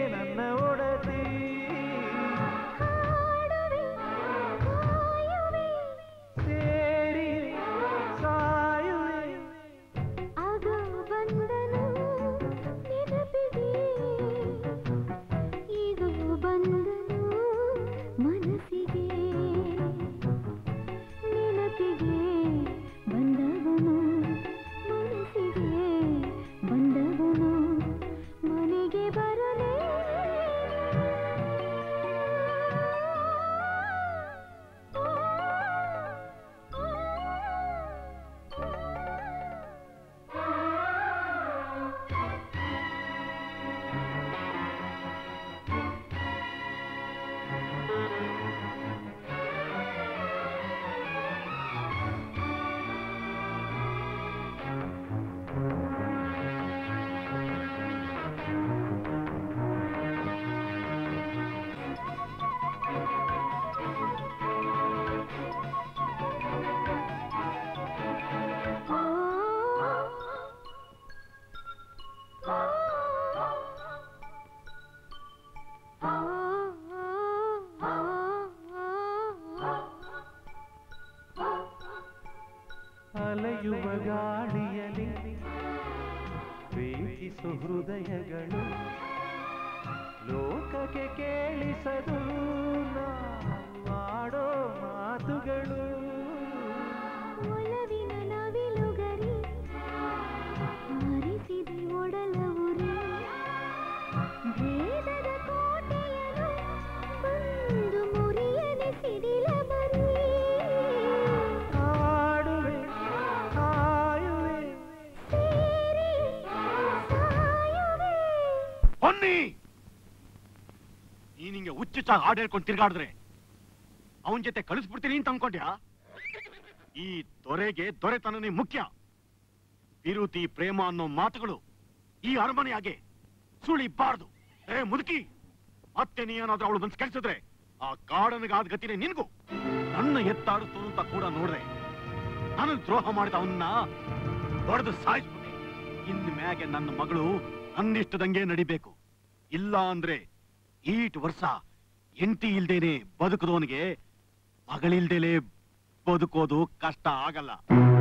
ಸುಹೃದಯಗಳು ಲೋಕಕ್ಕೆ ಕೇಳಿಸದು ಮಾಡೋ ಮಾತುಗಳು ಒಲವಿನ ನವಿಲುಗರಿ ಮರೆಸಿದೆ ಒಡಲ ಉರಿ ಭೇದದ ಕೋಟೆಯನು ಬಂದು ಮುರಿಯದೆ ಸಿಡಿಲ ಬರಿ ಆಡುವೆ ಕಾಯುವೆ ಸೇರಿ ಸಾಯುವೆ ಬನ್ನಿ ನೀನ್ ಹಿಂಗೆ ಹುಚ್ಚುಚ್ಚಾಗಿ ಹಾಡು ಹೇಳ್ಕೊಂಡು ತಿರ್ಗಾಡಿದ್ರೆ ಅವನ್ ಜೊತೆ ಕಳಿಸ್ಬಿಡ್ತೀನಿ ಅಂತ ಅನ್ಕೊಂಡ್ಯಾ ಈ ದೊರೆಗೆ ದೊರೆತನನೇ ಮುಖ್ಯ ವಿರುತಿ ಪ್ರೇಮ ಅನ್ನೋ ಮಾತುಗಳು ಈ ಅರಮನೆಯಾಗೆ ಸುಳಿಬಾರ್ದು ಏ ಮುದುಕಿ ಮತ್ತೆ ನೀ ಏನಾದ್ರೂ ಅವಳು ಮನ್ಸು ಕೆಲ್ಸಿದ್ರೆ ಆ ಕಾಡನಿಗಾದ ಗತಿನೇ ನಿನ್ಗೂ ನನ್ನ ಎತ್ತಾಡಿಸ್ತು ಅಂತ ಕೂಡ ನೋಡ್ದೆ ನನಗ್ ದ್ರೋಹ ಮಾಡಿದ ಅವನ್ನ ಹೊಡೆದು ಸಾಯಿಸ್ಬಿಟ್ಟೆ ಇನ್ ಮ್ಯಾಗೆ ನನ್ನ ಮಗಳು ನನ್ನಿಷ್ಟದಂಗೆ ನಡಿಬೇಕು ಇಲ್ಲ ಅಂದ್ರೆ ಈಟ್ ವರ್ಷ ಎಂಟಿ ಇಲ್ದೇನೆ ಬದುಕದವನಿಗೆ ಮಗಳಿಲ್ದೇನೆ ಬದುಕೋದು ಕಷ್ಟ ಆಗಲ್ಲ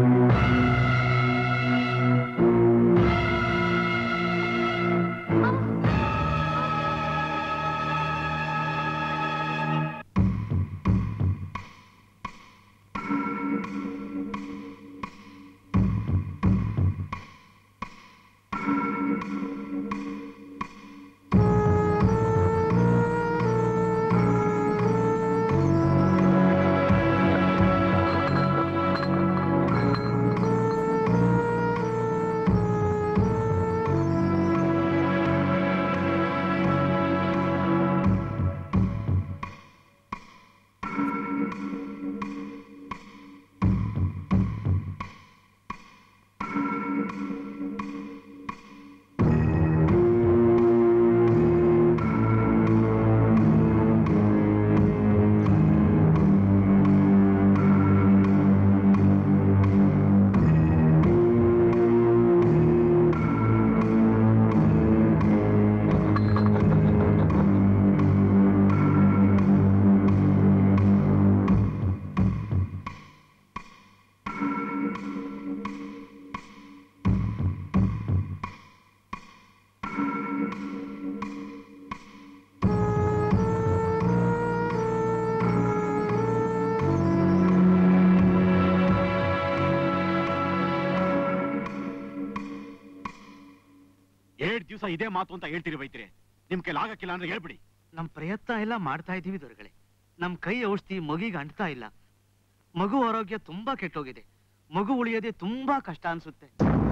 ಎರಡ್ ದಿವಸ ಇದೇ ಮಾತು ಅಂತ ಹೇಳ್ತೀರಿ ಬೈತ್ರಿ ನಿಮ್ ಕೈಲಿ ಆಗಕ್ಕಿಲ್ಲ ಅಂದ್ರೆ ಹೇಳ್ಬಿಡಿ ನಮ್ ಪ್ರಯತ್ನ ಎಲ್ಲ ಮಾಡ್ತಾ ಇದೀವಿ ದೊರೆಗಳೇ ನಮ್ ಕೈ ಔಷಧಿ ಮಗಿಗೆ ಅಂಟ್ತಾ ಇಲ್ಲ ಮಗು ಆರೋಗ್ಯ ತುಂಬಾ ಕೆಟ್ಟೋಗಿದೆ ಮಗು ಉಳಿಯೋದೇ ತುಂಬಾ ಕಷ್ಟ ಅನ್ಸುತ್ತೆ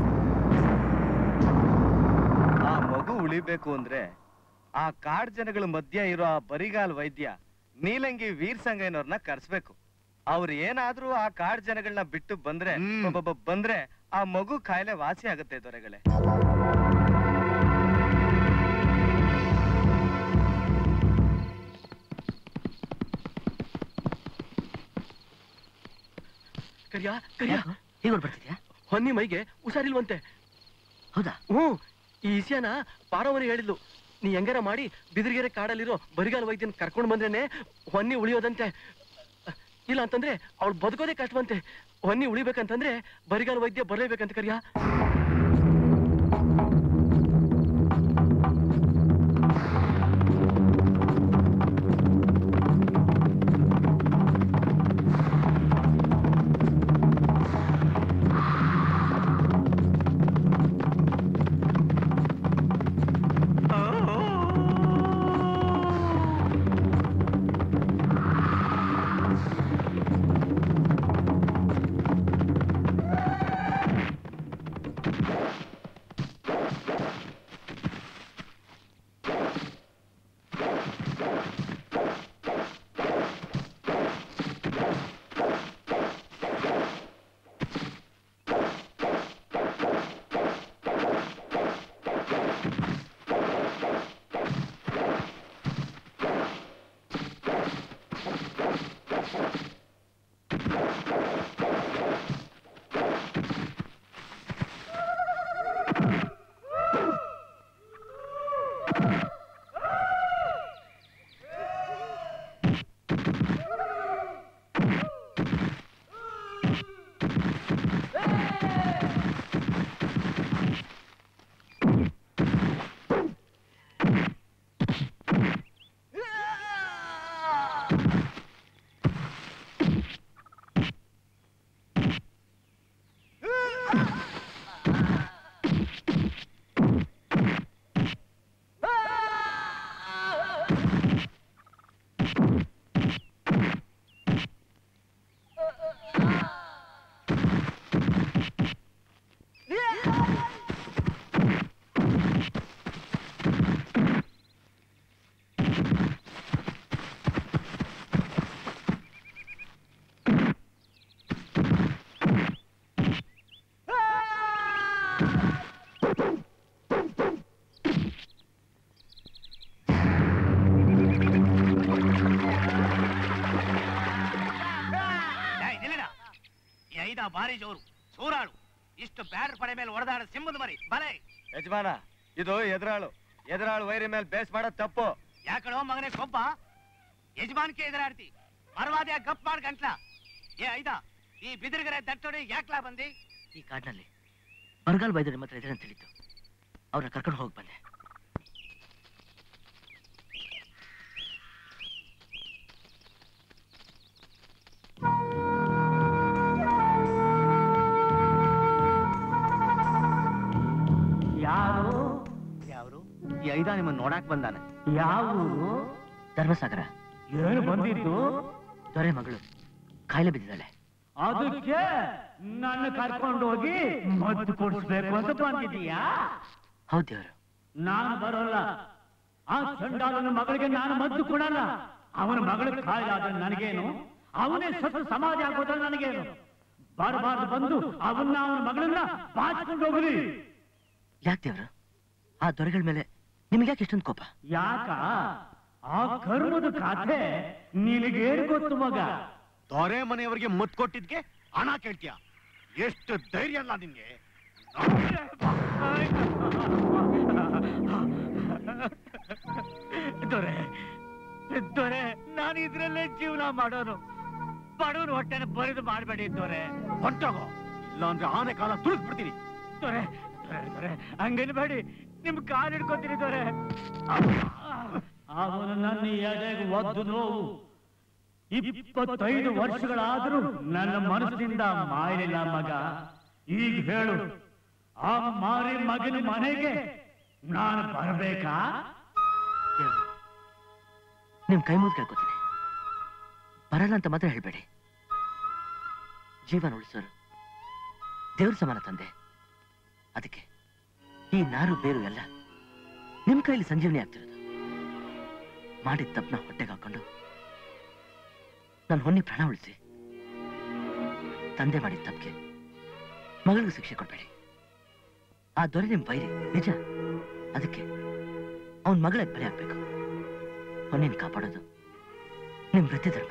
ಆ ಮಗು ಉಳಿಬೇಕು ಅಂದ್ರೆ ಆ ಕಾಡ್ ಜನಗಳ ಮಧ್ಯ ಇರೋ ಆ ಬರಿಗಾಲ್ ವೈದ್ಯ ನೀಲಂಗಿ ವೀರ್ ಸಂಗಯ್ಯನವ್ರನ್ನ ಕರ್ಸ್ಬೇಕು ಅವ್ರು ಏನಾದ್ರೂ ಆ ಕಾಡ್ ಜನಗಳನ್ನ ಬಿಟ್ಟು ಬಂದ್ರೆ ಬ- ಬ- ಬಂದ್ರೆ ಆ ಮಗು ಕಾಯಿಲೆ ವಾಸಿ ಆಗುತ್ತೆ ದೊರೆಗಳೇ ಕರಿಯಾ ಕರಿಯಾ ಹೇಗೆ ಬರ್ತಿದ್ಯಾ ಹೊನ್ನಿ ಮೈಗೆ ಹುಷಾರಿಲ್ವಂತೆ ಹೌದಾ ಹ್ಞೂ ಈ ವಿಷಯನ ಪಾರವರಿ ಹೇಳಿದ್ಲು ನೀ ಹೆಂಗಾರ ಮಾಡಿ ಬಿದಿರ್ಗೆರೆ ಕಾಡಲ್ಲಿರೋ ಬರಿಗಾಲ ವೈದ್ಯನ್ ಕರ್ಕೊಂಡು ಬಂದ್ರೇನೆ ಹೊನ್ನಿ ಉಳಿಯೋದಂತೆ ಇಲ್ಲ ಅಂತಂದ್ರೆ ಅವಳು ಬದುಕೋದೇ ಕಷ್ಟವಂತೆ ಹೊನ್ನಿ ಉಳಿಬೇಕಂತಂದ್ರೆ ಬರಿಗಾಲ ವೈದ್ಯ ಬರಲೇಬೇಕಂತ ಕರಿಯಾ ಏಯ್, ನಿಲ್ಲಿಡ. ಈ ಐದ ಭಾರಿ ಜೋರು ಸೂರಾಳು ಇಷ್ಟು ಬ್ಯಾರ್ ಪಡೆ ಮೇಲೆ ಹೊಡೆದಾಡ ಸಿಂಹದ ಮರಿ ಬಲೆ ಯಜಮಾನ ಇದು ಎದುರಾಳು ಎದುರಾಳು ವೈರಿ ಮೇಲೆ ಬೇಸ್ ಮಾಡೋದ್ ತಪ್ಪು ಯಾಕಳೋ ಮಗನೇ ಕೊಬ್ಬ ಯಜಮಾನ್ಕೆ ಎದುರಾಡ್ತಿ ಮರವಾದ ಗಪ್ ಮಾಡ್ ಗಂಟ್ಲ ಏ ಐದ ಈ ಬಿದಿರುಗರೆ ದಟ್ಟೋಡಿ ಯಾಕ್ಲಾ ಬಂದಿ ಈ ಕಾಡಿನಲ್ಲಿ ಬರಗಾಲ ಬೈದ್ರೆ ನಿಮ್ಮ ಹತ್ರ ಇದೆ ಅಂತ ತಿಳಿತು ಅವ್ರನ್ನ ಕರ್ಕೊಂಡು ಹೋಗಿ ಬಂದೆ ಯಾರು ಯಾರು ಈ ಐದ ನಿಮ್ಮನ್ನ ನೋಡಾಕ್ ಬಂದಾನೆ ಯಾವ ಊರು ಧರ್ಮಸಾಗರ ಏನು ಬಂದಿದ್ದು ದೊರೆ ಮಗಳು ಕಾಯಿಲೆ ಬಿದ್ದಿದ್ದಾಳೆ ಅದಕ್ಕೆ ನನ್ನ ಕರ್ಕೊಂಡು ಹೋಗಿ ಮದ್ದು ಕೊಡಿಸ್ಬೇಕು ಅಂತ ಬಂದಿದೀಯಾ ಹೌದ್ ದೇವ್ರು ನಾನು ಬರೋಲ್ಲ ಆ ಚಂಡಾಲನ ಮಗಳಿಗೆ ನಾನು ಮದ್ದು ಕೊಡಲ್ಲ ಅವನ ಮಗಳ ಕಾಯಿಲೆ ಆದ್ರೆ ನನಗೇನು ಅವನೇ ಸತ್ತು ಸಮಾಧಿ ಆಗೋದ್ರೆ ನನಗೇನು ಬರಬಾರ್ದು ಬಂದು ಅವನ್ನ ಅವನ ಮಗಳನ್ನ ಬಾಚ್ಕೊಂಡು ಹೋಗ್ಲಿ ಯಾಕೆ ದೇವ್ರು ಆ ದೊರೆಗಳ ಮೇಲೆ ನಿಮ್ಗೆ ಯಾಕೆ ಇಷ್ಟೊಂದು ಕೋಪ ಯಾಕ ಆ ಕರ್ಮದ ಖಾತೆ ನಿನಗೇನು ಗೊತ್ತು ಮಗ ದೊರೆ ಮನೆಯವರಿಗೆ ಮುತ್ ಕೊಟ್ಟಿದ್ಗೆ ಹಣ ಕೇಳ್ತೀಯ ಎಷ್ಟು ಧೈರ್ಯ ಅಲ್ಲ ನಿನ್ಗೆ ದೊರೆ ದೊರೆ ನಾನು ಇದ್ರಲ್ಲೇ ಜೀವನ ಮಾಡೋನು ಬಡವನ ಹೊಟ್ಟೆನ ಬರಿದು ಮಾಡಬೇಡಿ ದೊರೆ ಹೊಂಟೋಗೋ ಇಲ್ಲಾಂದ್ರೆ ಆನೆ ಕಾಲ ತುಳಿದ್ಬಿಡ್ತೀನಿ ದೊರೆ ದೊರೆ ದೊರೆ ಹಂಗನ್ಬೇಡಿ ನಿಮ್ ಕಾಲ್ ಹಿಡ್ಕೊತೀನಿ ದೊರೆ ಅವನು ನನ್ನ ಎದೆಗೆ ಒದ್ದು ನೋವು ಇಪ್ಪತ್ತೈದು ವರ್ಷಗಳಾದ್ರೂ ನನ್ನ ಮನಸ್ಸಿನಿಂದ ಮಾಯಲಿಲ್ಲ ಮಗ ಈಗ ಹೇಳು ಆ ಮಾರಿ ಮಗನ ಮನೆಗೆ ನಾನು ಬರಬೇಕಾ ದೇವ್ರು ನಿಮ್ ಕೈ ಮುಗಿದು ಕೇಳ್ಕೊತೀನಿ ಬರಲ್ಲ ಅಂತ ಮಾತ್ರ ಹೇಳ್ಬೇಡಿ ಜೀವನ ಉಳಿಸೋರು ದೇವ್ರ ಸಮಾನ ತಂದೆ ಅದಕ್ಕೆ ಈ ನಾರು ಬೇರು ಎಲ್ಲ ನಿಮ್ ಕೈಲಿ ಸಂಜೀವನಿ ಆಗ್ತಿರೋದು ಮಾಡಿದ ತಪ್ಪನ ಹೊಟ್ಟೆಗೆ ಹಾಕೊಂಡು ನನ್ನ ಹೊನ್ನಿ ಪ್ರಾಣ ಉಳಿಸಿ ತಂದೆ ಮಾಡಿದ ತಪ್ಪಿಗೆ ಮಗಳಿಗೂ ಶಿಕ್ಷೆ ಕೊಡ್ಬೇಡಿ ಆ ದೊರೆ ನಿಮ್ ಬೈರಿ ನಿಜ ಅದಕ್ಕೆ ಅವನ್ ಮಗಳ ಬಲಿ ಆಗ್ಬೇಕು ಹೊನ್ನಿನ ಕಾಪಾಡೋದು ನಿಮ್ ವೃತ್ತಿ ಧರ್ಮ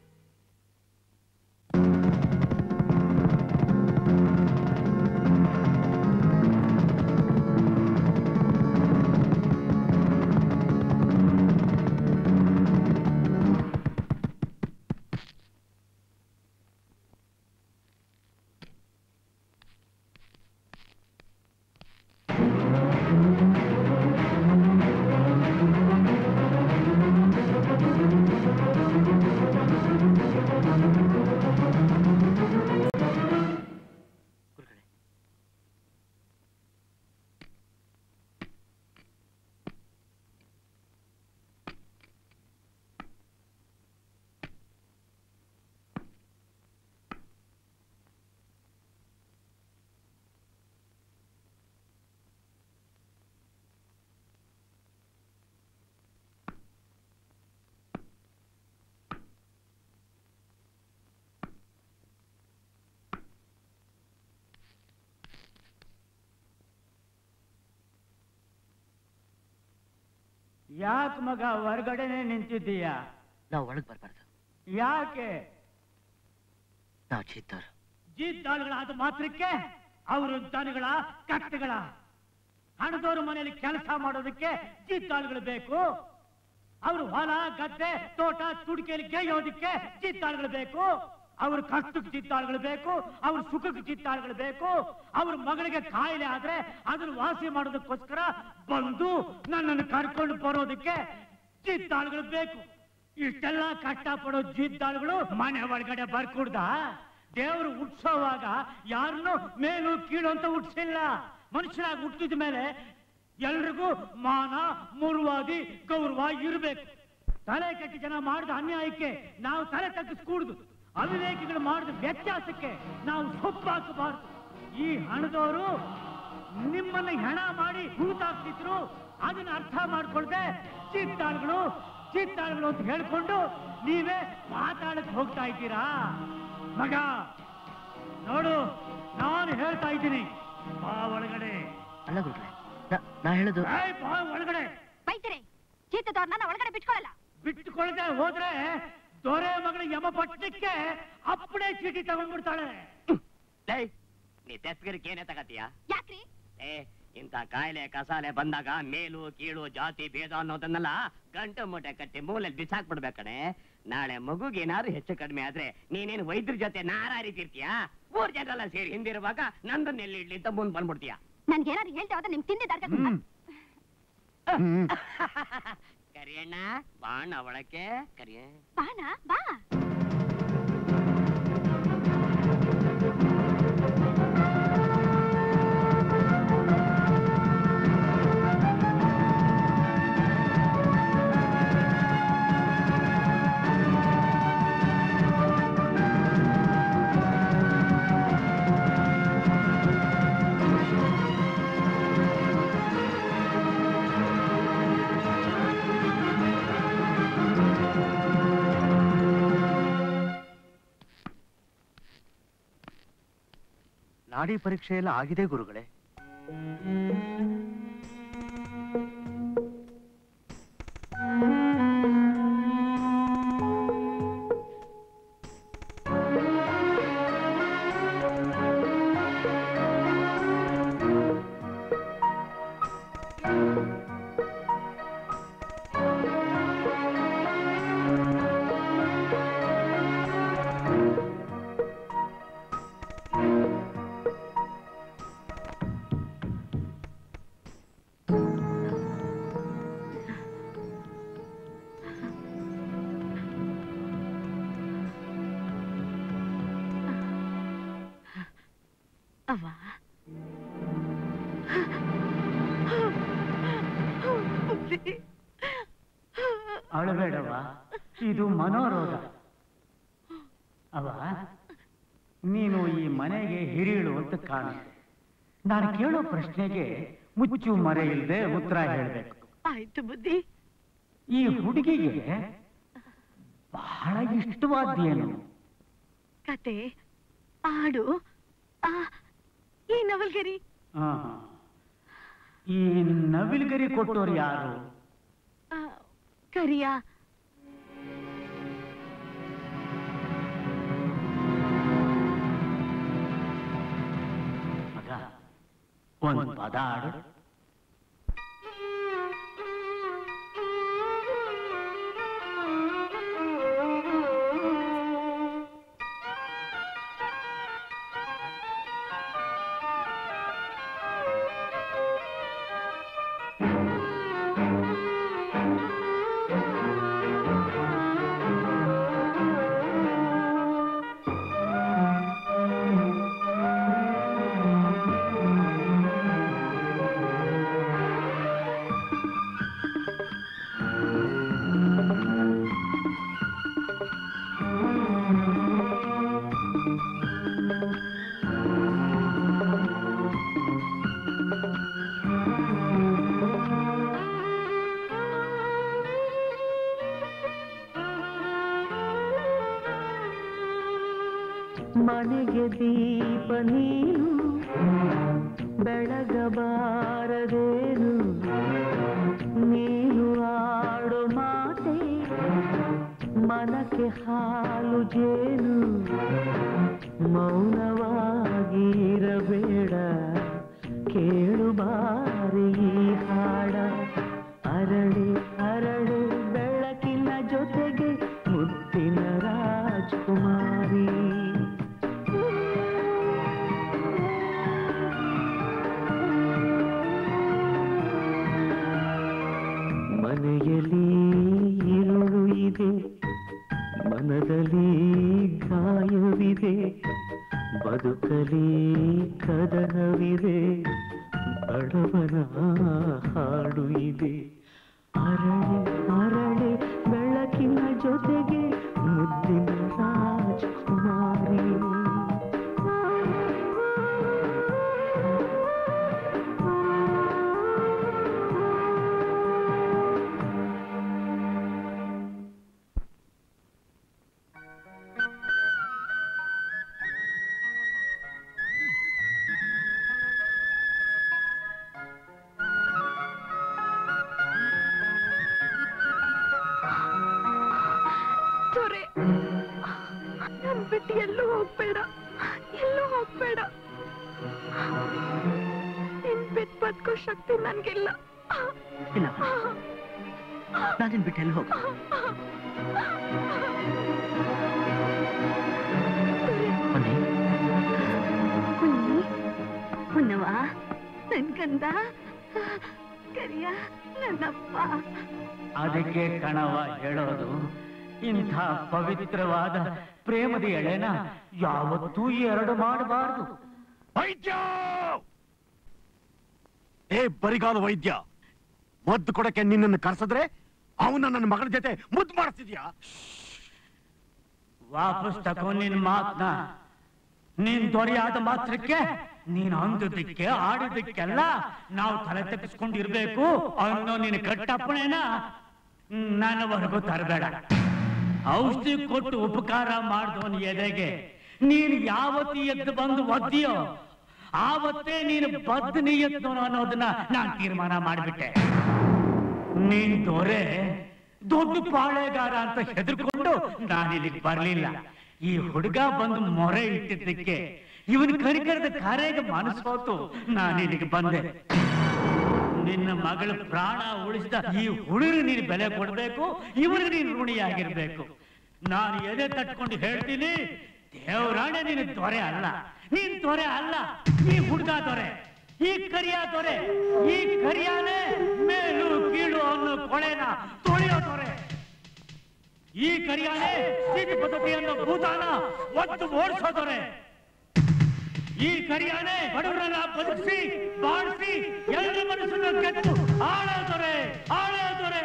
ಯಾಕೆ ಮಗ ಹೊರಗಡೆನೆ ನಿಂತಿದ್ದೀಯ ನಾವು ಒಳಗ್ ಬರ್ಬಾರ್ದು ಯಾಕೆ ನಾವು ಚೀತ್ತವ್ರು ಜೀದ್ದಾಳುಗಳಾದ ಮಾತ್ರಕ್ಕೆ ಅವರು ದನಗಳ ಕಟ್ಟೆಗಳ ಹಣದವ್ರ ಮನೆಯಲ್ಲಿ ಕೆಲಸ ಮಾಡೋದಕ್ಕೆ ಜೀದ್ದಾಳುಗಳು ಬೇಕು ಅವರು ಹೊಲ ಗದ್ದೆ ತೋಟ ತುಡಿಕೆಯಲ್ಲಿ ಗೆಯ್ಯೋದಕ್ಕೆ ಜೀದ್ದಾಳುಗಳು ಬೇಕು ಅವ್ರ ಕಷ್ಟಕ್ಕೆ ಚಿತ್ತಾಳುಗಳು ಬೇಕು ಅವ್ರ ಸುಖಕ್ಕೆ ಚಿತ್ತಾಳುಗಳು ಬೇಕು ಅವ್ರ ಮಗಳಿಗೆ ಕಾಯಿಲೆ ಆದ್ರೆ ಅದನ್ನು ವಾಸಿ ಮಾಡೋದಕ್ಕೋಸ್ಕರ ಬಂದು ನನ್ನನ್ನು ಕರ್ಕೊಂಡು ಬರೋದಕ್ಕೆ ಚಿತ್ತಾಳುಗಳು ಬೇಕು ಇಷ್ಟೆಲ್ಲ ಕಷ್ಟಪಡೋ ಜಿದ್ದಾಳುಗಳು ಮನೆ ಒಳಗಡೆ ಬರ್ಕೂಡ್ದ ದೇವರು ಹುಟ್ಸೋವಾಗ ಯಾರನ್ನೂ ಮೇಲು ಕೀಳು ಅಂತ ಹುಟ್ಸಿಲ್ಲ ಮನುಷ್ಯರಾಗಿ ಹುಟ್ಟಿದ ಮೇಲೆ ಎಲ್ರಿಗೂ ಮಾನ ಮುರುವಾದಿ ಗೌರವ ಇರಬೇಕು ತಲೆ ಕೆಟ್ಟ ಜನ ಮಾಡಿದ ಅನ್ಯಾಯಕ್ಕೆ ನಾವು ತಲೆ ತಗ್ಗಿಸ್ಕೂಡುದು ಅವಿವೇಕಿಗಳು ಮಾಡಿದ ವ್ಯತ್ಯಾಸಕ್ಕೆ ನಾವು ಸೊಪ್ಪಾಕಬಾರದು ಈ ಹಣದವರು ನಿಮ್ಮನ್ನ ಹೆಣ ಮಾಡಿ ಹೂತಾಕ್ತಿದ್ರು ಅದನ್ನ ಅರ್ಥ ಮಾಡ್ಕೊಳ್ದೆ ಚಿತ್ತಾಳುಗಳು ಚಿತ್ತಾಳುಗಳು ಅಂತ ಹೇಳ್ಕೊಂಡು ನೀವೇ ಮಾತಾಡಕ್ ಹೋಗ್ತಾ ಇದ್ದೀರಾ ಮಗ ನೋಡು ನಾನು ಹೇಳ್ತಾ ಇದ್ದೀನಿ ಬಾ ಒಳಗಡೆ ಅಲ್ಲ ಗುರುಗಳೇ ನಾ- ನಾ ಹೇಳೋದು ಏಯ್, ಬಾ ಒಳಗಡೆ ಬೈತಾರೆ ಚೀತದವ್ರನ್ನ ಒಳಗಡೆ ಬಿಟ್ಕೊಳ್ಳಲ್ಲ ಬಿಟ್ಟುಕೊಳ್ಳದೆ ಹೋದ್ರೆ ದೊರೆ ಮಗಳ ಯಮಪಟ್ಟಣಕ್ಕೆ ಅಪ್ಪಣೆ ಚೀಟಿ ತಗೊಂಡ್ಬಿಡ್ತಾಳೆ ಲೇ ನೀ ತೆಸ್ಗರಿಗೆ ಏನೇ ತಗತೀಯ ಯಾಕ್ರಿ ಏ ಇಂಥ ಕಾಯಿಲೆ ಕಸಾಲೆ ಬಂದಾಗ ಮೇಲು ಕೀಳು ಜಾತಿ ಭೇದ ಅನ್ನೋದನ್ನೆಲ್ಲ ಗಂಟು ಮೂಟೆ ಕಟ್ಟಿ ಮೂಲೆಯಲ್ಲಿ ಬಿಸಾಕ್ಬಿಡ್ಬೇಕಣೆ ನಾಳೆ ಮಗುಗೆ ಏನಾದ್ರು ಹೆಚ್ಚು ಕಡಿಮೆ ಆದ್ರೆ ನೀನೇನು ವೈದ್ಯರ ಜೊತೆ ನಾರಾರಿತಿರ್ತೀಯ ಮೂರ್ ಜನರೆಲ್ಲ ಸೇರಿ ಹಿಂದಿರುವಾಗ ನಂದನ್ನ ಎಲ್ಲಿ ಇಡ್ಲಿ ಅಂತ ಮುಂದ್ ಬಂದ್ಬಿಡ್ತೀಯ ನನ್ಗೇನಾದ್ರು ಹೇಳ್ದೆ ಹೋದ್ರೆ ನಿಮ್ ತಿಂದಿದ್ದ ಕರಿಯಣ್ಣ ಬಾಣ ಒಳಕ್ಕೆ ಕರಿಯ ಬಾಣ ಬಾ ನಾಡಿ ಪರೀಕ್ಷೆ ಎಲ್ಲ ಆಗಿದೆ ಗುರುಗಳೇ ಅವ್ವ ಅಳಬೇಡವ ಇದು ಮನೋರೋಗ ಅವ ನೀನು ಈ ಮನೆಗೆ ಹಿರಿಯಳು ಅಂತ ಕಾಣುತ್ತೆ ನಾನು ಕೇಳೋ ಪ್ರಶ್ನೆಗೆ ಮುಚ್ಚು ಮರೆ ಇಲ್ಲದೆ ಉತ್ತರ ಹೇಳಬೇಕು ಆಯ್ತು ಬುದ್ಧಿ ಈ ಹುಡುಗಿಗೆ ಬಹಳ ಇಷ್ಟವಾದ್ದೇನು ಕತೆ ಹಾಡು ಆ, ಈ ನವಲ್ಗರಿ ಆ, ಈ ನವಿಲ್ಗರಿ ಕೊಟ್ಟೋರು ಯಾರು ಆ, ಕರಿಯ ಮಗ ಒಂದು ಪದ ಆಡು ಮನೆಗೆ ದೀಪ ನೀನು ಬೆಳಗಬಾರದೇನು ನೀನು ಆಡೋ ಮಾತೆ ಮನಕ್ಕೆ ಹಾಲು ಜೇನು ಮೌನವಾಗಿ ಇರಬೇಡ ಕೇಳು ಬಾರಿ ಈ ಹಾಡ ಅರಳಿ ಅರಳಿ ಬೆಳಕಿನ ಜೊತೆಗೆ ಮುತ್ತಿನ ರಾಜ್ಕುಮಾರಿ ಮನೆಯಲ್ಲಿ ಇರುಳು ಇದೆ ಮನದಲ್ಲಿ ಗಾಯವಿದೆ ಬದುಕಲಿ ಕದನವಿದೆ ಬಡವನ ಹಾಡು ಇದೆ ಅರಳೆ ಅರಳೆ ಬೆಳಕಿನ ಜೊತೆಗೆ ಮುದ್ದಿನ ರಾಜಕುಮಾರಿ ದೊರೆ ನನ್ ಬಿಟ್ಟು ಎಲ್ಲೂ ಹೋಗ್ಬೇಡ ಎಲ್ಲೂ ಹೋಗ್ಬೇಡ ನಿನ್ ಬಿಟ್ಟು ಬದುಕೋ ಶಕ್ತಿ ನನ್ಗಿಲ್ಲ ಇಲ್ಲ ನಾನಿನ್ ಬಿಟ್ಟು ಎಲ್ಲಿ ಹೋಗ ಬನ್ನಿ ಹುನ್ನಿ ಹುನ್ನವ ನನ್ ಕಂದ ಕರಿಯ ನನ್ನಪ್ಪ ಅದಕ್ಕೆ ಕಣವ ಹೇಳೋದು ಇಂಥ ಪವಿತ್ರವಾದ ಪ್ರೇಮದ ಎಳೆನ ಯಾವತ್ತೂ ಎರಡು ಮಾಡಬಾರದು ವೈದ್ಯ ಏ ಬರಿಗಾಲ ವೈದ್ಯ ಮದ್ದು ಕೊಡಕ್ಕೆ ನಿನ್ನನ್ನು ಕರ್ಸಿದ್ರೆ ಅವನ ನನ್ನ ಮಗಳ ಜೊತೆ ಮುದ್ದು ಮಾಡಿಸ್ತಿದ್ಯಾ ವಾಪಸ್ ತಗೋ ನಿನ್ ಮಾತ್ನ ನೀನ್ ದೊರೆಯಾದ ಮಾತ್ರಕ್ಕೆ ನೀನ್ ಅಂದದಕ್ಕೆ ಆಡಿದಕ್ಕೆಲ್ಲ ನಾವು ತಲೆ ತಗ್ಸ್ಕೊಂಡಿರ್ಬೇಕು ಅನ್ನೋ ನಿನ್ ಕಟ್ಟಪ್ಪಣೆನ ನನ್ನವರೆಗೂ ತರಬೇಡ ಔಷಧಿ ಕೊಟ್ಟು ಉಪಕಾರ ಮಾಡಿದವನ ಎದೆಗೆ ನೀನ್ ಯಾವತ್ತಿ ಎದ್ದು ಬಂದು ಒದ್ದಿಯೋ ಆವತ್ತೇ ನೀನು ಬದ್ಧ ನಿಯತ್ನವನು ಅನ್ನೋದನ್ನ ನಾನ್ ತೀರ್ಮಾನ ಮಾಡಿಬಿಟ್ಟೆ ನೀನ್ ದೊರೆ ದೊಡ್ಡ ಪಾಳೆಗಾರ ಅಂತ ಹೆದರ್ಕೊಂಡು ನಾನು ಇಲ್ಲಿಗೆ ಬರ್ಲಿಲ್ಲ ಈ ಹುಡುಗ ಬಂದು ಮೊರೆ ಇಟ್ಟಿದ್ದಕ್ಕೆ ಇವನ್ ಕರಿಕರದ ಕಾರ್ಯಗೆ ಮನಸ್ಸು ಹೋತು ನಾನು ಇಲ್ಲಿಗೆ ಬಂದೆ ನಿನ್ನ ಮಗಳ ಪ್ರಾಣ ಉಳಿಸಿದ ಈ ಹುಡುಗರು ನೀನು ಬೆಲೆ ಕೊಡ್ಬೇಕು ಇವ್ರಿಗೆ ನೀನು ಋಣಿಯಾಗಿರ್ಬೇಕು ನಾನು ಎದೆ ತಟ್ಕೊಂಡು ಹೇಳ್ತೀನಿ ದೇವರಾಣೆ ನೀನು ದೊರೆ ಅಲ್ಲ ನೀನ್ ದೊರೆ ಅಲ್ಲ ಈ ಹುಡುಗ ದೊರೆ ಈ ಕರಿಯ ದೊರೆ ಈ ಕರಿಯಾನೆ ಮೇಲು ಕೀಳು ಅನ್ನೋ ಕೊಳೆನ ತೊಳೆಯೋ ದೊರೆ ಈ ಕರಿಯಾನೆ ಸ್ಥಿತಿ ಪದ್ಧತಿ ಅನ್ನೋ ಭೂತಾನ ಒತ್ತು ಓಡಿಸೋ ದೊರೆ ಈ ಕರಿಯಾನೆ ಬಡವರನ್ನ ಬದುಕಿಸಿ ಬಾಳಿಸಿ ಎಲ್ಲರ ಮನಸ್ಸನ್ನು ಕೆತ್ತು ಆಳೋ ದೊರೆ ಆಳೋ ದೊರೆ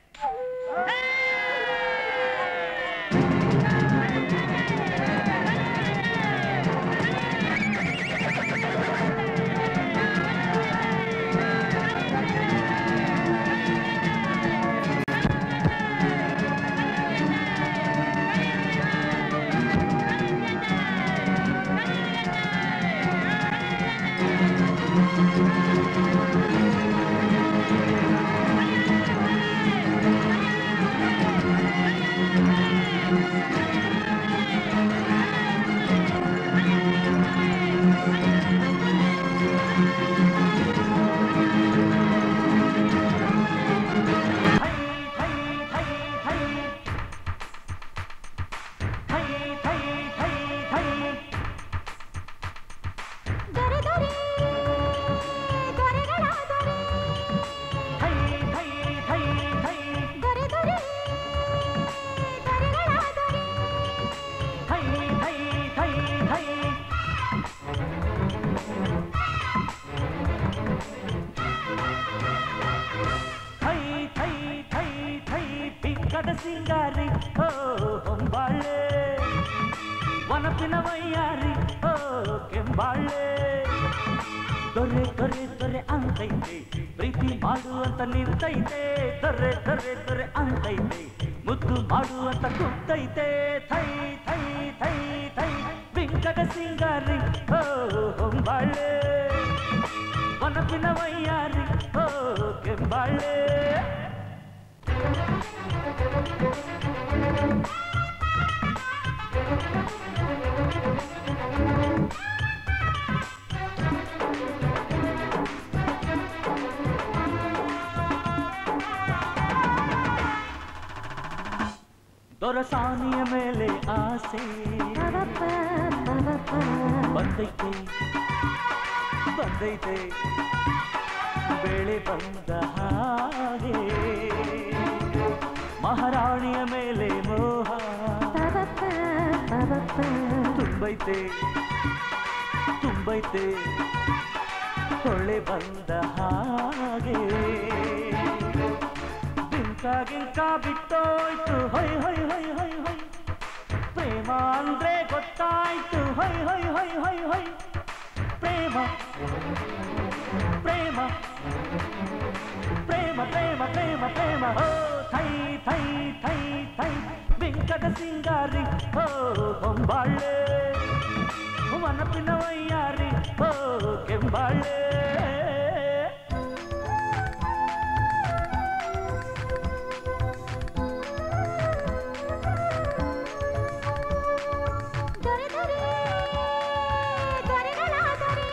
ಥೈ ಥೈ ಥೈ ಥೈ ಪಿಂಕದ ಸಿಂಗಾರಿ ಓ ಹೊಂಬಾಳೆ ವನಪಿನ ವಯ್ಯಾರಿ ಓ ಕೆಂಬಾಳೆ ದೊರೆ ದೊರೆ ದೊರೆ ಅಂತೈತೆ ಪ್ರೀತಿ ಮಾಡು ಅಂತ ನಿಂತೈತೆ ದೊರೆ ದೊರೆ ದೊರೆ ಅಂತೈತೆ ಮುದ್ದು ಮಾಡು ಅಂತ ಕುಂತೈತೆ ಥೈ ಥೈ ಥೈ ಥೈ ಪಿಂಕದ ಸಿಂಗಾರಿ ಓ ಹೊಂಬಾಳೆ ವನಪಿನ ವಯ್ಯಾರಿ ಓ ಕೆಂಬಾಳೆ ದೊರಸಾನಿಯ ಮೇಲೆ ಆಸೆ ಬಂದೈತೆ ಬಂದೈತೆ ಬೆಳೆ ಬಂದ ಹಾಗೆ ಮಹಾರಾಣಿಯ ಮೇಲೆ ಮೋಹ ತುಂಬೈತೆ ತುಂಬೈತೆ ಹೊಳೆ ಬಂದ ಹಾಗೆ ಬಿಂಕ ಗಿಂಕ ಬಿಟ್ಟೋಯ್ತು ಹೊಯ್ ಹೊಯ್ ಹೊಯ್ ಹೊಯ್ ಹೊಯ್ ಪ್ರೇಮ ಅಂದ್ರೆ ಗೊತ್ತಾಯ್ತು ಹೊಯ್ ಹೊಯ್ ಹೊಯ್ ಹೊಯ್ ಹೊಯ್ ಪ್ರೇಮ ಪ್ರೇಮ ಪ್ರೇಮ ಪ್ರೇಮ ಪ್ರೇಮ ಪ್ರೇಮ ಹೋ ಥೈ ಥೈ ಥೈ ಥೈ ಬಿಂಕದ ಸಿಂಗಾರಿ ಹೋ ಹೊಂಬಾಳೆ ವನಪಿನ ವಯ್ಯಾರಿ ಹೋ ಕೆಂಬಾಳೆ ದೊರೆ ದೊರೆ ದೊರೆಗಳ ದೊರೆ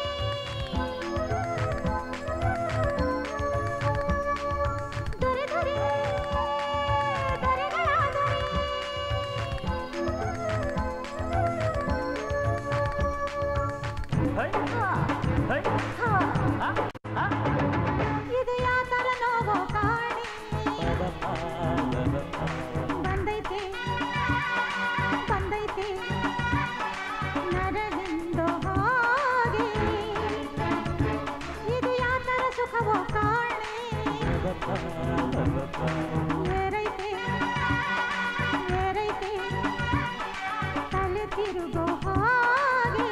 ದೊರೆ ದೊರೆ ದೊರೆಗಳ ದೊರೆ ಹೈ ಹೈ ಇದು ಯಾತರ ನೋವೋ ಕಾಣಿ ಬಂದೈತೆ ಬಂದೈತೆ ನರಳಿಂದು ಹಾಗೆ ಇದು ಯಾತರ ಸುಖವೋ ಕಾಣಿ ಏರೈತೆ ಏರೈತೆ ತಲೆ ತಿರುಗೋ ಹಾಗೆ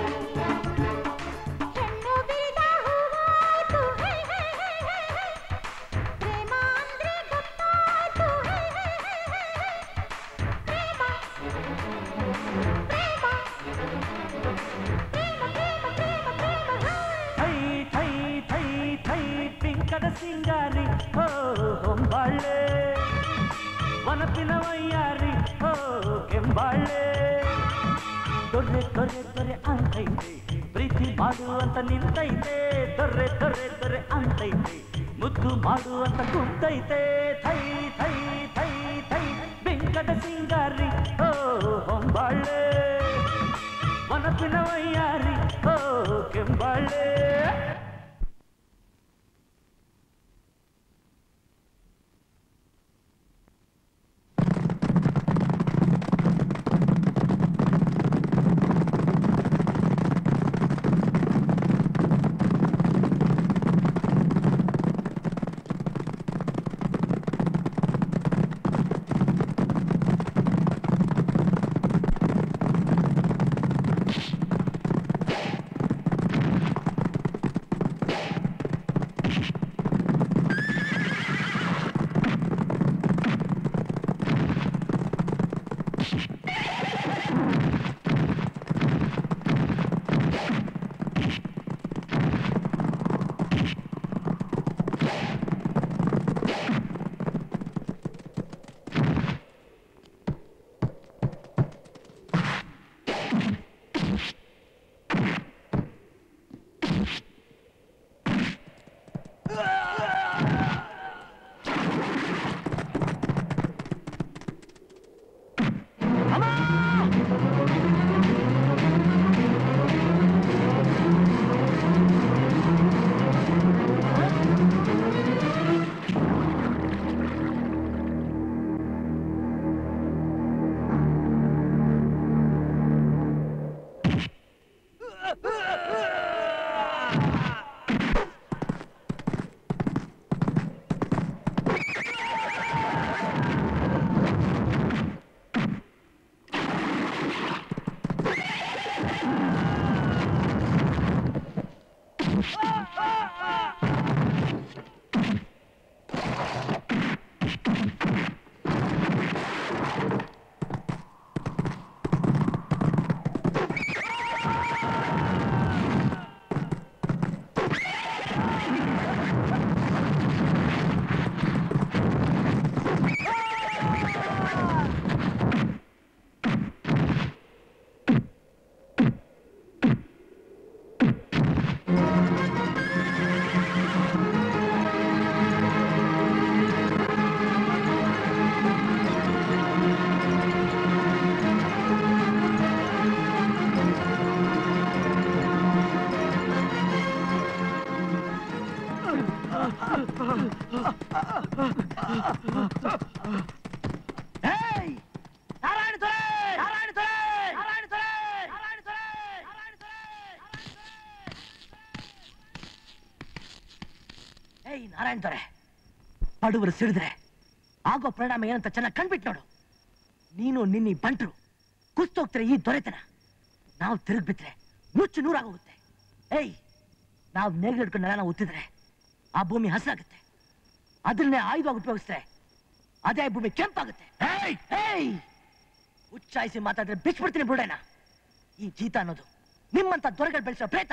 ಹೆಣ್ಣು ಬಿರಿದ ಹೂವಾಯ್ತು ಹೈ ಹೈ ಹೈ ಹೈ ಹೈ ಪ್ರೇಮ ಅಂದ್ರೆ ಗೊತ್ತಾಯ್ತು ಹೈ ಹೈ ಹೈ ಹೈ ಹೈ ಪ್ರೇಮ ಪ್ರೇಮ ಪ್ರೇಮ ಪ್ರೇಮ ಪ್ರೇಮ ಪ್ರೇಮ ಹೈ ಥೈ ಥೈ ಥೈ ಥೈ ಪಿಂಕದ ಸಿಂಗಾರಿ ಹೋ ಹೊಂಬಾಳೆ ವನಪಿನ ವಯ್ಯಾರಿ ಹೋ ಕೆಂಬಾಳೆ ದೊರೆ ದೊರೆ ದೊರೆ ಅಂತೈತೆ ಪ್ರೀತಿ ಮಾಡು ಅಂತ ನಿಂತೈತೆ ದೊರೆ ದೊರೆ ದೊರೆ ಅಂತೈತೆ ಮುದ್ದು ಮಾಡು ಅಂತ ಕುಂತೈತೆ ಥೈ ಥೈ ಥೈ ಥೈ ಬೆಂಕಟ ಸಿಂಗಾರಿ ಹೋ ಹೊಂಬಾಳೆ ವನಪಿನ ವಯ್ಯಾರಿ ಹೋ ಕೆಂಬಾಳೆ ನಾರಾಯಣ್ ದೊರೆ ಬಡವರು ಸಿಡಿದ್ರೆ ಆಗೋ ಪರಿಣಾಮ ಏನಂತ ಚೆನ್ನಾಗಿ ಕಂಡ್ಬಿಟ್ಟು ನೋಡು ನೀನು ನಿನ್ನಿ ಬಂಟ್ರು ಕುಸ್ತೋಗ್ತಾರೆ ಈ ದೊರೆತನ ನಾವು ತಿರುಗ್ಬಿಟ್ರೆ ನುಚ್ಚು ನೂರಾಗೋಗುತ್ತೆ ಏಯ್ ನಾವು ನೇಗಿಲು ಹಿಡ್ಕೊಂಡು ನೆಲನ ಉತ್ತಿದ್ರೆ ಆ ಭೂಮಿ ಹಸಿರಾಗುತ್ತೆ ಅದನ್ನೇ ಆಯುಧವಾಗಿ ಉಪಯೋಗಿಸಿದ್ರೆ ಅದೇ ಭೂಮಿ ಕೆಂಪಾಗುತ್ತೆ ಏಯ್! ಏಯ್! ಉಚ್ಚಾಯಿಸಿ ಮಾತಾಡಿದ್ರೆ ಬಿಚ್ಬಿಡ್ತೀನಿ ಬುಡೇನ ಈ ಜೀತ ಅನ್ನೋದು ನಿಮ್ಮಂತ ದೊರೆಗಳು ಬೆಳೆಸೋ ಪ್ರೇತ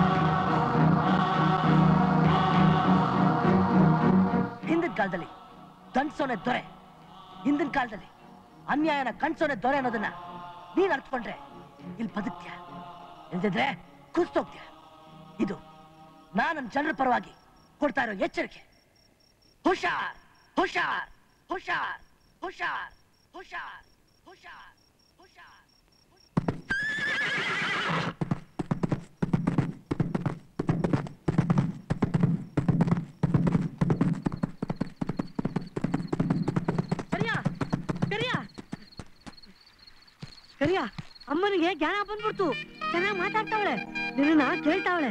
ಹಿಂದಿನ ಕಾಲದಲ್ಲಿ ದಂಡ್ಸೋನೆ ದೊರೆ ಹಿಂದಿನ ಕಾಲದಲ್ಲಿ ಅನ್ಯಾಯನ ಕಣ್ಸೋನೆ ದೊರೆ ಅನ್ನೋದನ್ನ ನೀನ್ ಅರ್ಥಕೊಂಡ್ರೆ ಇಲ್ಲಿ ಬದುಕ್ತ್ಯಾ ಇಲ್ದಿದ್ರೆ ಕುಸ್ತೋಗ್ತ್ಯಾ ಇದು ನಾನು ಜನರ ಪರವಾಗಿ ಕೊಡ್ತಾ ಇರೋ ಎಚ್ಚರಿಕೆ ಹುಷಾರ್ ಹುಷಾರ್ ಹುಷಾರ್ ಹುಷಾರ್ ಹುಷಾರ್ ಹುಷಾರ್ ಹುಷಾರ್ ಕರಿಯ ಕರಿಯ ಕರಿಯ ಅಮ್ಮನಿಗೆ ಜ್ಞಾನ ಬಂದ್ಬಿಡ್ತು ಚೆನ್ನಾಗಿ ಮಾತಾಡ್ತಾವಳೆ ನಿನ್ನ ಕೇಳ್ತಾವಳೆ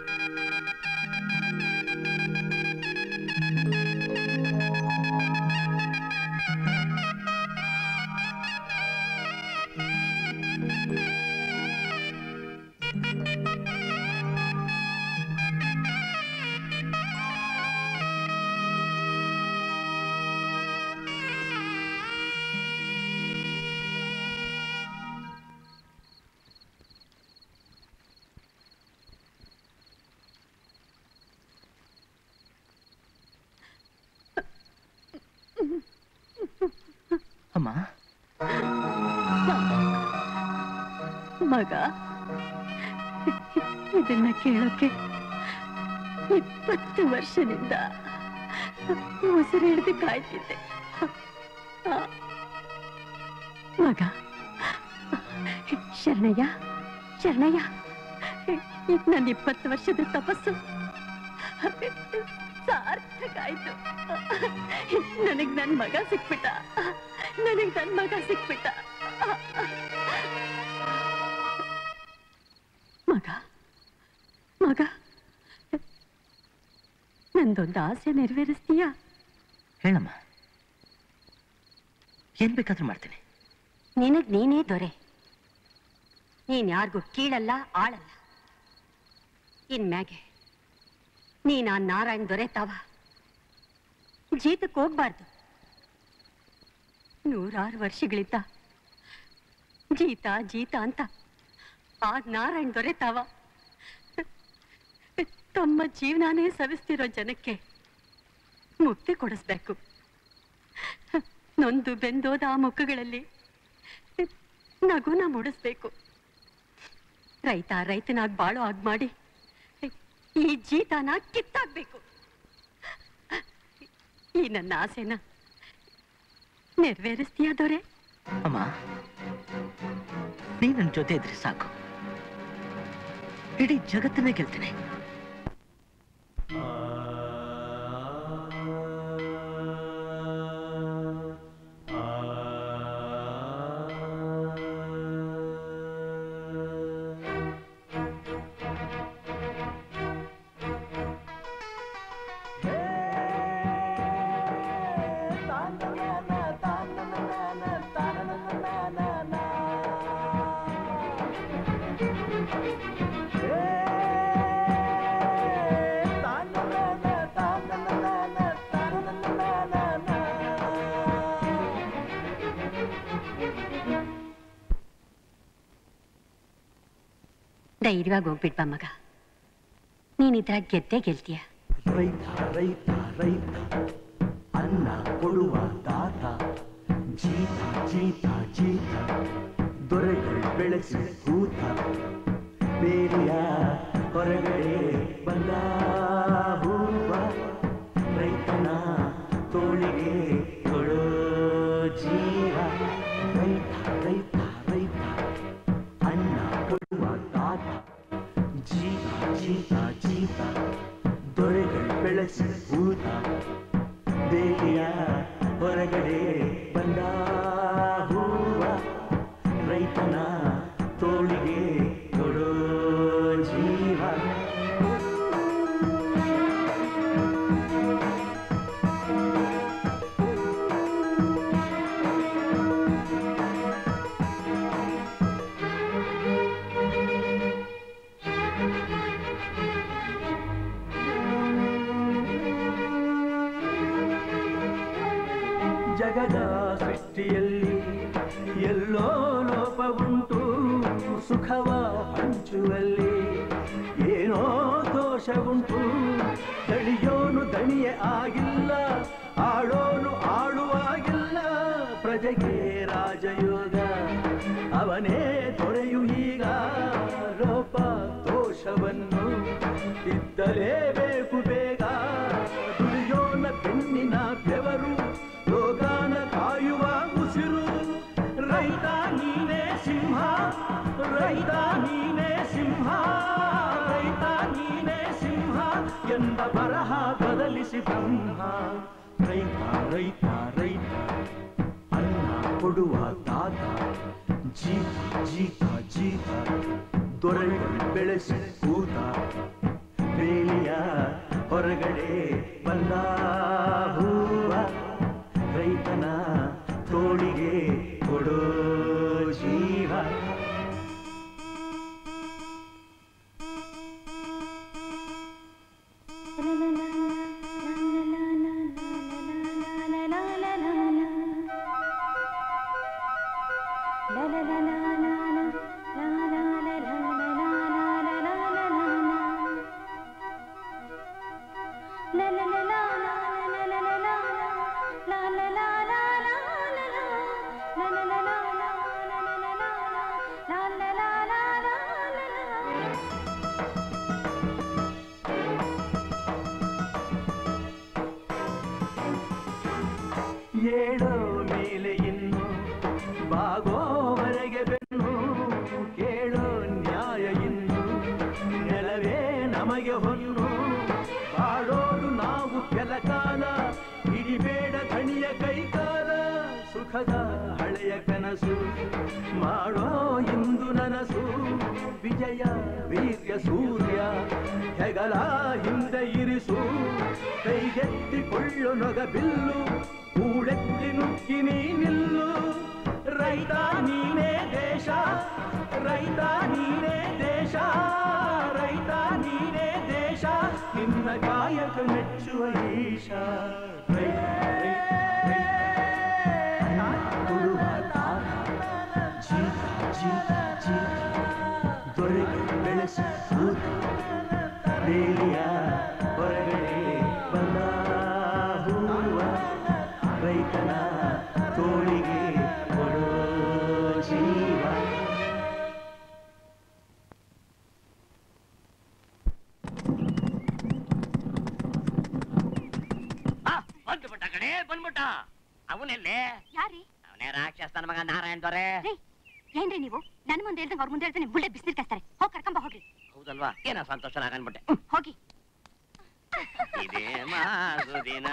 ಅಮ್ಮ ಮಗ ಇದನ್ನ ಕೇಳೋಕೆ ಇಪ್ಪತ್ತು ವರ್ಷದಿಂದ ಉಸಿರಿಡ್ದು ಕಾಯ್ತಿದ್ದೆ ಆ, ಮಗ ಶರಣಯ್ಯ ಶರಣಯ್ಯ ನನ್ನ ಇಪ್ಪತ್ತು ವರ್ಷದ ತಪಸ್ಸು ಸಾರ್ಥಕ ಆಯ್ತು ನನಗ್ ನನ್ ಮಗ ಸಿಕ್ಬಿಟ್ಟ ನನಗ್ ನನ್ ಮಗ ಸಿಕ್ಬಿಟ್ಟ ಮಗ ಮಗ ನಂದೊಂದು ಆಸೆ ನೆರವೇರಿಸ್ತೀಯಾ ಹೇಳಮ್ಮ ಏನ್ ಬೇಕಾದ್ರೂ ಮಾಡ್ತೀನಿ ನಿನಗ್ ನೀನೇ ದೊರೆ ನೀನ್ ಯಾರಿಗೂ ಕೀಳಲ್ಲ ಆಳಲ್ಲ ಇನ್ಮ್ಯಾಗೆ ನೀನ್ ಆ ನಾರಾಯಣ್ ದೊರೆ ತವ ಜೀತಕ್ಕೆ ಹೋಗ್ಬಾರ್ದು ನೂರಾರು ವರ್ಷಗಳಿದ್ದ ಜೀತ ಜೀತ ಅಂತ ಆ ನಾರಾಯಣ್ ದೊರೆ ತಾವ ತಮ್ಮ ಜೀವನಾನೇ ಸವಿಸ್ತಿರೋ ಜನಕ್ಕೆ ಮುಕ್ತಿ ಕೊಡಿಸ್ಬೇಕು ನೊಂದು ಬೆಂದೋದ ಆ ಮುಖಗಳಲ್ಲಿ ನಗುನ ಮೂಡಿಸ್ಬೇಕು ರೈತ ರೈತನಾಗ್ ಬಾಳೋ ಆಗ್ ಮಾಡಿ ಈ ಜೀತನ ಕಿತ್ತಾಕ್ಬೇಕು ಈ ನನ್ನ ಆಸೆನ ನೆರವೇರಿಸ್ತೀಯ ದೊರೆ ಅಮ್ಮ ನೀ ನನ್ನ ಜೊತೆ ಇದ್ರೆ ಸಾಕು ಇಡೀ ಜಗತ್ತನ್ನೇ ಗೆಲ್ತೀನಿ ಧೈರ್ಯವಾಗಿ ಹೋಗ್ಬಿಟ್ ಬಾ ಮಗ ನೀನಿದ್ರಾಗ ಗೆದ್ದೇ ಗೆಲ್ತೀಯ ರೈತ ರೈತ ರೈತ ಅನ್ನ ಕೊಡುವ ದಾತ ಜೀತ ಜೀತ ಜೀತ ದೊರೆಗಳು ಬೆಳೆಸಿ ಭೂತ ಬೇಲಿಯ ಹೊರಗಡೆ ಬಂದ ಹೂವ ರೈತನ ತೋಳಿಗೆ ಕೊಡೋ ಜೀವ ರೈತ ರೈತ ರೈತ ಅನ್ನ ಕೊಡುವ ದಾತ ಜೀತ ಜೀತ ಜೀತ ದೊರೆಗಳು ಬೆಳೆಸಿ ಭೂತ ಬೇಲಿಯ ಹೊರಗಡೆ ಬಂದ ಹೂವ ರೈತನ ತೋಳಿಗೆ ಕೊಡೋ ಜೀವ ಸೃಷ್ಟಿಯಲ್ಲಿ ಎಲ್ಲೋ ಲೋಪವುಂಟು ಸುಖವ ಹಂಚುವಲ್ಲಿ ಏನೋ ದೋಷವುಂಟು ತಳಿಯೋನು ದಣಿಯೇ ಆಗಿಲ್ಲ ಆಡೋನು ಆಡುವಾಗಿಲ್ಲ ಪ್ರಜೆಗೆ ರಾಜಯೋಗ ಅವನೇ ದೊರೆಯು ಈಗ ಲೋಪ ದೋಷವನ್ನು ಇದ್ದಲೇಬೇಕು ಬೇಗ ದುಡಿಯೋನ ಬೆನ್ನಿನ ಬೆವರು ಲೋಕಾನ ಕಾಯುವ ಉಸಿರು ರೈತ ನೀನೇ ಸಿಂಹ ರೈತ ನೀನೇ ಸಿಂಹ ರೈತ ನೀನೇ ಸಿಂಹ ಎಂದ ಬರಹ ಬದಲಿಸಿ ಬ್ರಹ್ಮ ರೈತ ರೈತ ರೈತ ಅನ್ನ ಕೊಡುವ ತಾತ ಜೀತ ಜೀತ ಜೀತ ದೊರೆಗಳು ಬೆಳೆಸಿ ಕೂತ ಬೇಲಿಯ ಹೊರಗಡೆ ಬಂದ ಹೂವ ರೈತನ ತೋಳಿಗೆ ಕೊಡೋ ಜೀವ ಏಳೋ ಮೇಲೆ ಇನ್ನು ಬಾಗೋವರೆಗೆ ಬೆನ್ನು ಕೇಳೋ ನ್ಯಾಯ ಇನ್ನು ನೆಲವೇ ನಮಗೆ ಹೊನ್ನು ಬಾಳೋರು ನಾವು ಕೆಲ ಕಾಲ ಹಿಡಿಬೇಡ ಕಣಿಯ ಕೈಕಾಲ ಸುಖದ ಹಳೆಯ ಕನಸು ಮಾಡೋ ಇಂದು ನನಸು ವಿಜಯ ವೀರ್ಯ ಸೂರ್ಯ ಹೆಗಲ ಹಿಂದೆ ಇರಿಸು ಕೈಗೆತ್ತಿಕೊಳ್ಳು ನೊಗ ಬಿಲ್ಲು ಕೂಡೆತ್ತಿ ನುಗ್ಗಿ ನೀ ನಿಲ್ಲು ರೈತ ನೀನೇ ದೇಶ ರೈತ ನೀನೇ ದೇಶ ರೈತ ನೀನೇ ದೇಶ ನಿನ್ನ ಕಾಯಕ ಮೆಚ್ಚುವ ಈಶ ರೈತ, ರೈತ, ರೈತ. ಕೊಡುವ ತಾತ, ಜೀತ, ಜೀತ, ಜೀತ. ದೊರೆಗಳು ಬೆಳೆಸಿ ಕೂತ ಬೇಲಿಯ ಹೊರಗಡೆ ಬಂದ ಹೂವ ರೈತನ ತೋಳಿಗೆ ಕೊಡೋ ಜೀವ ಬಂದ್ಬಿಟ್ಟ ಕಡೆ ಬಂದ್ಬಿಟ್ಟ ಅವನೆಲ್ಲೇ ಯಾರಿ ಅವನೇ ರಾಕ್ಷಸನ ಮಗ ನಾರಾಯಣ್ ದೊರೆ ಏನ್ರಿ ನೀವು ನನ್ ಮುಂದೆ ಹೇಳ್ದಂಗ ಅವ್ರ ಮುಂದೆ ಹೇಳ್ತಾನೆ ಬುಳ್ಳೆ ಬಿಸಿಲು ಕಾಸ್ತಾರೆ ಹೋಗಿ ಕರ್ಕೊಂಬ ಹೋಗ್ರಿ ಹೌದಲ್ವಾ ಏನೋ ಸಂತೋಷ ನಾಗನ್ಬಿಟ್ಟೆ ಹೋಗಿ ಇದೇ ಮಾಸುದಿನ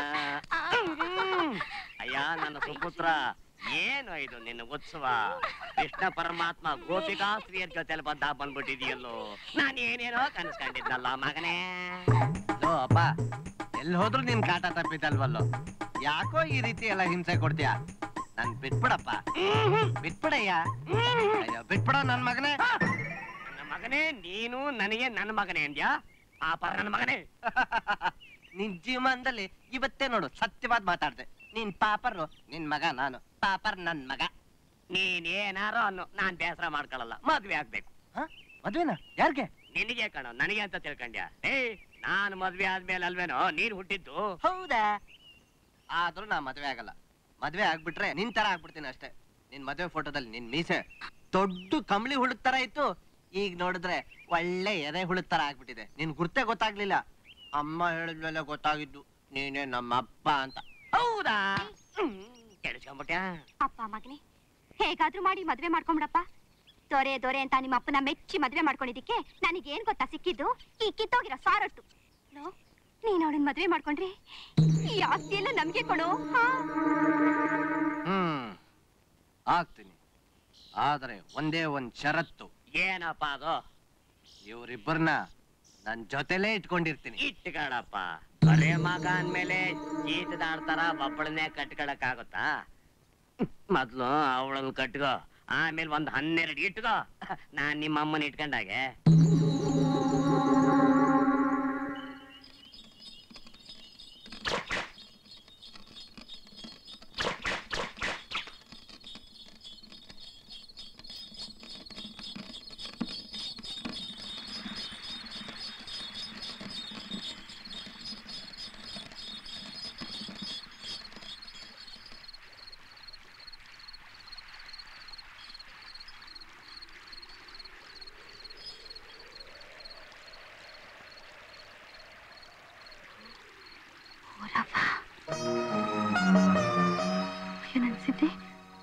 ಅಯ್ಯ ನನ್ನ ಸುಪುತ್ರ ಏನು ಇದು ನಿನ್ನ ಉತ್ಸವ ಕೃಷ್ಣ ಪರಮಾತ್ಮ ಗೋಪಿಕಾ ಸ್ತ್ರೀಯರ ಜೊತೆಲಿ ಬಂದ ಬಂದ್ಬಿಟ್ಟಿದೆಯಲ್ಲೋ ನಾನು ಏನೇನೋ ಕನ್ಸ್ಕೊಂಡಿದ್ನಲ್ಲ ಮಗನೇ ಲೋ ಅಪ್ಪ ಎಲ್ಲಿ ಹೋದ್ರು ನಿನ್ ಕಾಟ ತಪ್ಪಿದಲ್ವಲ್ಲೋ ಯಾಕೋ ಈ ರೀತಿ ಎಲ್ಲ ಹಿಂಸೆ ಕೊಡ್ತೀಯ ನನ್ ಬಿಟ್ಬಿಡಪ್ಪ ಬಿಟ್ಬಿಡಯ್ಯ ಅಯ್ಯೋ ಬಿಟ್ಬಿಡ ನನ್ ಮಗನೇ ನನ್ನ ಮಗನೇ ನೀನು ನನಗೆ ನನ್ನ ಮಗನೇ ಅಂದ್ಯಾ ಆ ಪರ ನನ್ನ ಮಗನೇ ನಿನ್ ಜೀವಮಾನದಲ್ಲಿ ಇವತ್ತೇ ನೋಡು ಸತ್ಯವಾದ ಮಾತಾಡ್ದೆ ನೀನ್ ಪಾಪರು ನಿನ್ ಮಗ ನಾನು ಪಾಪರ್ ನನ್ ಮಗ ನೀನೇನಾರೋ ಅನ್ನು ನಾನ್ ಬೇಸರ ಮಾಡ್ಕೊಳ್ಳಲ್ಲ ಮದ್ವೆ ಆಗ್ಬೇಕು ಮದ್ವೆನಾ ಯಾರ್ಗೆ ನಿನಗೆ ಕಣೋ ನನಗೆ ಅಂತ ತಿಳ್ಕೊಂಡ್ಯಾ ಏ ನಾನು ಮದ್ವೆ ಆದ್ಮೇಲೆ ಅಲ್ವೇನೋ ನೀನ್ ಹುಟ್ಟಿದ್ದು ಹೌದಾ ಆದ್ರೂ ನಾ ಮದ್ವೆ ಆಗಲ್ಲ ಮದ್ವೆ ಆಗ್ಬಿಟ್ರೆ ನಿನ್ ತರ ಆಗ್ಬಿಡ್ತೀನಿ ಅಷ್ಟೇ ನಿನ್ ಮದ್ವೆ ಫೋಟೋದಲ್ಲಿ ನಿನ್ ಮೀಸೆ ದೊಡ್ಡ ಕಂಬಳಿ ಹುಳುಕ್ ತರ ಇತ್ತು ಈಗ ನೋಡಿದ್ರೆ ಒಳ್ಳೆ ಎದೆ ಹುಳುಕ್ ತರ ಆಗ್ಬಿಟ್ಟಿದೆ ನಿನ್ ಗುರ್ತೇ ಗೊತ್ತಾಗ್ಲಿಲ್ಲ ಅಮ್ಮ ಹೇಳಿದ್ಮೇಲೆ ಗೊತ್ತಾಗಿದ್ದು ನೀನೇ ನಮ್ಮ ಅಪ್ಪ ಅಂತ ಹೌದಾ ಕೇಳಿಸ್ಕೊಂಬಿಟ್ಯಾ ಅಪ್ಪ ಮಗನೇ ಹೇಗಾದ್ರೂ ಮಾಡಿ ಮದ್ವೆ ಮಾಡ್ಕೊಂಬಿಡಪ್ಪ ದೊರೆ ದೊರೆ ಅಂತ ನಿಮ್ಮ ಅಪ್ಪನ ಮೆಚ್ಚಿ ಮದ್ವೆ ಮಾಡ್ಕೊಂಡಿದ್ದಕ್ಕೆ ನನಗೆ ಏನ್ ಗೊತ್ತಾ ಸಿಕ್ಕಿದ್ದು ಈ ಕಿತ್ತೋಗಿರೋ ಸಾರೊಟ್ಟು ಲೋ, ನೀನ್ ಅವಳನ್ನ ಮದ್ವೆ ಮಾಡ್ಕೊಂಡ್ರೆ ಈ ಆಸ್ತಿ ಎಲ್ಲ ನಮ್ಗೆ ಕೊಡು ಹಾ? ಹ್ಮ್ ಆಗ್ತೀನಿ ಆದ್ರೆ ಒಂದೇ ಒಂದ್ ಷರತ್ತು ಏನಪ್ಪ ಅದು ಇವ್ರಿಬ್ಬರನ್ನ ನನ್ ಜೊತೆಲೇ ಇಟ್ಕೊಂಡಿರ್ತೀನಿ ಇಟ್ಕೊಳಪ್ಪ ಬರೇ ಮಗ ಅಂದ್ಮೇಲೆ ಜೀತದಾಡ್ತಾರ ಒಬ್ಬಳನ್ನೇ ಕಟ್ಕೊಳಕ್ ಆಗುತ್ತಾ ಮೊದ್ಲು ಅವಳನ್ನ ಕಟ್ಕೋ ಆಮೇಲೆ ಒಂದ್ ಹನ್ನೆರಡು ಇಟ್ಕೋ ನಾನ್ ನಿಮ್ಮ ಅಮ್ಮನ ಇಟ್ಕೊಂಡಾಗೆ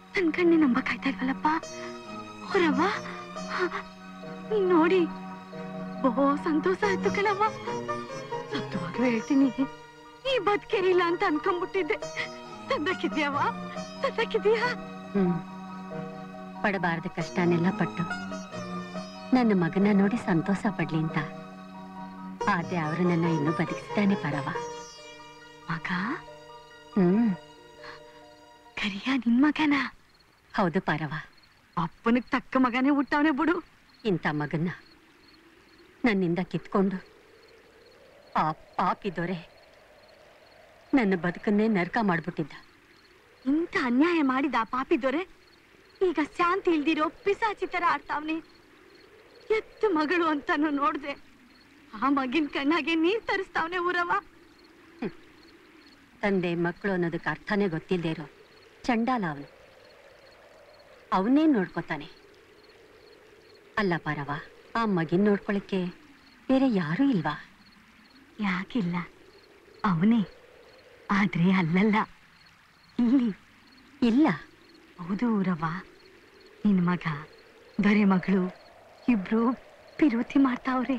ನನ್ ಕಣ್ಣೆ ನಂಬಕ್ಕಾಯ್ತಾ ಇಲ್ವಲ್ಲಪ್ಪ ಹೊರವ್ವ ನೀನ್ ನೋಡಿ ಬಹು ಸಂತೋಷ ಆಯ್ತು ಕಣವ್ವ ಸತ್ಯವಾಗ್ಲೂ ಹೇಳ್ತೀನಿ ಈ ಬದುಕೆ ಇಲ್ಲ ಅಂತ ಅನ್ಕೊಂಡ್ಬಿಟ್ಟಿದ್ದೆ ತಂದಕ್ಕಿದ್ಯಾವ ತಂದಕ್ಕಿದ್ಯಾ ಹ್ಮ್ ಪಡಬಾರ್ದ ಕಷ್ಟನೆಲ್ಲ ಪಟ್ಟು ನನ್ನ ಮಗನ ನೋಡಿ ಸಂತೋಷ ಪಡ್ಲಿ ಅಂತ ಆದ್ರೆ ಅವರು ನನ್ನ ಇನ್ನೂ ಬದುಕಿಸ್ತಾನೆ ಪರವ ಮಗ ಹ್ಮ್ ಕರಿಯ ನಿನ್ ಮಗನ ಹೌದು ಪರವ ಅಪ್ಪನಿಗೆ ತಕ್ಕ ಮಗನೇ ಹುಟ್ಟವನೆ ಬಿಡು ಇಂಥ ಮಗನ್ನ ನನ್ನಿಂದ ಕಿತ್ಕೊಂಡು ಆ ಪಾಪಿ ದೊರೆ ನನ್ನ ಬದುಕನ್ನೇ ನರಕ ಮಾಡ್ಬಿಟ್ಟಿದ್ದ ಇಂಥ ಅನ್ಯಾಯ ಮಾಡಿದ ಆ ಪಾಪಿ ದೊರೆ ಈಗ ಶಾಂತಿ ಇಲ್ದಿರೋ ಪಿಸಾಚಿ ತರ ಆಡ್ತಾವ್ನೆ ಎತ್ತು ಮಗಳು ಅಂತಾನು ನೋಡ್ದೆ ಆ ಮಗಿನ ಕಣ್ಣಾಗೆ ನೀರ್ ತರಿಸ್ತಾವ್ನೆ ಊರವ ತಂದೆ ಮಕ್ಕಳು ಅನ್ನೋದಕ್ಕೆ ಅರ್ಥನೇ ಗೊತ್ತಿಲ್ಲದೆ ಇರೋ ಚಂಡಾಲ ಅವನು ಅವನೇ ನೋಡ್ಕೊತಾನೆ ಅಲ್ಲ ಪರವ ಆ ಮಗಿನ್ ನೋಡ್ಕೊಳಕ್ಕೆ ಬೇರೆ ಯಾರೂ ಇಲ್ವಾ ಯಾಕಿಲ್ಲ ಅವನೇ ಆದ್ರೆ ಅಲ್ಲಲ್ಲ ಇಲ್ಲಿ ಇಲ್ಲ ಹೌದು ಊರವ್ವ ನಿನ್ ಮಗ ದೊರೆ ಮಗಳು ಇಬ್ರು ಪಿರೋತಿ ಮಾಡ್ತಾವ್ರೆ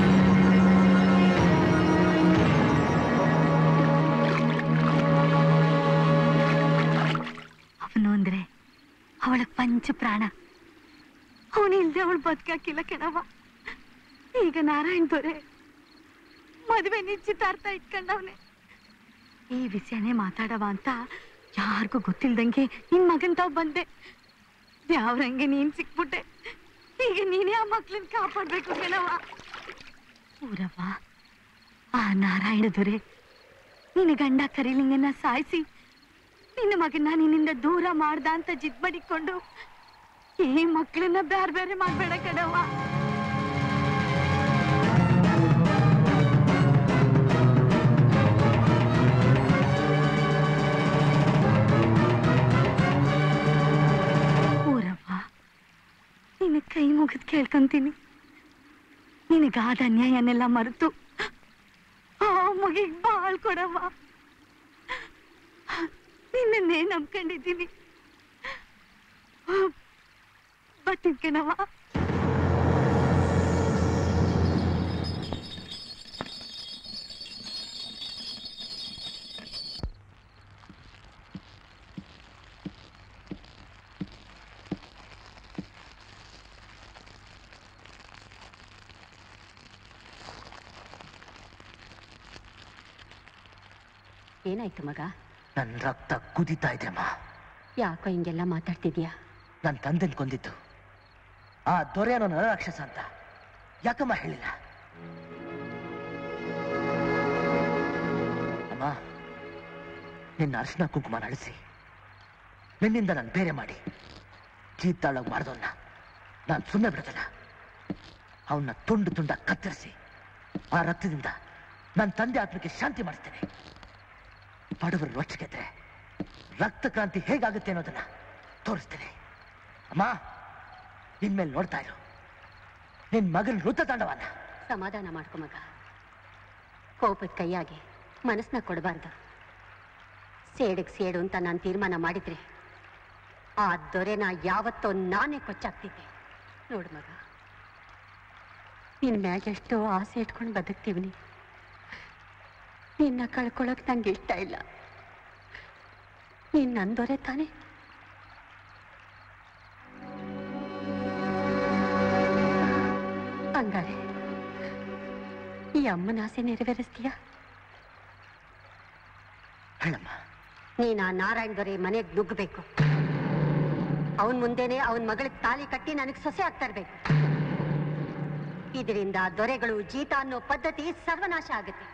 ಅವನು ಅಂದ್ರೆ ಅವಳ ಪಂಚ ಪ್ರಾಣ ಅವನು ಇಲ್ದೆ ಅವಳು ಬದುಕಾಕಿಲ್ಲ ಕೆಣವ ಈಗ ನಾರಾಯಣ್ ದೊರೆ ಮದುವೆ ನಿಶ್ಚಿತಾರ್ಥ ಇಟ್ಕೊಂಡವನೆ ಈ ವಿಷಯನೇ ಮಾತಾಡವ ಅಂತ ಯಾರಿಗೂ ಗೊತ್ತಿಲ್ದಂಗೆ ನಿನ್ ಮಗನ್ ತಾವ್ ಬಂದೆ ಯಾವ್ರಂಗೆ ನೀನ್ ಸಿಕ್ಬಿಟ್ಟೆ ಈಗ ನೀನೇ ಆ ಮಕ್ಳನ್ ಕಾಪಾಡ್ಬೇಕು ಕೆಣವ ಊರವ್ವ ಆ ನಾರಾಯಣ ದೊರೆ ನಿನ್ನ ಗಂಡ ಕರಿಲಿಂಗನ ಸಾಯಿಸಿ ನಿನ್ನ ಮಗನ ನಿನ್ನಿಂದ ದೂರ ಮಾಡ್ದ ಅಂತ ಜಿದ್ ಮಾಡಿಕೊಂಡು ಈ ಮಕ್ಕಳನ್ನ ಬ್ಯಾರೆ ಬೇರೆ ಮಾಡ್ಬೇಡ ಕಣವ್ವ ಊರವ್ವ ನಿನ್ನ ಕೈ ಮುಗಿದ್ ಕೇಳ್ಕೊಂತೀನಿ ನಿನಗಾದ ಅನ್ಯಾಯನೆಲ್ಲ ಮರೆತು ಆ ಮಗಿಗ್ ಬಾಳ್ ಕೊಡವ್ವ ನಿನ್ನನ್ನೇ ನಂಬ್ಕೊಂಡಿದ್ದೀನಿ ಬರ್ತೀನಿ ಕಣವ್ವ ಏನಾಯ್ತು ಮಗ ನನ್ನ ರಕ್ತ ಕುದಿತಾ ಇದೆ ಅಮ್ಮ ಯಾಕೋ ಹಿಂಗೆಲ್ಲ ಮಾತಾಡ್ತಿದ್ಯಾ ನನ್ನ ತಂದೆನ್ ಕೊಂದಿದ್ದು ಆ ದೊರೆಯನೋ ನರರಾಕ್ಷಸ ಅಂತ ಯಾಕಮ್ಮ ಹೇಳಿಲ್ಲ ಅಮ್ಮ ನಿನ್ನ ಅರ್ಶನ ಕುಂಕುಮ ಅಳಿಸಿ ನಿನ್ನಿಂದ ನಾನು ಬೇರೆ ಮಾಡಿ ಚೀತಾಳಾಗಿ ಮಾಡ್ದವನ್ನ ನಾನು ಸುಮ್ಮನೆ ಬಿಡೋದಲ್ಲ ಅವನ್ನ ತುಂಡು ತುಂಡ ಕತ್ತರಿಸಿ ಆ ರಕ್ತದಿಂದ ನನ್ನ ತಂದೆ ಆತ್ಮಕ್ಕೆ ಶಾಂತಿ ಮಾಡಿಸ್ತೇನೆ ಬಡವರು ರೊಚ್ಚಿಗೆದ್ರೆ ರಕ್ತ ಕ್ರಾಂತಿ ಹೇಗಾಗುತ್ತೆ ಅನ್ನೋದನ್ನ ತೋರಿಸ್ತೇನೆ ಅಮ್ಮ ಇನ್ಮೇಲೆ ನೋಡ್ತಾ ಇರು ನಿನ್ ಮಗನ್ ಋತ ತಾಂಡವನ ಸಮಾಧಾನ ಮಾಡ್ಕೊ ಮಗ ಕೋಪದ ಕೈಯಾಗಿ ಮನಸ್ಸನ್ನ ಕೊಡಬಾರ್ದು ಸೇಡಿಗೆ ಸೇಡು ಅಂತ ನಾನು ತೀರ್ಮಾನ ಮಾಡಿದ್ರೆ ಆ ದೊರೆನ ಯಾವತ್ತೋ ನಾನೇ ಕೊಚ್ಚಾಕ್ತಿದ್ದೆ ನೋಡು ಮಗ ನಿನ್ ಮ್ಯಾಗ ಎಷ್ಟೋ ಆಸೆ ಇಟ್ಕೊಂಡು ಬದುಕ್ತೀವಿ ನಿನ್ನ ಕಳ್ಕೊಳಕ್ ನಂಗೆ ಇಷ್ಟ ಇಲ್ಲ ನೀನ್ ನನ್ ದೊರೆ ತಾನೆ ಹಂಗಾರೆ ಈ ಅಮ್ಮನ ಆಸೆ ನೆರವೇರಿಸ್ತೀಯಾ ಹೇಳಮ್ಮ ನೀನ್ ಆ ನಾರಾಯಣ್ ದೊರೆ ಮನೆಗೆ ನುಗ್ಗಬೇಕು ಅವನ್ ಮುಂದೆನೆ ಅವನ್ ಮಗಳಿಗೆ ತಾಲಿ ಕಟ್ಟಿ ನನಗೆ ಸೊಸೆ ಆಗ್ತಾ ಇರ್ಬೇಕು ಇದರಿಂದ ದೊರೆಗಳು ಜೀತ ಅನ್ನೋ ಪದ್ಧತಿ ಸರ್ವನಾಶ ಆಗುತ್ತೆ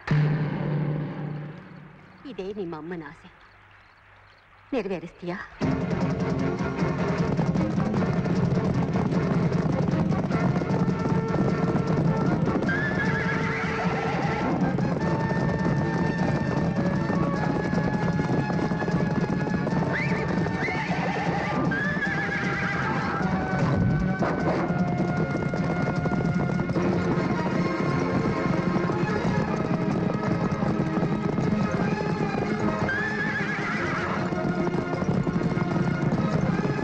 ಇದೇ ನಿಮ್ಮ ಅಮ್ಮನ ಆಸೆ ನೆರವೇರಿಸ್ತೀಯಾ ಆ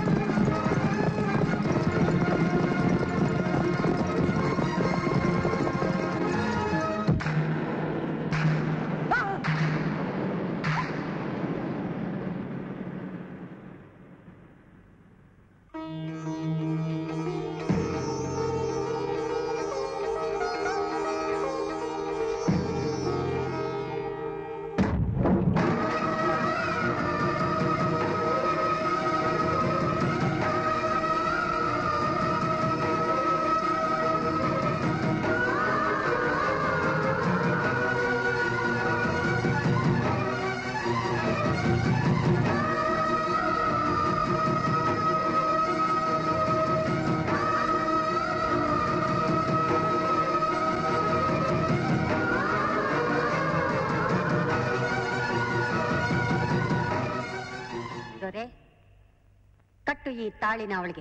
ಕಟ್ಟು ಈ ತಾಳಿನ ಅವಳಿಗೆ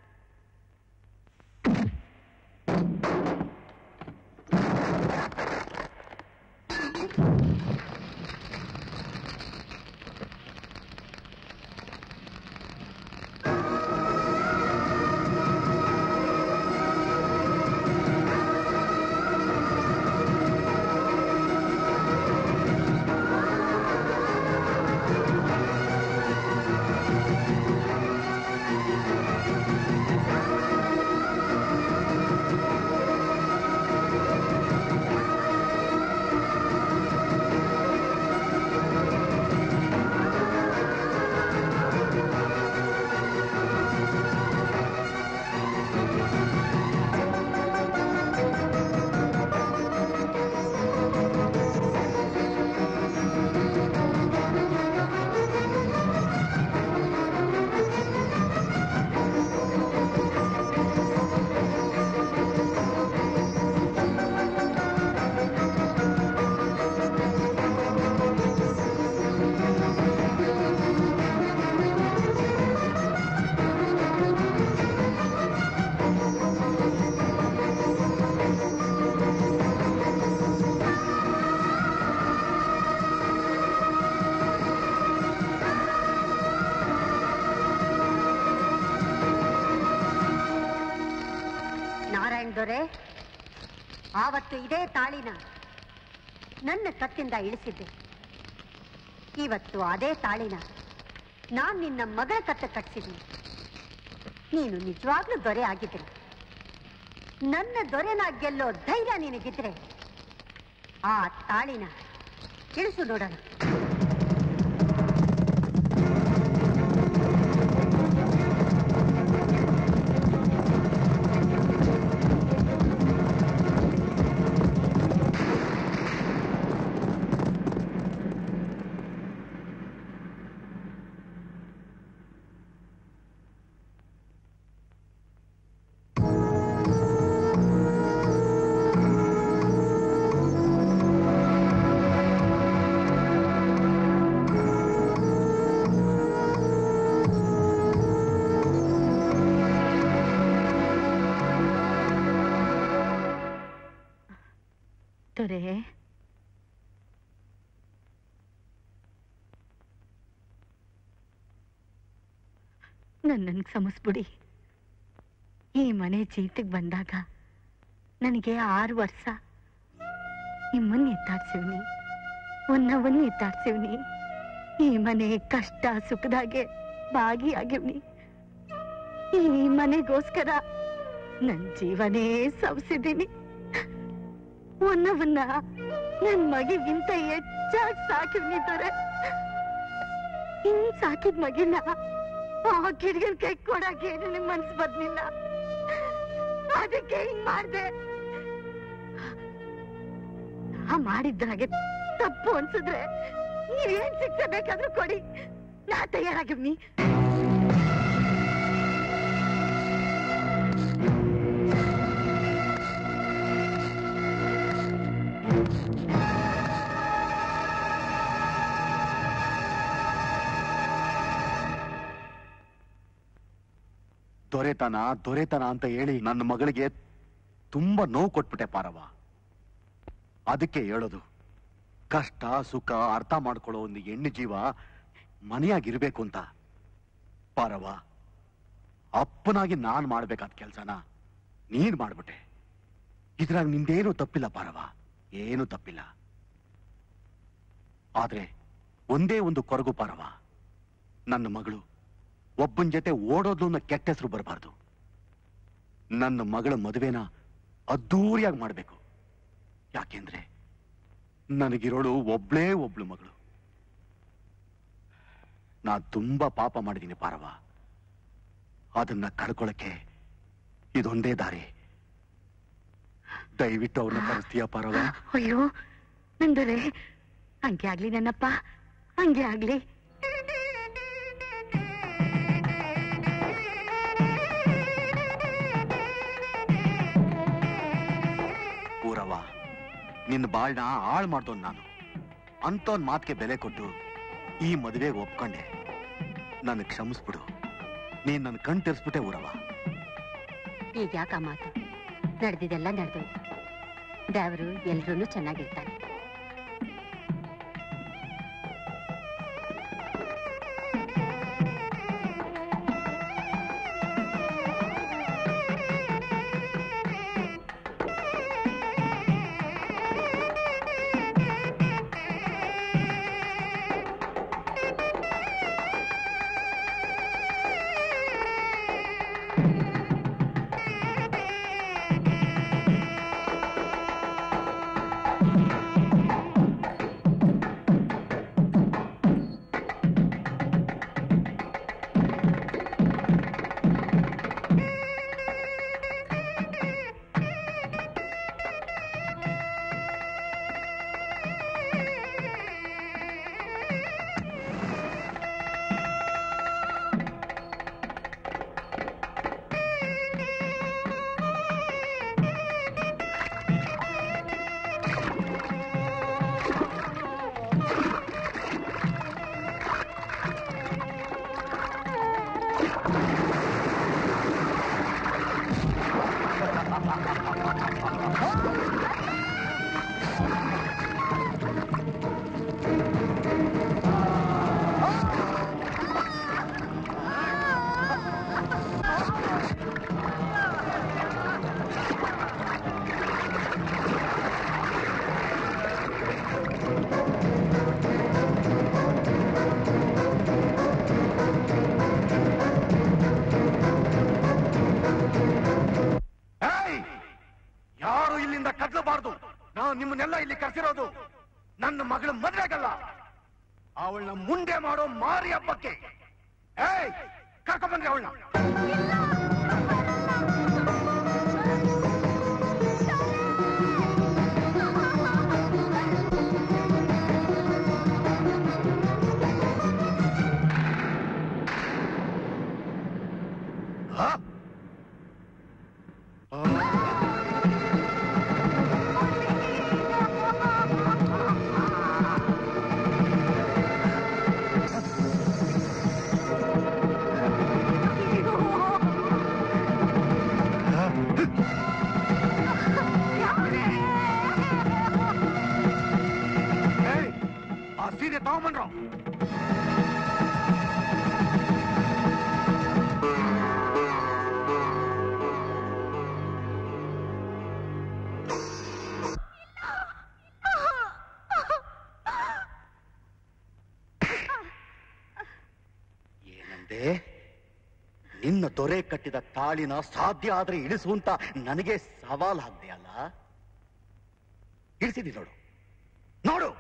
ನಾರಾಯಣ್ ದೊರೆ ಆವತ್ತು ಇದೇ ತಾಳಿನ ನನ್ನ ಕತ್ತಿಂದ ಇಳಿಸಿದ್ದೆ ಇವತ್ತು ಅದೇ ತಾಳಿನ ನಾನ್ ನಿನ್ನ ಮಗಳ ಕತ್ತ ಕಟ್ಸಿದ್ದೀನಿ ನೀನು ನಿಜವಾಗ್ಲೂ ದೊರೆ ಆಗಿದ್ರೆ ನನ್ನ ದೊರೆನ ಗೆಲ್ಲೋ ಧೈರ್ಯ ನಿನಗಿದ್ರೆ ಆ ತಾಳಿನ ಇಳಿಸು ನೋಡೋಣ ದೊರೆ ನನ್ನನ್ನು ಕ್ಷಮಿಸ್ಬಿಡಿ ಈ ಮನೆ ಚೀಟಿಗೆ ಬಂದಾಗ ನನಗೆ ಆರು ವರ್ಷ ನಿಮ್ಮನ್ನ ಎತ್ತಾಡ್ಸಿವ್ನಿ ಒನ್ನವನ್ನ ಎತ್ತಾಡ್ಸಿವ್ನಿ ಈ ಮನೆ ಕಷ್ಟ ಸುಖದಾಗೆ ಭಾಗಿಯಾಗಿವ್ನಿ ಈ ಮನೆಗೋಸ್ಕರ ನನ್ ಜೀವನೇ ಸವಸಿದ್ದೀನಿ ಒನ್ನವನ್ನ ನನ್ ಮಗಿಗಿಂತ ಹೆಚ್ಚಾಗಿ ಸಾಕಿವ್ನಿದ್ದಾರೆ ಹಿಂಗ್ ಸಾಕಿದ್ ಮಗಿನ ಆ ಕಿಡಿಗನ್ ಕೈ ಕೊಡಕ್ಕೆ ನನಗ್ ಮನ್ಸ್ ಬರ್ಲಿಲ್ಲ ಅದಕ್ಕೆ ಹಿಂಗ್ ಮಾಡ್ದೆ ನಾ ಮಾಡಿದ್ದಾಗೆ ತಪ್ಪು ಅನ್ಸಿದ್ರೆ ನೀವೇನ್ ಶಿಕ್ಷೆ ಬೇಕಾದ್ರೂ ಕೊಡಿ ನಾ ತಯಾರಾಗಿವ್ನಿ ದೊರೆತನ ದೊರೆತನ ಅಂತ ಹೇಳಿ ನನ್ನ ಮಗಳಿಗೆ ತುಂಬಾ ನೋವು ಕೊಟ್ಬಿಟ್ಟೆ ಪಾರವ ಅದಕ್ಕೆ ಹೇಳೋದು ಕಷ್ಟ ಸುಖ ಅರ್ಥ ಮಾಡ್ಕೊಳ್ಳೋ ಒಂದು ಹೆಣ್ಣು ಜೀವ ಮನೆಯಾಗಿರ್ಬೇಕು ಅಂತ ಪಾರವ ಅಪ್ಪನಾಗಿ ನಾನ್ ಮಾಡ್ಬೇಕಾದ ಕೆಲ್ಸನ ನೀನ್ ಮಾಡ್ಬಿಟ್ಟೆ ಇದ್ರಾಗ ನಿಂದೇನು ತಪ್ಪಿಲ್ಲ ಪಾರವ ಏನು ತಪ್ಪಿಲ್ಲ ಆದ್ರೆ ಒಂದೇ ಒಂದು ಕೊರಗು ಪಾರವ ನನ್ನ ಮಗಳು ಒಬ್ಬನ ಜೊತೆ ಓಡೋದು ಅನ್ನೋ ಕೆಟ್ಟ ಹೆಸರು ಬರಬಾರ್ದು ನನ್ನ ಮಗಳ ಮದುವೆನ ಅದ್ದೂರಿಯಾಗಿ ಮಾಡ್ಬೇಕು ಯಾಕೆಂದ್ರೆ ನನಗಿರೋಳು ಒಬ್ಳೇ ಒಬ್ಳು ಮಗಳು ನಾ ತುಂಬಾ ಪಾಪ ಮಾಡಿದ್ದೀನಿ ಪಾರವ ಅದನ್ನ ಕಳ್ಕೊಳಕ್ಕೆ ಇದೊಂದೇ ದಾರಿ ದಯವಿಟ್ಟು ಅವ್ರನ್ನ ಕರೆಸ್ತೀಯ ಪಾರವ ಅಯ್ಯೋ ನಂದರೆ ಹಂಗೆ ಆಗ್ಲಿ ನನ್ನಪ್ಪ ಹಂಗೆ ಆಗ್ಲಿ ಊರವ ನಿನ್ನ ಬಾಳ್ನ ಹಾಳು ಮಾಡ್ದೋನ್ ನಾನು ಅಂತವನ್ ಮಾತಿಗೆ ಬೆಲೆ ಕೊಟ್ಟು ಈ ಮದುವೆಗೆ ಒಪ್ಕೊಂಡೆ ನನ್ನ ಕ್ಷಮಿಸ್ಬಿಡು ನೀನ್ ನನ್ನ ಕಣ್ ತೆರ್ಸ್ಬಿಟ್ಟೆ ಊರವ ಈಗ ಯಾಕ ಆ ಮಾತು ನಡೆದಿದೆಲ್ಲ ನಡೆದು ದೇವರು ಎಲ್ರೂ ಚೆನ್ನಾಗಿರ್ತಾನೆ ಏಯ್! ಯಾರು ಇಲ್ಲಿಂದ ಕದಲಬಾರ್ದು ನಾವು ನಿಮ್ಮನ್ನೆಲ್ಲ ಇಲ್ಲಿ ಕರೆಸಿರೋದು ನನ್ನ ಮಗಳ ಮದ್ವೆಗಲ್ಲ ಅವಳನ್ನ ಮುಂದೆ ಮಾಡೋ ಮಾರಿ ಹಬ್ಬಕ್ಕೆ ಏಯ್ ಕರ್ಕೊಂಬಂದ್ರೆ ಅವಳನ್ನ ಏಯ್! ಆ ಸೀರೆ ತಗೊಂಬನ್ರು ಏನಂದೆ ನಿನ್ನ ದೊರೆ ಕಟ್ಟಿದ ತಾಳಿನ ಸಾಧ್ಯ ಆದ್ರೆ ಇಳಿಸು ಅಂತ ನನಗೆ ಸವಾಲ್ ಹಾಕ್ದೆ ಅಲ್ಲ ಇಳಿಸಿದಿ ನೋಡು ನೋಡು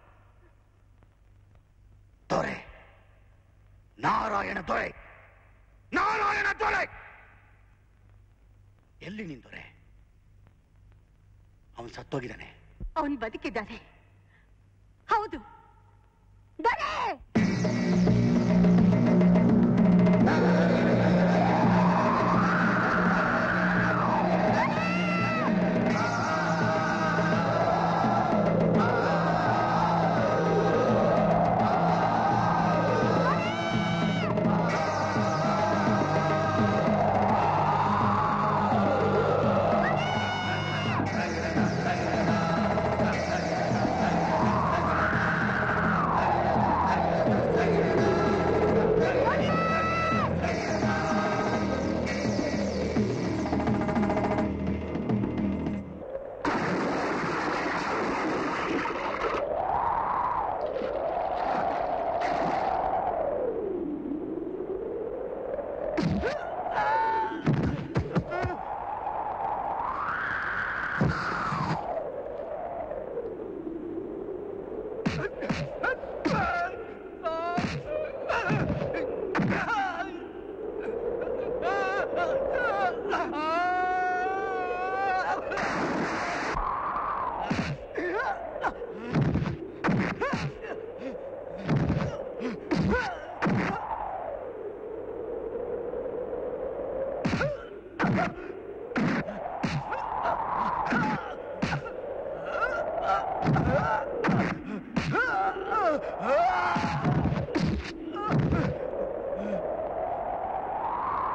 ದೊರೆ ನಾರಾಯಣ ದೊರೆ ನಾರಾಯಣ ದೊರೆ ಎಲ್ಲಿ ನಿನ್ ದೊರೆ ಅವನ್ ಸತ್ತೋಗಿದ್ದಾನೆ ಅವನು ಬದುಕಿದ್ದಾನೆ ಹೌದು ದೊರೆ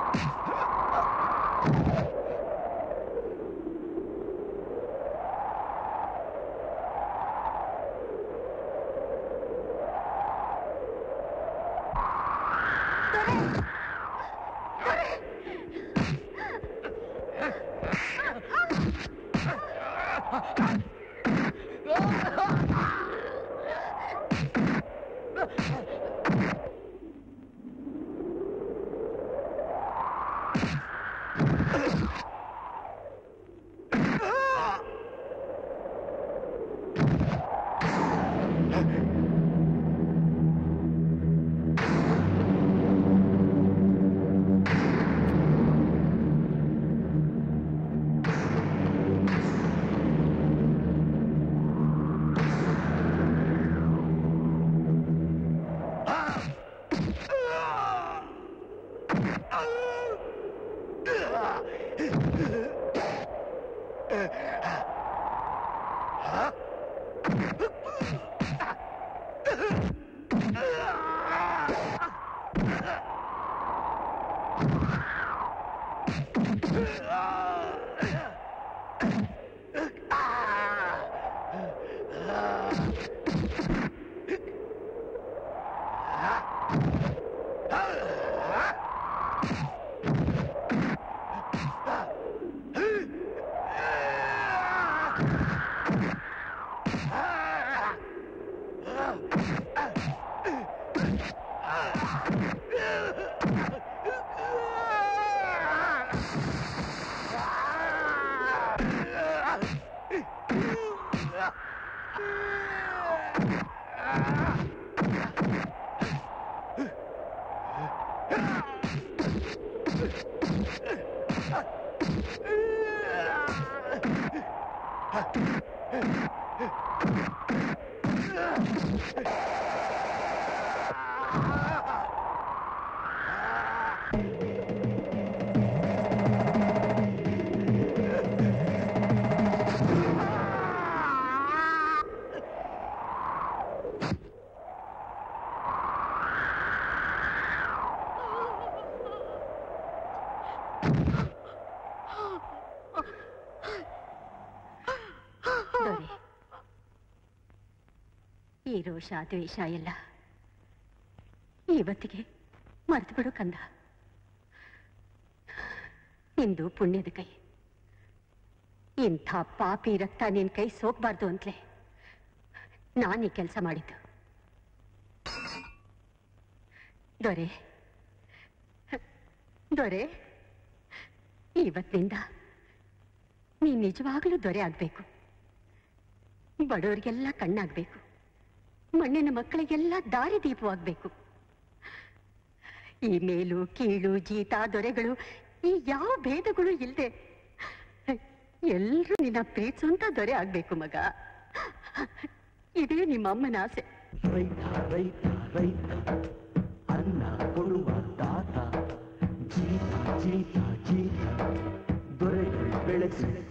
ದೊರೆ ಈ ರೋಷ ದ್ವೇಷ ಎಲ್ಲ ಇವತ್ತಿಗೆ ಮರ್ತು ಬಿಡು ಕಂದ ನಿಂದು ಪುಣ್ಯದ ಕೈ ಇಂಥ ಪಾಪಿ ರಕ್ತ ನಿನ್ ಕೈ ಸೋಕ್ಬಾರ್ದು ಅಂತಲೇ ನಾನು ಈ ಕೆಲಸ ಮಾಡಿದ್ದು ದೊರೆ ದೊರೆ ಇವತ್ತಿನಿಂದ ನೀ ನಿಜವಾಗಲೂ ದೊರೆ ಆಗ್ಬೇಕು ಬಡವರಿಗೆಲ್ಲ ಕಣ್ಣಾಗ್ಬೇಕು ಮಣ್ಣಿನ ಮಕ್ಕಳಿಗೆಲ್ಲ ದಾರಿ ದೀಪವಾಗ್ಬೇಕು ಈ ಮೇಲು ಕೀಳು ಜೀತ ದೊರೆಗಳು ಈ ಯಾವ ಭೇದಗಳು ಇಲ್ಲದೆ ಎಲ್ಲರೂ ನಿನ್ನ ಪ್ರೀತಿಸುವಂತ ದೊರೆ ಆಗ್ಬೇಕು ಮಗ ಇದೇ ನಿಮ್ಮ ಅಮ್ಮನ ಆಸೆ ರೈತ ರೈತ ರೈತ ಅನ್ನ ಕೊಡುವ ತಾತ ಜೀತ ಜೀತ ಜೀತ ದೊರೆಗಳು ಬೆಳೆಸಿ